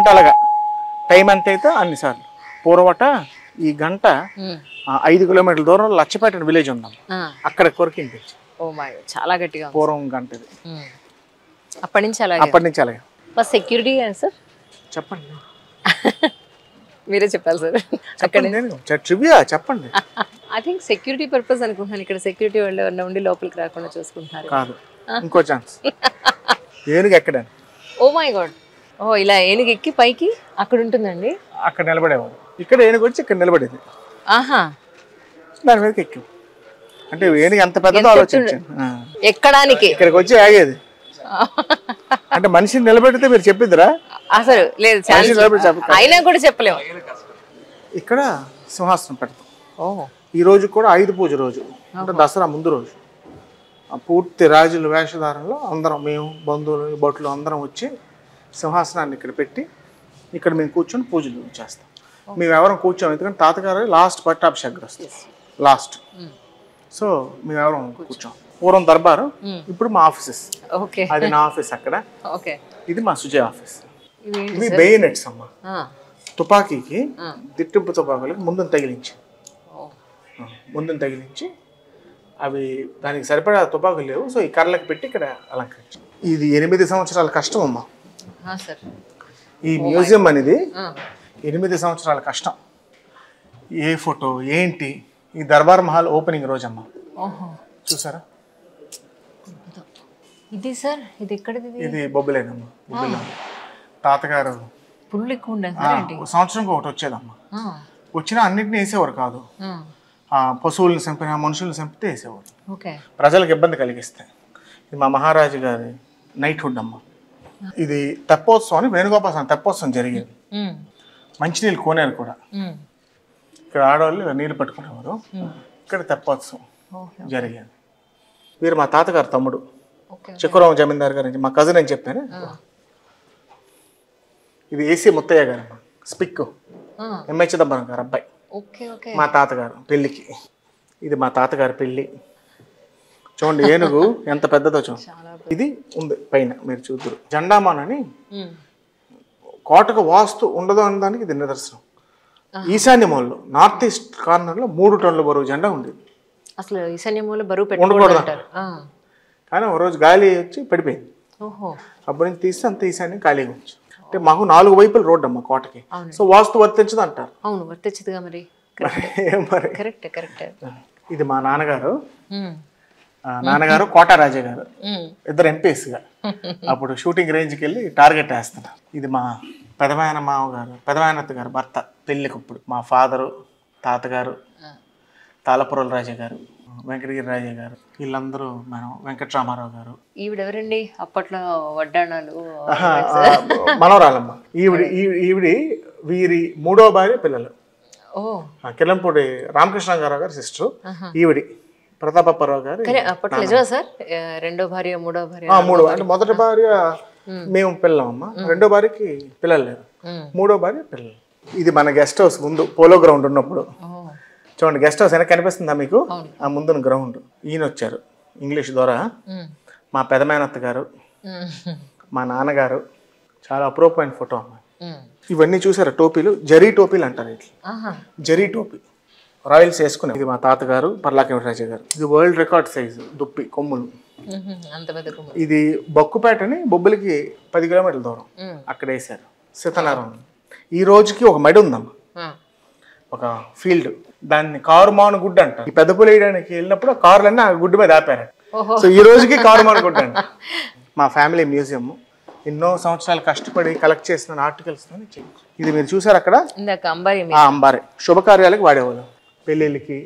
అంటే అలాగా టైం ఎంత అయితే అన్నిసార్లు పూర్వట ఈ గంట ఉమ్. ఆ, ఐదు కిలోమీటర్ల దూరం లచ్చపేట విలేజ్ ఉందాం ఆ. అక్కడ కొరకు ఇంటి ఓ మై చాలా గట్టిగా ఉంది పూర్వం గంట ఇది ఉమ్. అప్పటి నుంచి అలాగే అప్పటి నుంచి అలాగే మా సెక్యూరిటీ సార్ చెప్పండి మీరే చెప్పాలి సార్ చెప్పండి నేను ట్రివియా చెప్పండి ఐ థింక్ సెక్యూరిటీ పర్పస్ అనుకుంటున్నాను ఇక్కడ సెక్యూరిటీ వాళ్ళు ఎవరైనా ఉండి లోపలికి రాకుండా చూసుకుంటున్నారు కాదు ఇంకో ఛాన్స్ ఏనుగు ఎక్కడానికి ఓ మై గాడ్ ఓ ఇలా ఏనుగు ఎక్కి పైకి అక్కడ ఉంటుందండి అక్కడ నిలబడేవాడు ఇక్కడ ఏనుగు వచ్చి ఇక్కడ నిలబడేది ఆహా దాని మీదకి ఎక్కాం అంటే ఏనుగు ఎంత పెద్దదో ఆలోచించాను ఆ. ఎక్కడానికి ఇక్కడికి వచ్చి ఆగేది అంటే మనిషిని నిలబెడితే మీరు చెప్పిద్దిరా అసలు లేదు ఛాన్స్ మనిషిని నిలబెట్టి చెప్ప అయినా కూడా చెప్పలేము ఇక్కడ సింహాసనం పెడతాం ఓ ఈ రోజు కూడా ఐదు పూజ రోజు అంటే దసరా ముందు రోజు ఆ పూర్తి రాజుల వేషధారంలో అందరం మేము బంధువులు బొట్లు అందరం వచ్చి సింహాసనాన్ని ఇక్కడ పెట్టి ఇక్కడ మేము కూర్చొని పూజలు చేస్తాం మేము ఎవరం కూర్చోం ఎందుకంటే తాతగారు లాస్ట్ పట్టాభిషేకరస్తు లాస్ట్ సో మేము ఎవరం కూర్చోం పూర్వం దర్బారు ఇప్పుడు మా ఆఫీసెస్ ఓకే అది నా ఆఫీస్ అక్కడ ఓకే ఇది మా సుజయ్ ఆఫీస్ ఇది ఇవి బెయినెట్స్ అమ్మ ఆ, తుపాకీకి దిట్టింపు తుపాకులకి ముందుని తగిలించి ఓ, ముందుని తగిలించి అవి దానికి సరిపడా తుపాకులు లేవు సో ఈ కర్రలకు పెట్టి ఇక్కడ అలంకరించి ఇది ఎనిమిది సంవత్సరాల కష్టం అమ్మా ఆ, సార్ ఈ మ్యూజియం అనేది ఆ, ఎనిమిది సంవత్సరాల కష్టం ఏ ఫోటో ఏంటి ఈ దర్బార్ మహల్ ఓపెనింగ్ రోజమ్మా ఓహో చూసారా ఇది సార్ ఇది ఎక్కడిది ఇది ఇది బొబ్బిలేనమ్మా బొబ్బిలో తాతగారు పుల్లు ఎక్కువ ఉండదు ఆ, సార్ ఏంటి ఒక సంవత్సరంకి ఒకటి వచ్చేదమ్మా ఆ, వచ్చినా అన్నిటిని వేసేవారు కాదు ఆ, ఆ, పశువులను చంపిన మనుషులను చంపితే వేసేవారు ఓకే ప్రజలకు ఇబ్బంది కలిగిస్తాయి ఇది మా మహారాజు గారి నైట్ హుడ్ అమ్మ ఇది తెప్పోత్సవం అని వేణుగోపాల స్వామి తెప్పోత్సవం జరిగేది ఉమ్, మంచినీళ్ళు కోనేరు కూడా ఉమ్, ఇక్కడ ఆడవాళ్ళు ఇలా నీళ్ళు పట్టుకునేవారు ఉమ్. ఇక్కడ తెప్పోత్సవం ఓకే జరిగేది వీరు మా తాతగారు తమ్ముడు ఓకే చిక్కురామ జమీందార్ గారు అని మా కజిన్ అని చెప్పాను ఇది ఏసీ ముత్తయ్య గారు అమ్మ స్పిక్ ఆ, ఎంహెచ్ దబ్బరం గారు అబ్బాయి ఓకే ఓకే మా తాతగారు పెళ్ళికి ఇది మా తాతగారి పెళ్ళి చూడండి ఏనుగు ఎంత పెద్దదో చూడండి చాలా ఇది ఉంది పైన మీరు చూద్దరు జెండామాన్ అని ఉమ్, కోటకు వాస్తు ఉండదు అనడానికి ఇది నిదర్శనం ఈశాన్య మూలలో నార్త్ ఈస్ట్ కార్నర్లో మూడు టన్నుల బరువు జెండా ఉండేది అసలు ఈశాన్యమూల బరువు ఉండకూడదు పెట్టకూడదు అంటారు ఆ, కానీ ఒక రోజు గాలి వచ్చి పడిపోయింది ఓహో అప్పటి నుంచి తీస్తే అంత ఈశాన్యం ఖాళీగా ఉంచు అంటే మాకు నాలుగు వైపులు రోడ్డు అమ్మ కోటకి సో వాస్తు వర్తించదు అంటారు అవును వర్తించదుగా మరి ఏం మరి కరెక్ట్ కరెక్ట్ ఇది మా నాన్నగారు ఉమ్, ఆ, నాన్నగారు కోటారాజే గారు ఉమ్, ఇద్దరు ఎంపీస్గా అప్పుడు షూటింగ్ రేంజ్కి వెళ్ళి టార్గెట్ వేస్తున్నారు ఇది మా పెదమైన మామ గారు పెదమైనత్త గారు భర్త పెళ్ళికి ఇప్పుడు మా ఫాదరు తాతగారు ఆ, తాళపురం రాజా గారు వెంకటగిరి రాజా గారు వీళ్ళందరూ మనం వెంకటరామారావు గారు ఈవిడెవరండి అప్పట్లో వడ్డాణాలు ఆహా, ఆ, మనవరాలమ్మ ఈవిడి ఈ- ఈవిడి వీరి మూడో భార్య పిల్లలు ఓ ఆ, కిల్లంపూడి రామకృష్ణగారావు గారి సిస్టర్ ఆహా. ఈవిడి ప్రతాపప్పారావు గారు కానీ అప్పట్లో నిజమా సార్ ఆ, రెండో భార్య మూడో భార్య ఆ, మూడు అంటే మొదటి భార్య మేము పిల్లం అమ్మ రెండో భార్యకి పిల్లలు లేరు ఉమ్. మూడో భార్య పిల్లలు ఇది మన గెస్ట్ హౌస్ ముందు పోలో గ్రౌండ్ ఉన్నప్పుడు ఓ చూడండి గెస్ట్ హౌస్ వెనక కనిపిస్తుందా మీకు అవును. ఆ ముందున్న గ్రౌండ్ ఈయన వచ్చారు ఇంగ్లీష్ ద్వారా ఉమ్, మా పెదమేనత్త గారు ఉమ్, మా నాన్నగారు చాలా అప్రూపమైన ఫోటో అమ్మ ఉమ్. ఇవన్నీ చూసారా టోపీలు జరీ టోపీలు అంటారు ఇట్లా ఆహా జరీ టోపీ రాయల్స్ వేసుకునే ఇది మా తాతగారు పర్లాకి వెంకటరాజు గారు ఇది వరల్డ్ రికార్డ్ సైజు దుప్పి కొమ్ములు ఉహు, అంత పెద్ద కొమ్ము ఇది బొక్కుపేటని బొబ్బిలికి పది కిలోమీటర్ల దూరం ఉమ్, అక్కడ వేశారు సీతనారాయణ ఈ రోజుకి ఒక మెడ ఉందమ్మ ఆ, ఒక ఫీల్డ్ దాన్ని కారు మాను గుడ్డ అంట ఈ పెద్ద పులి వేయడానికి వెళ్ళినప్పుడు ఆ కార్లన్నీ ఆ గుడ్డు మీద ఆపారు ఓహో సో ఈ రోజుకి కారు మాను గుడ్డ అంట మా ఫ్యామిలీ మ్యూజియం ఎన్నో సంవత్సరాలు కష్టపడి కలెక్ట్ చేసిన ఆర్టికల్స్ ఇది మీరు చూసారు అక్కడ ఇందాక అంబారి మీ- ఆ అంబారే శుభకార్యాలకు వాడేవాళ్ళం పెళ్ళిళ్ళకి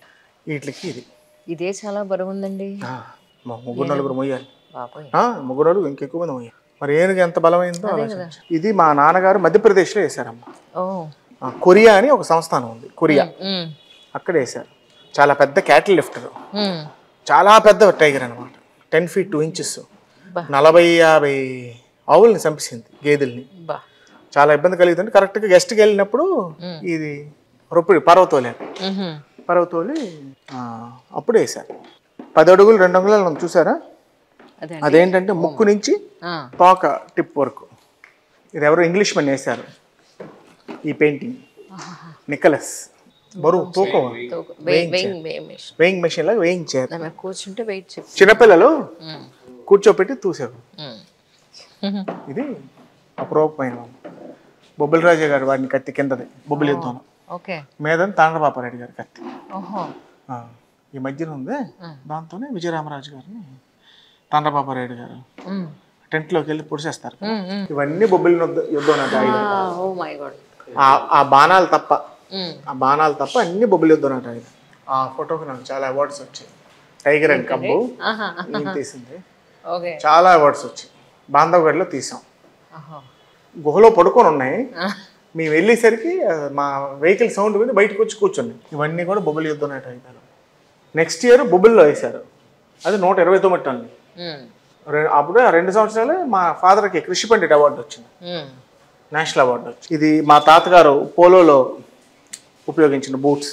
వీటికి ఇది ఇదే చాలా బరువు ఉందండి ఆ, మా ముగ్గురు నలుగురు మొయ్యాలి బాబోయ్ ఆ, ముగ్గురు నలుగురు ఇంకెక్కువ మంది మొయ్యాలి మరి ఏనుగు ఎంత బలమైందో ఆలోచించు. ఇది మా నాన్నగారు మధ్యప్రదేశ్లో వేశారమ్మ ఓ ఆ, కొరియా అని ఒక సంస్థానం ఉంది కొరియా ఉమ్, అక్కడ వేశారు చాలా పెద్ద క్యాటిల్ లిఫ్టర్ ఉమ్, చాలా పెద్ద టైగర్ అనమాట టెన్ ఫీట్ టూ ఇంచెస్ బా. నలభై యాభై ఆవుల్ని చంపేసింది గేదెల్ని బా చాలా ఇబ్బంది కలుగుతుంది కరెక్ట్గా గెస్ట్కి వెళ్ళినప్పుడు ఇది రొప్పిడి పర్వతోలే ఉహు, పర్వతోలి ఆ, అప్పుడు వేశారు పది అడుగులు రెండు అంగుళాలు మనం చూసారా అదే అదేంటంటే ముక్కు నుంచి ఆ, తోక టిప్ వరకు ఇది ఎవరో ఇంగ్లీష్ మన్ వేశారు ఈ పెయింటింగ్ నికలస్ బరువు తూకం weighing weighing machine weighing machine లాగా వేయించారు ఆమె కూర్చుంటే వెయిట్ చెప్పు చిన్నపిల్లలు కూర్చోపెట్టి చూసారు ఇది అపురూపమైన బొబ్బిల రాజా గారు వాడిని కత్తి కిందది బొబ్బిలి యుద్ధంలో ఓకే మీద తాండ్రపాపారెడ్డి గారి కత్తి ఓహో ఆ, ఈ మధ్యన ఉంది దాంతోనే విజయరామరాజు గారిని తాండ్రపాపారెడ్డి గారు టెంట్లోకి వెళ్ళి పొడిసేస్తారు ఇవన్నీ బొబ్బిలి యుద్ధ- యుద్ధం నాటి ఆయుధాలు. ఓ మై గాడ్ ఆ ఆ బాణాలు తప్ప ఆ బాణాలు తప్ప అన్ని బొబ్బిలి యుద్ధం నాటి ఆయుధాలు. ఆ ఫోటోకి నాకు చాలా అవార్డ్స్ వచ్చాయి టైగర్ అండ్ కబ్బు నేను తీసింది ఓకే చాలా అవార్డ్స్ వచ్చాయి బాంధవ్గఢ్లో తీసాం ఓహో గుహలో పడుకొని ఉన్నాయి మేము వెళ్ళేసరికి ఆ, మా వెహికల్ సౌండ్ మీద బయటకు వచ్చి కూర్చున్నాయి ఇవన్నీ కూడా బొబ్బిలి యుద్ధం నాటి ఆయుధాలు నెక్స్ట్ ఇయర్ బొబ్బిల్లో వేశారు అది నూట ఇరవై తొమ్మిది టన్నులు రె- అప్పుడు ఆ రెండు సంవత్సరాలే మా ఫాదర్కి కృషి పండిట్ అవార్డు వచ్చింది నేషనల్ అవార్డు వచ్చింది ఇది మా తాతగారు పోలోలో ఉపయోగించిన బూట్స్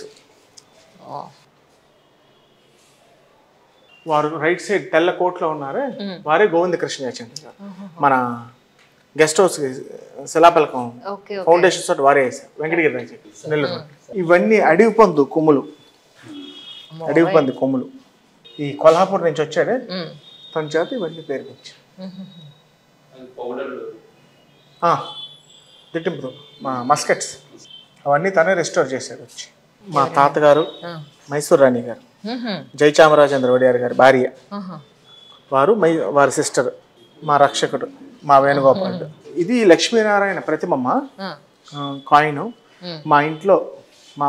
వారు రైట్ సైడ్ తెల్ల కోట్లో ఉన్నారే వారే గోవింద కృష్ణయాచంద్ర గారు మన గెస్ట్ హౌస్ శిలాపలకం ఓకే ఫౌండేషన్ తోటి వారే వేశారు వెంకటగిరి రాజు నెల్లూరు ఇవన్నీ అడవి పందు కొమ్ములు అడవి పంది కొమ్ములు ఈ కొల్హాపూర్ నుంచి వచ్చాడే తన చేత ఇవన్నీ పేరుకొచ్చారు దిట్టింపు మా మస్కెట్స్ అవన్నీ తనే రెస్టోర్ చేశాడు వచ్చి మా తాతగారు మైసూర్ రాణి గారు జయచామరాజేంద్ర వడియార్ గారి భార్య వారు మై వారి సిస్టర్ మా రక్షకుడు మా వేణుగోపాలుడు ఇది లక్ష్మీనారాయణ ప్రతిమమ్మ కాయిన్ మా ఇంట్లో మా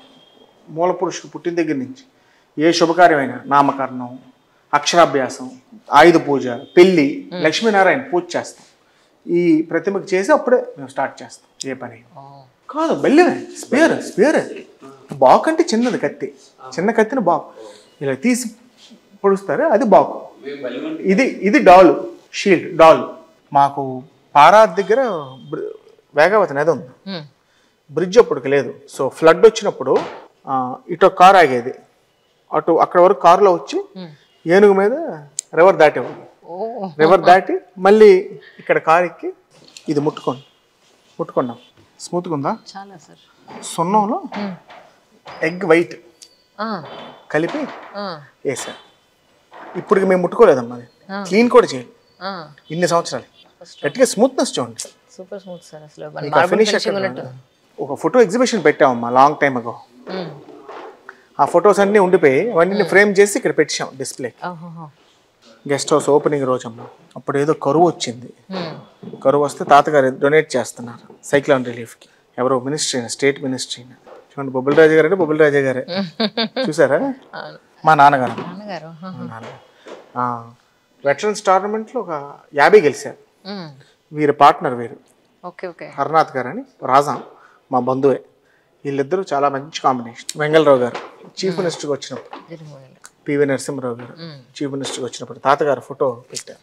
మూల పురుషుడు పుట్టిన దగ్గర నుంచి ఏ శుభకార్యమైనా నామకరణం అక్షరాభ్యాసం ఆయుధ పూజ పెళ్ళి లక్ష్మీనారాయణ పూజ చేస్తాం ఈ ప్రతిమకి చేసి అప్పుడే మేము స్టార్ట్ చేస్తాం ఏ పని కాదు బెల్లివే స్పేర్ స్పేర్ బాక్ అంటే చిన్నది కత్తి చిన్న కత్తిని బాక్ ఇలా తీసి పొడుస్తారు అది బాక్ ఇది ఇది డాల్ షీల్డ్ డాల్ మాకు పారాద్ దగ్గర బ్రి- వేగావతి నది ఉంది బ్రిడ్జ్ అప్పటికి లేదు సో ఫ్లడ్ వచ్చినప్పుడు ఆ, ఇటు ఒక కార్ ఆగేది అటు అక్కడ వరకు కారులో వచ్చి ఏనుగు మీద రివర్ దాటేవాడు ఓ రివర్ దాటి మళ్ళీ ఇక్కడ కార్ ఎక్కి ఇది ముట్టుకోండి ముట్టుకున్నాం స్మూత్గా ఉందా చాలా సార్ సున్నంలో ఎగ్ వైట్ ఆ, కలిపి ఆ, వేసారు ఇప్పటికి మేము ముట్టుకోలేదమ్మా అది క్లీన్ కూడా చేయాలి ఆ. ఇన్ని సంవత్సరాలు గట్టిగా స్మూత్నెస్ చూడండి సూపర్ స్మూత్ సార్ అసలు ఇంకా మార్బుల్ ఫినిష్ ఫినిషింగ్ ఉన్నట్టు ఒక ఫోటో ఎగ్జిబిషన్ పెట్టామమ్మా లాంగ్ టైమ్ అగో ఉమ్. ఆ ఫొటోస్ అన్నీ ఉండిపోయి అవన్నీ ఫ్రేమ్ చేసి ఇక్కడ పెట్టాం డిస్ప్లే ఓహోహో. గెస్ట్ హౌస్ ఓపెనింగ్ రోజమ్మా అప్పుడు ఏదో కరువు వచ్చింది ఉమ్. కరువు వస్తే తాతగారు డొనేట్ చేస్తున్నారు సైక్లాన్ రిలీఫ్కి ఎవరో మినిస్ట్రీ స్టేట్ మినిస్ట్రీ చూడండి బొబ్బిల్ రాజు గారు అంటే బొబ్బిల్ రాజు గారే చూసారా అవును. మా నాన్నగారు నాన్నగారు ఆహా. మా నాన్నగారు వెటరన్స్ టోర్నమెంట్లో ఒక యాభై గెలిచారు ఉమ్. వీరి పార్ట్నర్ వీరు ఓకే ఓకే హర్నాథ్ గారు అని రాజా మా బంధువే వీళ్ళిద్దరూ చాలా మంచి కాంబినేషన్ వెంగళరావు గారు చీఫ్ మినిస్టర్కి వచ్చినప్పుడు జరిగిపోయింది పివి నరసింహరావు గారు చీఫ్ మినిస్టర్కి వచ్చినప్పుడు తాతగారు ఫోటో పెట్టారు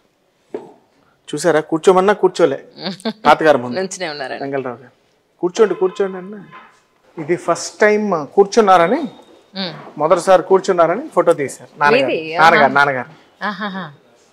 చూసారా కూర్చోమన్నా కూర్చోలే తాతగారు ముందు నుంచినే ఉన్నారండి వెంగళరావు గారు కూర్చోండి కూర్చోండి అన్న ఇది ఫస్ట్ టైం కూర్చున్నారని ఉమ్. మొదటిసారి కూర్చున్నారని ఫోటో తీశారు నాన్నగారు మీది? నాన్నగారు నాన్నగారు ఆహాహా.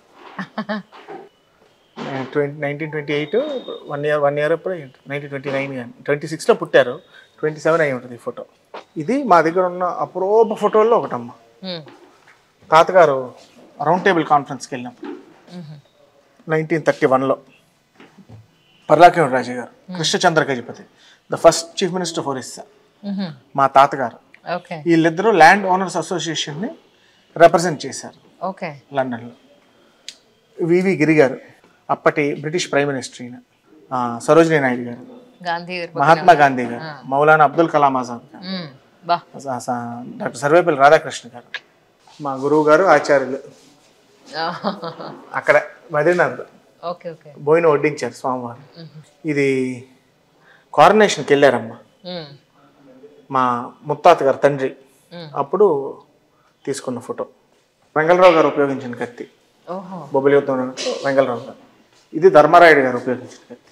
Twenty nineteen twenty eight one year one year అప్పుడు నైన్టీన్ ట్వంటీ నైన్ కానీ ట్వంటీ సిక్స్లో పుట్టారు ట్వంటీ సెవెన్ అయి ఉంటుంది ఈ ఫోటో ఇది మా దగ్గర ఉన్న అపురూప ఫోటోల్లో ఒకటమ్మ ఉమ్. తాతగారు రౌండ్ టేబుల్ కాన్ఫరెన్స్కి వెళ్ళినప్పుడు ఉహు. నైన్టీన్ థర్టీ వన్లో Parlakhemundi Raju garu Krishnachandra Gajapati the first chief minister for Orissa ఉహు. మా తాతగారు ఓకే వీళ్ళిద్దరూ ల్యాండ్ ఓనర్స్ అసోసియేషన్ని రిప్రజెంట్ చేశారు ఓకే లండన్లో వివి గిరి గారు అప్పటి బ్రిటిష్ ప్రైమ్ మినిస్టర్ ఈయన ఆ, సరోజినీ నాయుడు గారు గాంధీ గారు మహాత్మా గాంధీ గారు మౌలానా అబ్దుల్ కలాం ఆజాద్ గారు ఉమ్. బా స- స- డాక్టర్ సర్వేపల్లి రాధాకృష్ణ గారు మా గురువు గారు ఆచార్యులు అక్కడ బద్రీనాథ్ ఓకే ఓకే బోయిన వడ్డించారు స్వామివారు ఇది కారనేషన్కి వెళ్ళారమ్మ ఉమ్. మా ముత్తాత గారు తండ్రి అప్పుడు తీసుకున్న ఫోటో వెంగళరావు గారు ఉపయోగించిన కత్తి ఓహో బొబ్బిలి యుద్ధం వెంగళరావు గారు ఇది ధర్మరాయుడు గారు ఉపయోగించిన కత్తి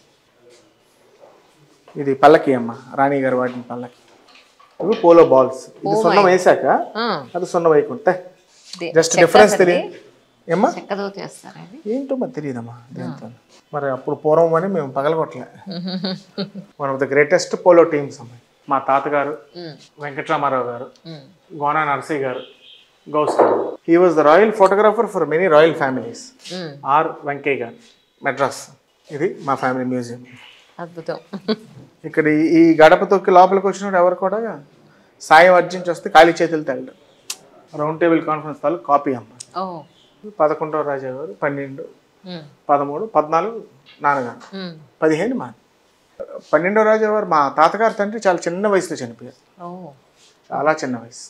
ఇది పల్లకి అమ్మ రాణి గారు వాడిన పల్లకి ఇవి పోలో బాల్స్ ఇది సున్నం వేసాక ఆ. అది సున్నం వేయకుంటే ది- జస్ట్ చెక్క డిఫరెన్స్ సార్ ఇది? తెలియదు ఏమ్మా చెక్కతో చేస్తారా ఇది ఏంటో మరి తెలియదమ్మా దేంతో మరి అప్పుడు పూర్వం అని మేము పగలగొట్టలే one of the greatest polo teams అమ్మాయి మా తాతగారు మ్మ్. వెంకటరామారావు గారు మ్మ్. Gonna Narasayya garu Ghouse garu he was the royal photographer for many royal families hmm. R Venkaiah garu Madras ఇది మా ఫ్యామిలీ మ్యూజియం అద్భుతం ఇక్కడ ఈ- ఈ గడప తొక్కి లోపలికి వచ్చినప్పుడు ఎవరు కూడా సాయం అర్జించి వస్తే ఖాళీ చేతులు తెల్లడు రౌండ్ టేబుల్ కాన్ఫరెన్స్ తాలూకు కాపీ అమ్మ ఓ పదకొండవ రాజా గారు పన్నెండు మ్మ్. పదమూడు పద్నాలుగు నాన్నగారు మ్మ్. పదిహేను మా పన్నెండవ రాజా గారు మా తాతగారు తండ్రి చాలా చిన్న వయసులో చనిపోయారు ఓ చాలా చిన్న వయసు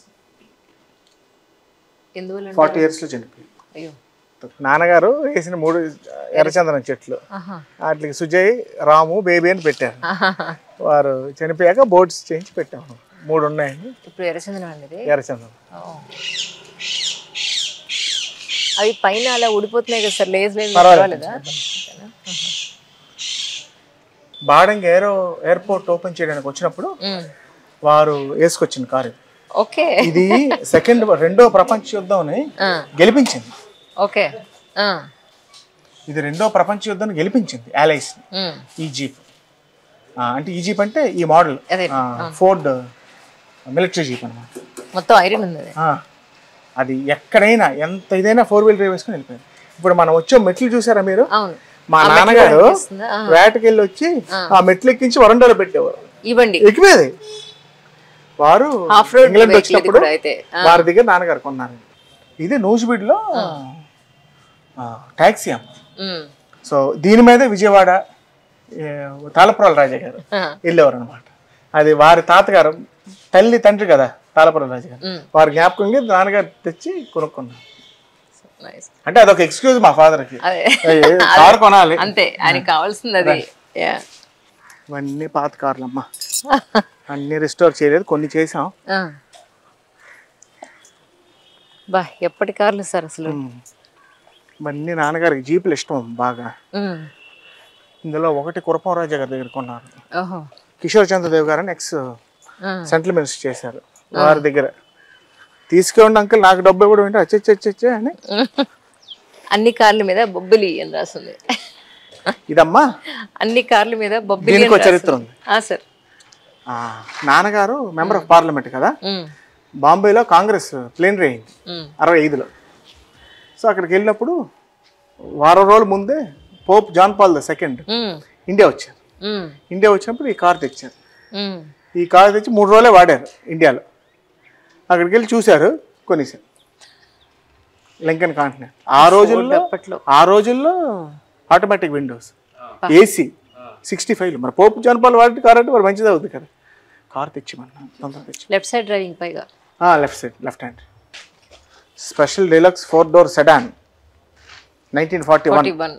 ఎందువల్ల ఫార్టీ ఇయర్స్లో చనిపోయారు అయ్యో నాన్నగారు వేసిన మూడు ఎర్రచందనం చెట్లు ఆహా. వాటికి సుజయ్ రాము బేబీ అని పెట్టారు ఆహాహా. వారు చనిపోయాక బోర్డ్స్ చేయించి పెట్టాము మూడు ఉన్నాయండి ఇప్పుడు ఎర్రచందనం అండి ఇది ఎర్రచందనం ఓ. అవి పైన అలా ఊడిపోతున్నాయి కదా సార్ లేజ్ లేదు పర్వాలేదు. పర్వాలేదా బాడంగ్ ఏరో ఎయిర్పోర్ట్ ఓపెన్ చేయడానికి వచ్చినప్పుడు మ్మ్. వారు వేసుకొచ్చిన కారు ఇది. ఓకే ఇది సెకండ్ రెండో ప్రపంచ యుద్ధంని ఆ, గెలిపించింది ఓకే ఆ, ఇది రెండో ప్రపంచ యుద్ధం గెలిపించింది allies ని మ్మ్. ఈ జీప్ ఆ, అంటే ఈ జీప్ అంటే ఈ మోడల్ అదే ఫోర్డ్ మిలిటరీ జీప్ అనమాట మొత్తం ఐరన్ ఉంది అది అది ఎక్కడైనా ఎంత ఇదైనా ఫోర్ వీల్ డ్రైవ్ వేసుకుని వెళ్ళిపోయింది ఇప్పుడు మనం వచ్చే మెట్లు చూసారా మీరు అవును మా ఆ మెట్లు నాన్నగారు కనిపిస్తుందా? ఆ. వేటకి వెళ్ళి వచ్చి ఆ మెట్లు ఎక్కించి వరండాలో పెట్టేవారు ఇవ్వండి ఎక్కిపోయేది వారు హాఫ్ రోడ్ ఇంగ్లాండ్ వెహికల్ ఇది వచ్చినప్పుడు కూడా అయితే ఆ, వారి దగ్గర నాన్నగారు కొన్నారు ఇది నూజిబీడ్లో ట్యాక్సీ అమ్మ మ్మ్. సో దీని మీదే విజయవాడ ఏ, తాళపురాల రాజా గారు ఆ, వెళ్ళేవారు అనమాట అది వారి తాతగారు తల్లి తండ్రి కదా తాళపురాల రాజా గారు మ్మ్. వారి జ్ఞాపకంగా నాన్నగారు తెచ్చి కొనుక్కున్నారు nice. అంటే అదొక ఎక్స్క్యూజ్ మా ఫాదర్కి అదే కారు కొనాలి అంతే ఆయనకి కావాల్సింది అది Yeah. ఇవన్నీ పాత కార్లు అమ్మా అన్ని రిస్టోర్ చేయలేదు కొన్ని చేసాం ఆ. బా ఎప్పటి కార్లు సార్ అసలు ఉమ్. ఇవన్నీ నాన్నగారికి జీపులు ఇష్టం బాగా మ్మ్. ఇందులో ఒకటి కురపం రాజా గారి దగ్గర కొన్నారు ఓహో కిషోర్ చంద్రదేవ్ గారు అని ఎక్స్ ఆ. సెంట్రల్ మినిస్టర్ చేశారు వారి దగ్గర తీసుకోండి అంకుల్ నాకు డబ్బు ఇవ్వడం ఏంటి అచ్చచ్చచ్చే అని అన్ని కార్ల మీద బొబ్బిలి అని రాస్తుంది ఇదమ్మా అన్ని కార్ల మీద బొబ్బిలి దీనికి అని ఒక చరిత్ర రాస్తుంది. ఉంది ఆ సార్ ఆ, నాన్నగారు మెంబర్ ఆఫ్ పార్లమెంట్ కదా మ్మ్. బాంబేలో కాంగ్రెస్ ప్లేనరీ అయింది మ్మ్. అరవై ఐదులో సో అక్కడికి వెళ్ళినప్పుడు వారం రోజుల ముందే Pope John Paul the second మ్మ్. ఇండియా వచ్చారు మ్మ్. ఇండియా వచ్చినప్పుడు ఈ కార్ తెచ్చారు మ్మ్. ఈ కార్ తెచ్చి మూడు రోజులే వాడారు ఇండియాలో అక్కడికి వెళ్ళి చూశారు కొనేసారు లింకన్ కాంటినెంట్ ఆ రోజుల్లో అప్పట్లో ఆ రోజుల్లో automatic windows AC sixty five మరి పోపు జనపాలు వాడి కార్ అంటే మరి మంచిది అవుతుంది కదా కార్ తెచ్చిమన్నా తొందరగా తెచ్చి లెఫ్ట్ సైడ్ డ్రైవింగ్ పైగా left side left hand special deluxe four door sedan nineteen forty one forty one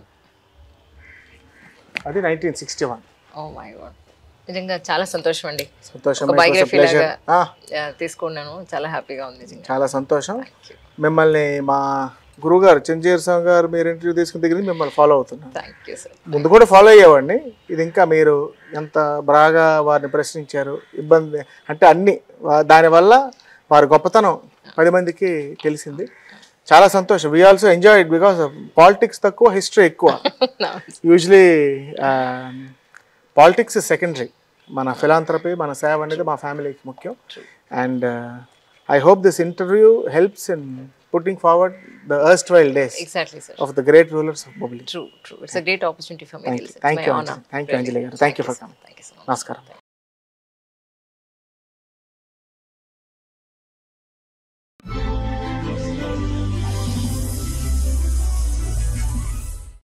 అది nineteen sixty one oh my god నిజంగా చాలా సంతోషం అండి సంతోషం ఒక biography ప్లెజర్ లాగా. యా, తీసుకున్నాను చాలా హ్యాపీగా ఉంది నిజంగా చాలా సంతోషం మిమ్మల్ని మా గురువుగారు చంద్రజీర్ స్వామి గారు మీరు ఇంటర్వ్యూ తీసుకున్న దగ్గర నుంచి మిమ్మల్ని ఫాలో అవుతున్నాను థ్యాంక్ యూ సార్ ముందు కూడా ఫాలో అయ్యేవాడిని ఇది ఇంకా మీరు ఎంత బాగా వారిని ప్రశ్నించారు ఇబ్బంది అంటే అన్ని వా- దానివల్ల వారి గొప్పతనం పది మందికి తెలిసింది చాలా సంతోషం we also enjoy it because politics తక్కువ హిస్టరీ ఎక్కువ యూజువలీ పాలిటిక్స్ సెకండరీ మన ఫిలాంథ్రపీ మన సేవ అనేది మా ఫ్యామిలీకి ముఖ్యం and I hope this interview helps in putting forward the erstwhile days exactly sir of the great rulers of Bobbili true true it's a great opportunity for me thank you thank you Anjali thank you Anjali garu thank you for coming thank you so much నమస్కారం